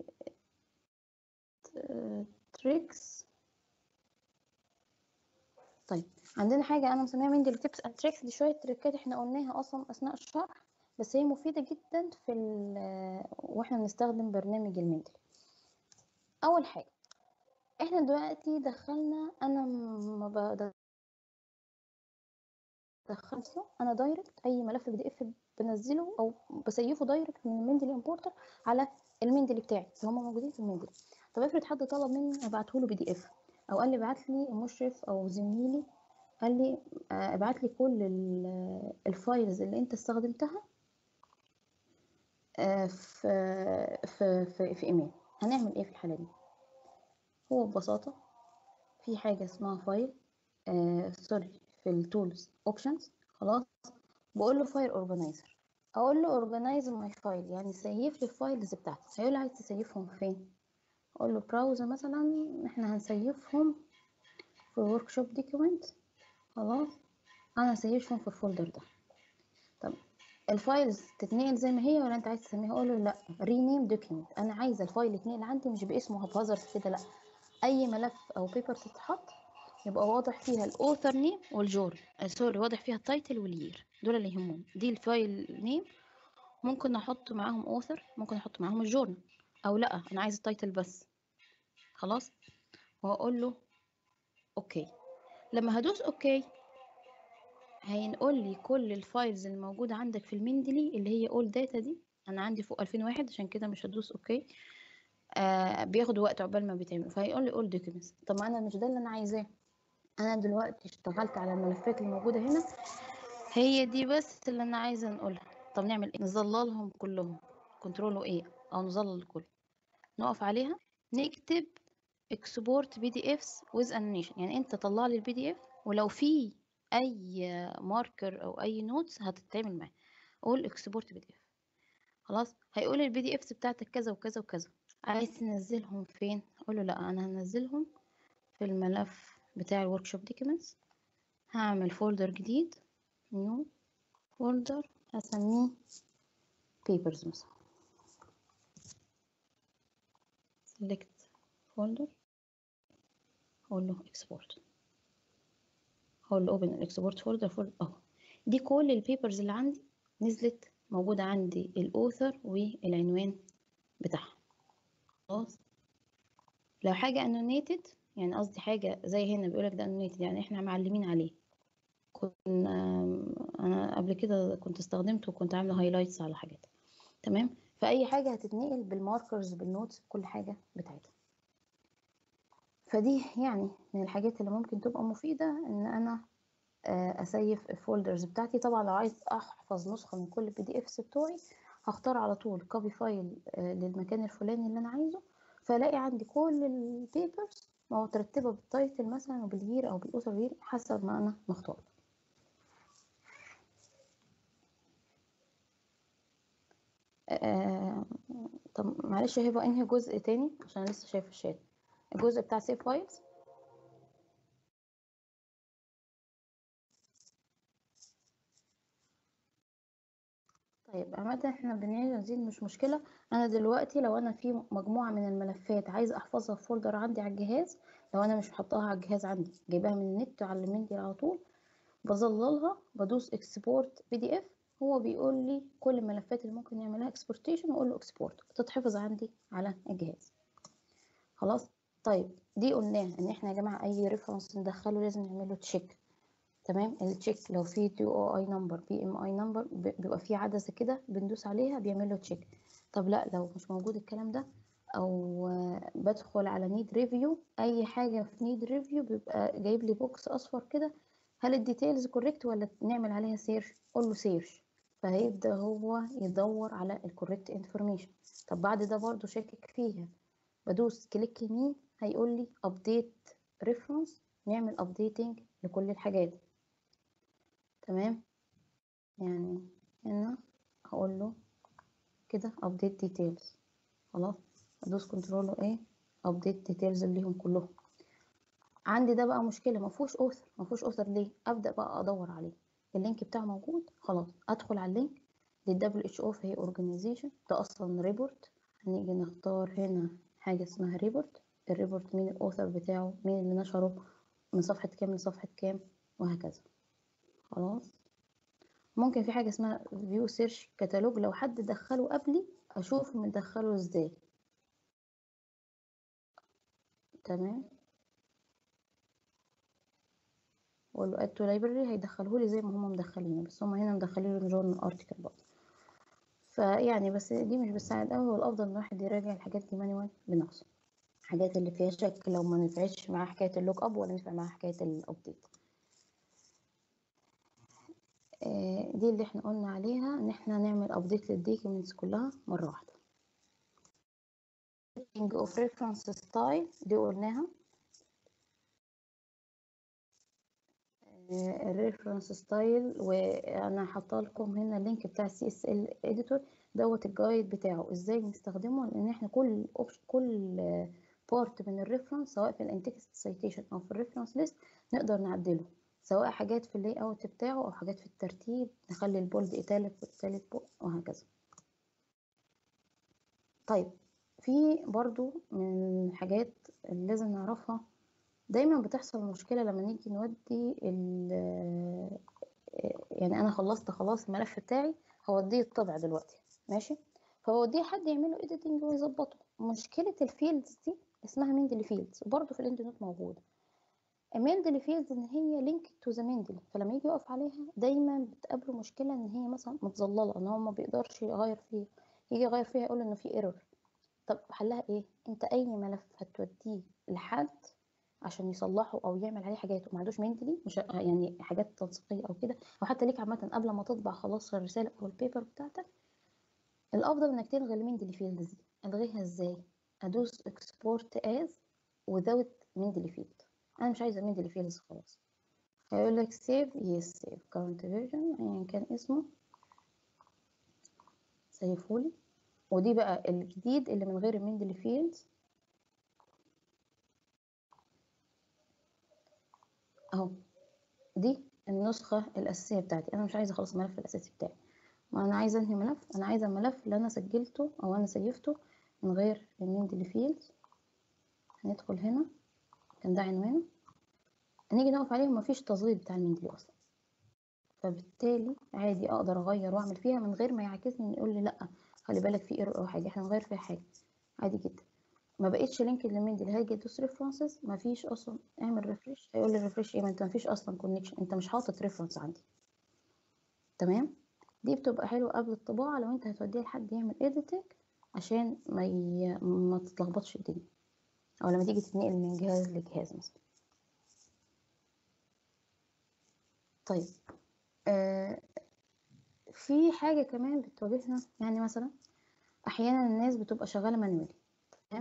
تريكس طيب عندنا حاجه انا مسميها مندلي تيبس اند تريكس دي شويه تريكات احنا قلناها اصلا اثناء الشرح بس هي مفيده جدا في واحنا بنستخدم برنامج المندلي اول حاجه احنا دلوقتي دخلنا انا ما بدخلته انا دايركت اي ملف بي دي اف بنزله او بسيفه دايركت من المندلي امبورتر على المندلي بتاعي اللي هم موجودين في المندلي طب افرض حد طلب مني ابعته له بي دي اف او قال لي ابعت لي مشرف او زميلي قال لي آه، ابعت لي كل ال- الفايلز اللي انت استخدمتها آه، في في في, في ايميل هنعمل ايه في الحالة دي هو ببساطة في حاجة اسمها فايل آه سوري في التولز اوبشنز خلاص بقول له فايل اورجانيزر اقول له اورجانيز ماي فايل يعني سيف لي الفايلز بتاعتي هيقول لي عايز تسيفهم فين اقول له براوزر مثلا احنا هنسيفهم في ورك شوب دوكيومنت خلاص انا هسيفهم في الفولدر ده طب الفايلز تتنقل زي ما هي ولا انت عايز تسميها اقول له لا رينيم دوكيومنت انا عايزه الفايل يتنقل عندي مش باسمه هبهزر كده لا اي ملف او بيبر تتحط يبقى واضح فيها الاوثر نيم والجور سوري واضح فيها التايتل والير دول اللي يهمون دي الفايل نيم ممكن احط معاهم اوثر ممكن احط معاهم الجورنال او لا انا عايز التايتل بس خلاص وهقول له اوكي لما هدوس اوكي هينقل لي كل الفايلز الموجوده عندك في المندلي اللي هي اول داتا دي انا عندي فوق 2001 عشان كده مش هدوس اوكي آه بياخد وقت عقبال ما بيتعمل فهيقول لي اول دوكيومنتس طب ما انا مش ده اللي انا عايزاه انا دلوقتي اشتغلت على الملفات اللي موجوده هنا هي دي بس اللي انا عايزه انقلها طب نعمل ايه نظللهم كلهم كنترول ايه او نظلل الكل نقف عليها نكتب export pdfs with animation يعني انت طلع لي البي دي اف ولو في اي ماركر او اي نوتس هتتعمل معاه قول export pdf خلاص هيقول البي دي افس بتاعتك كذا وكذا وكذا عايز تنزلهم فين اقول له لا انا هنزلهم في الملف بتاع الورك شوب دوكيومنتس هعمل فولدر جديد نيو فولدر هسميه papers مثلا select folder اقول له export اقول له open export folder folder اهو دي كل البيبرز اللي عندي نزلت موجودة عندي الاوثر والعنوان بتاعها خلاص لو حاجة annotated يعني قصدي حاجة زي هنا بيقولك ده annotated يعني احنا معلمين عليه كنا انا قبل كده كنت استخدمته وكنت عاملة هايلايتس على حاجات تمام فأي حاجة هتتنقل بالماركرز بالنوتس بكل حاجة بتاعتها فدي يعني من الحاجات اللي ممكن تبقى مفيدة ان انا آه، اسيف الفولدرز بتاعتي طبعا لو عايز احفظ نسخة من كل البي دي افس بتوعي هختار على طول كوبي فايل للمكان الفلاني اللي انا عايزه فالاقي عندي كل البيبرز مترتبة بالتايتل مثلا وبالير او بالاوثر يير حسب ما انا مختار آه، طب معلش هيبقى انهي جزء تاني عشان أنا لسه شايفه الشات الجزء بتاع سيف فايلز طيب عامة احنا بنعيد نزيد مش مشكلة انا دلوقتي لو انا في مجموعة من الملفات عايزة احفظها في فولدر عندي على الجهاز لو انا مش محطاها على الجهاز عندي جايباها من النت على المندي على طول بظللها بدوس اكسبورت بي دي اف هو بيقول لي كل الملفات اللي ممكن يعملها اكسبورتيشن واقول له اكسبورت تتحفظ عندي على الجهاز خلاص طيب دي قلناها ان احنا يا جماعة اي ريفرنس ندخله لازم نعمله تشيك تمام التشيك لو في دي او اي نمبر بي ام اي نمبر بيبقى في عدسه كده بندوس عليها بيعمل له تشيك طب لا لو مش موجود الكلام ده او آه، بدخل على نيد ريفيو اي حاجه في نيد ريفيو بيبقى جايب لي بوكس اصفر كده هل الديتيلز كوريكت ولا نعمل عليها سيرش قول له سيرش فهيبدا هو يدور على الكوريكت انفورميشن طب بعد ده برضو شاكك فيها بدوس كليك يمين هيقول لي ابديت ريفرنس نعمل ابديتنج لكل الحاجات تمام يعني هنا هقول له كده update details خلاص ادوس كنترول ايه update details ليهم كلهم عندي ده بقى مشكله ما فيهوش اوثر ما فيهوش اوثر ليه ابدا بقى ادور عليه اللينك بتاعه موجود خلاص ادخل على اللينك للدبليو اتش او فهي اورجانيزيشن ده اصلا ريبورت هنيجي نختار هنا حاجه اسمها ريبورت الريبورت مين الاوثر بتاعه مين اللي نشره من صفحه كام لصفحه كام وهكذا خلاص ممكن في حاجة اسمها فيو سيرش كتالوج لو حد دخله قبلي أشوف مدخله ازاي تمام واقول له اد تو لايبرري هيدخله لي زي ما هم مدخلينه بس هم هنا مدخلين له جورنال ارتكل برضه فيعني بس دي مش بتساعد قوي هو الافضل ان الواحد يراجع الحاجات دي مانوال بنفسه الحاجات اللي فيها شك لو ما نفعتش مع حكاية اللوك اب ولا نفع مع حكاية الابديت آه، دي اللي احنا قلنا عليها ان احنا نعمل ابديت للديكيومنتس كلها مرة واحدة setting of reference style دي قلناها الريفرنس ستايل وانا حاطه لكم هنا اللينك بتاع السي اس ال اديتور دوت الجايد بتاعه ازاي نستخدمه لان احنا كل اوبشن كل بارت من الريفرنس سواء في الانتكست سيتيشن او في الريفرنس ليست نقدر نعدله سواء حاجات في اللاي اوت بتاعه او حاجات في الترتيب نخلي البولد ايتاليك والتالت بولد وهكذا طيب في برضو من الحاجات اللي لازم نعرفها دايما بتحصل مشكلة لما نيجي نودي ال يعني أنا خلصت خلاص الملف بتاعي هوديه الطبع دلوقتي ماشي فبوديه حد يعمله editing ويظبطه مشكلة الفيلدز دي اسمها ميندلي فيلدز وبرضه في الاند نوت موجودة ميندلي فيلدز ان هي لينك تو ذا ميندلي فلما يجي يقف عليها دايما بتقابله مشكلة ان هي مثلا متظللة ان هو ما بيقدرش يغير فيها يجي يغير فيها يقول انه في ايرور طب حلها ايه انت اي ملف هتوديه لحد عشان يصلحه او يعمل عليه حاجات وما عندوش مينتلي مش يعني حاجات تنسيقيه او كده او حتى ليك عامه قبل ما تطبع خلاص الرساله او البيبر بتاعتك الافضل انك تلغي الميندلي فيلد دي الغيها ازاي ادوس اكسبورت از without ميندلي فيلد انا مش عايزه ميندلي فيلدز خلاص هيقول لك سيف يس سيف كارنت فيرجن ايا كان اسمه سيفولي ودي بقى الجديد اللي من غير الميندلي فيلدز اهو دي النسخة الأساسية بتاعتي أنا مش عايزة خلاص الملف الأساسي بتاعي ما أنا عايزة أنهي ملف أنا عايزة الملف اللي أنا سجلته أو أنا سيفته من غير الميندلي فيلدز هندخل هنا كان ده عنوانه نيجي نقف عليه ومفيش تظليل بتاع الميندلي أصلا فبالتالي عادي أقدر أغير وأعمل فيها من غير ما يعاكسني يقول لي لأ خلي بالك في ايرور أو حاجة احنا نغير فيها حاجة عادي جدا ما بقتش لينك للميندل هاجي ادوس ريفرنسز ما فيش اصلا اعمل ريفرش هيقول لي ريفرش ايه ما انت ما فيش اصلا كونكشن انت مش حاطط ريفرنس عندي تمام دي بتبقى حلوه قبل الطباعه لو انت هتوديها لحد يعمل اديتنج عشان ما ي... ما تتلخبطش الدنيا او لما تيجي تتنقل من جهاز لجهاز مثلا طيب آه في حاجه كمان بتواجهنا يعني مثلا احيانا الناس بتبقى شغاله مانوالي تمام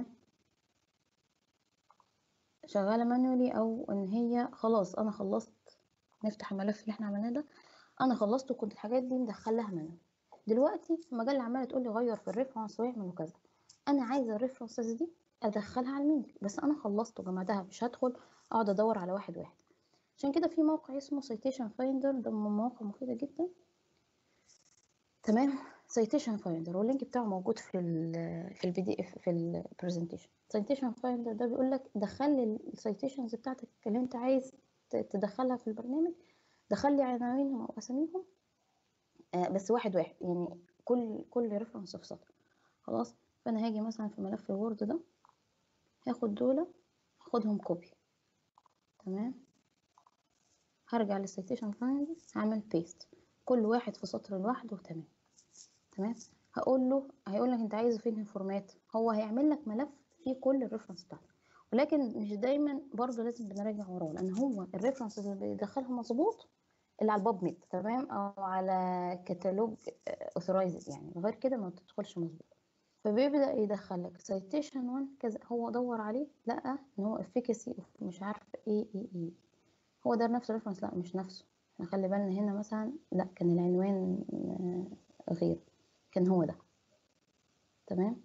شغاله مانوالي او ان هي خلاص انا خلصت نفتح الملف اللي احنا عملناه ده انا خلصت وكنت الحاجات دي مدخلاها مانوالي دلوقتي المجله عماله تقول لي غير في الريفرنس واعمل كذا انا عايزه الريفرنسز دي ادخلها على الميندل بس انا خلصت وجمعتها مش هدخل اقعد ادور على واحد واحد عشان كده في موقع اسمه سيتيشن فايندر ده من المواقع مفيده جدا تمام سيتيشن فايندر واللينك بتاعه موجود في ال في البي دي اف في البرزنتيشن سيتيشن فايندر ده بيقول لك دخل لي السيتيشنز بتاعتك اللي انت عايز تدخلها في البرنامج دخل لي عناوينهم او اساميهم آه بس واحد واحد يعني كل كل ريفرنس في سطر خلاص فانا هاجي مثلا في ملف الوورد ده هاخد دول هاخدهم كوبي تمام هرجع للسيتيشن فايندر هعمل بيست كل واحد في سطر لوحده تمام تمام هقول له هيقول لك انت عايزه فين الفورمات هو هيعمل لك ملف فيه كل الريفرنس بتاعتك ولكن مش دايما برضه لازم بنراجع وراه لان هو الريفرنس اللي بيدخلها مظبوط اللي على الباب ميد تمام او على كتالوج اوثرايزد يعني غير كده ما بتدخلش مظبوط فبيبدا يدخل لك سيتيشن 1 كذا هو دور عليه لقى ان هو افيكاسي مش عارف ايه ايه ايه هو ده نفس الريفرنس لا مش نفسه احنا خلي بالنا هنا مثلا لا كان العنوان غير كان هو ده تمام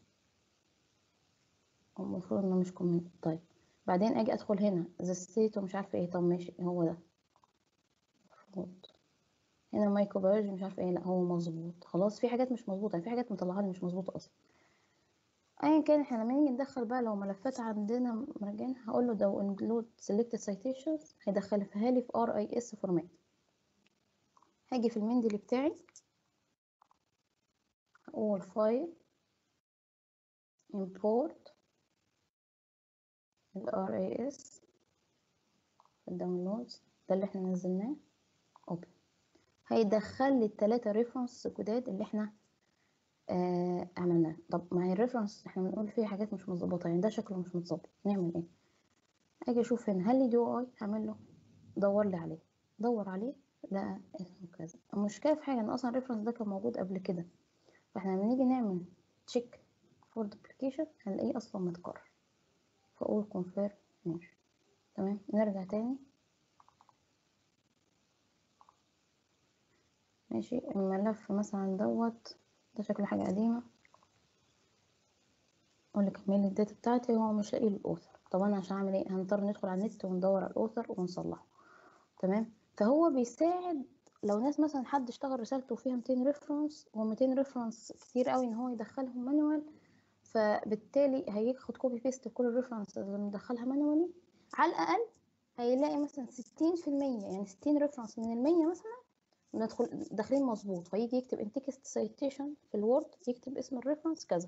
المفروض انه مش كومنت طيب بعدين اجي ادخل هنا ذا ستيت ومش عارفه ايه طب ماشي هو ده المفروض هنا مايكروبيولوجي مش عارفه ايه لا هو مظبوط خلاص في حاجات مش مظبوطه يعني في حاجات مطلعها لي مش مظبوطه اصلا ايا كان احنا لما نيجي ندخل بقى لو ملفات عندنا مراجعين هقول له ده انكلود سيلكتد سيتيشنز هيدخلها لي في ار اي اس فورمات هاجي في المندل بتاعي هقول فايل import ال RAS الداونلودز ده اللي احنا نزلناه open هيدخل لي التلاتة ريفرنس جداد اللي احنا آه عملناه طب مع الريفرنس احنا بنقول فيه حاجات مش مظبوطه يعني ده شكله مش متظبط نعمل ايه اجي اشوف هنا هل لي دي او اي هعمل له دور لي عليه دور عليه لا اسمه كذا المشكله في حاجه ان اصلا الريفرنس ده كان موجود قبل كده فاحنا لما نيجي نعمل تشيك فور دوبليكيشن هنلاقيه اصلا متكرر فاقول كونفيرم ماشي تمام نرجع تاني ماشي الملف مثلا دوت ده شكله حاجة قديمة اقول لك كملي الداتا بتاعتي هو مش لاقي الاوثر طب انا عشان اعمل ايه هنضطر ندخل على النت وندور على الاوثر ونصلحه تمام فهو بيساعد لو ناس مثلا حد اشتغل رسالته فيها 200 ريفرنس و200 ريفرنس كتير قوي ان هو يدخلهم مانوال فبالتالي هياخد كوبي بيست لكل الريفرنس اللي مدخلها مانوالي على الاقل هيلاقي مثلا 60% يعني 60 ريفرنس من المية مثلا ندخل داخلين مظبوط فيجي يكتب ان تكست سيتيشن في الوورد يكتب اسم الريفرنس كذا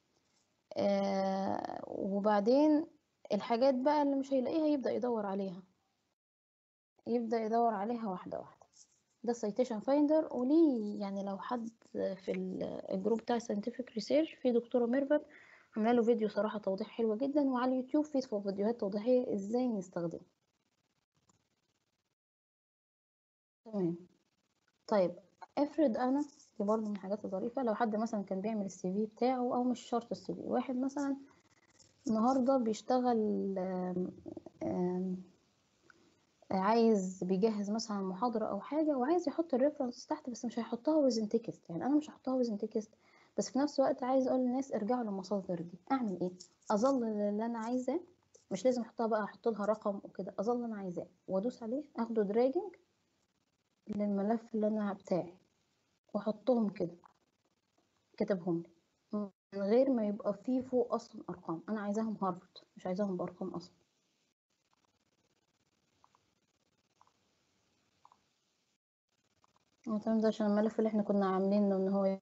آه وبعدين الحاجات بقى اللي مش هيلاقيها يبدأ يدور عليها يبدأ يدور عليها واحدة واحدة ده السيتيشن فايندر وليه يعني لو حد في الجروب بتاع scientific ريسيرش في دكتورة ميرفت عامله له فيديو صراحة توضيح حلوة جدا وعلى اليوتيوب في فيديوهات توضيحية ازاي نستخدمه تمام طيب افرض انا دي برضه من الحاجات الظريفة لو حد مثلا كان بيعمل السي في بتاعه او مش شرط السي في واحد مثلا النهارده بيشتغل آم آم عايز بيجهز مثلا محاضرة أو حاجة وعايز يحط الريفرنس تحت بس مش هيحطها وزن تكست يعني أنا مش هحطها وزن تكست بس في نفس الوقت عايز أقول للناس ارجعوا للمصادر دي أعمل إيه؟ أظل اللي أنا عايزاه مش لازم أحطها بقى أحط لها رقم وكده أظل أنا عايزاه وأدوس عليه أخده دراجنج للملف اللي أنا بتاعي وأحطهم كده كتبهم لي من غير ما يبقى فيه فوق أصلا أرقام أنا عايزاهم هارفرد مش عايزاهم بأرقام أصلا تمام ده عشان الملف اللي احنا كنا عاملينه ان هو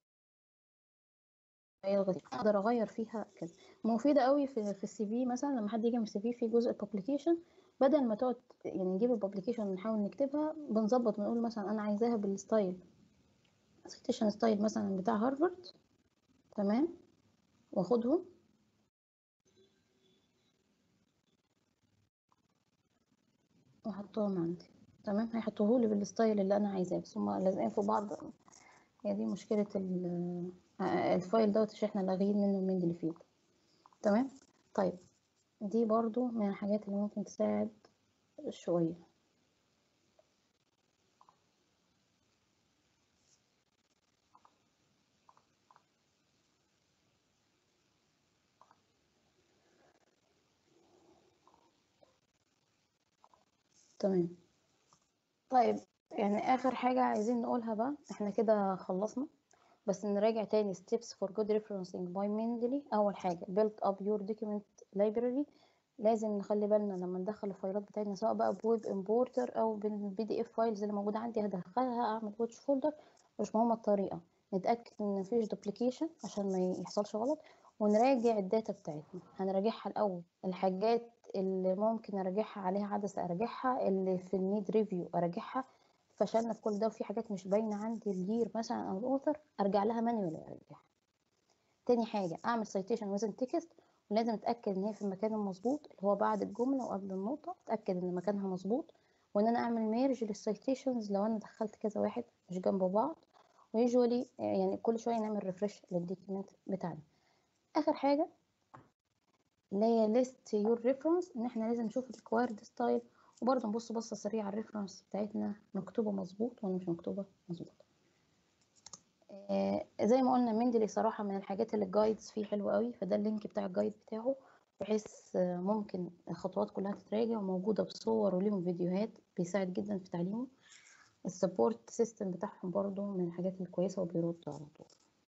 يلغي اقدر اغير فيها كده مفيده قوي في في السي في مثلا لما حد يجي من السي في في جزء بابليكيشن بدل ما تقعد يعني نجيب البابليكيشن ونحاول نكتبها بنظبط بنقول مثلا انا عايزاها بالستايل سيتيشن ستايل مثلا بتاع هارفارد تمام واخدهم واحطهم عندي تمام هيحطوهولي بالستايل اللي انا عايزاه بس هما لازقين في بعض هي دي مشكلة الفايل دوت عشان احنا لاغيين منه المندل فيلد تمام طيب دي برضو من الحاجات اللي ممكن تساعد شوية تمام طيب يعني آخر حاجة عايزين نقولها بقى احنا كده خلصنا بس نراجع تاني steps for good referencing by Mendeley أول حاجة build up your document library لازم نخلي بالنا لما ندخل الفايلات بتاعتنا سواء بقى بويب امبورتر أو بالبي دي اف فايلز اللي موجودة عندي هدخلها أعمل واتش فولدر مش مهمة الطريقة نتأكد إن مفيش دوبليكيشن عشان ما يحصلش غلط ونراجع الداتا بتاعتنا هنراجعها الأول الحاجات اللي ممكن اراجعها عليها عدسة اراجعها اللي في النيد ريفيو اراجعها فشلنا في كل ده وفي حاجات مش باينة عندي الير مثلا او الاوثر ارجع لها مانيوال ارجعها تاني حاجة اعمل سيتيشن وزن تكست ولازم اتاكد ان هي في المكان المظبوط اللي هو بعد الجملة وقبل النقطة اتاكد ان مكانها مظبوط وان انا اعمل ميرج للسيتيشنز لو انا دخلت كذا واحد مش جنب بعض ويجولي يعني كل شوية نعمل ريفرش للدوكيمنت بتاعنا اخر حاجة اللي هي list your reference ان احنا لازم نشوف required style وبرضه نبص بصة سريعة على الريفرنس بتاعتنا مكتوبة مظبوط ولا مش مكتوبة مظبوط آه زي ما قلنا مندلي صراحة من الحاجات اللي الجايدز فيه حلو قوي فده اللينك بتاع الجايد بتاعه بحيث آه ممكن الخطوات كلها تتراجع وموجودة بصور وليهم فيديوهات بيساعد جدا في تعليمه السبورت سيستم بتاعهم برضه من الحاجات الكويسة وبيردوا على طول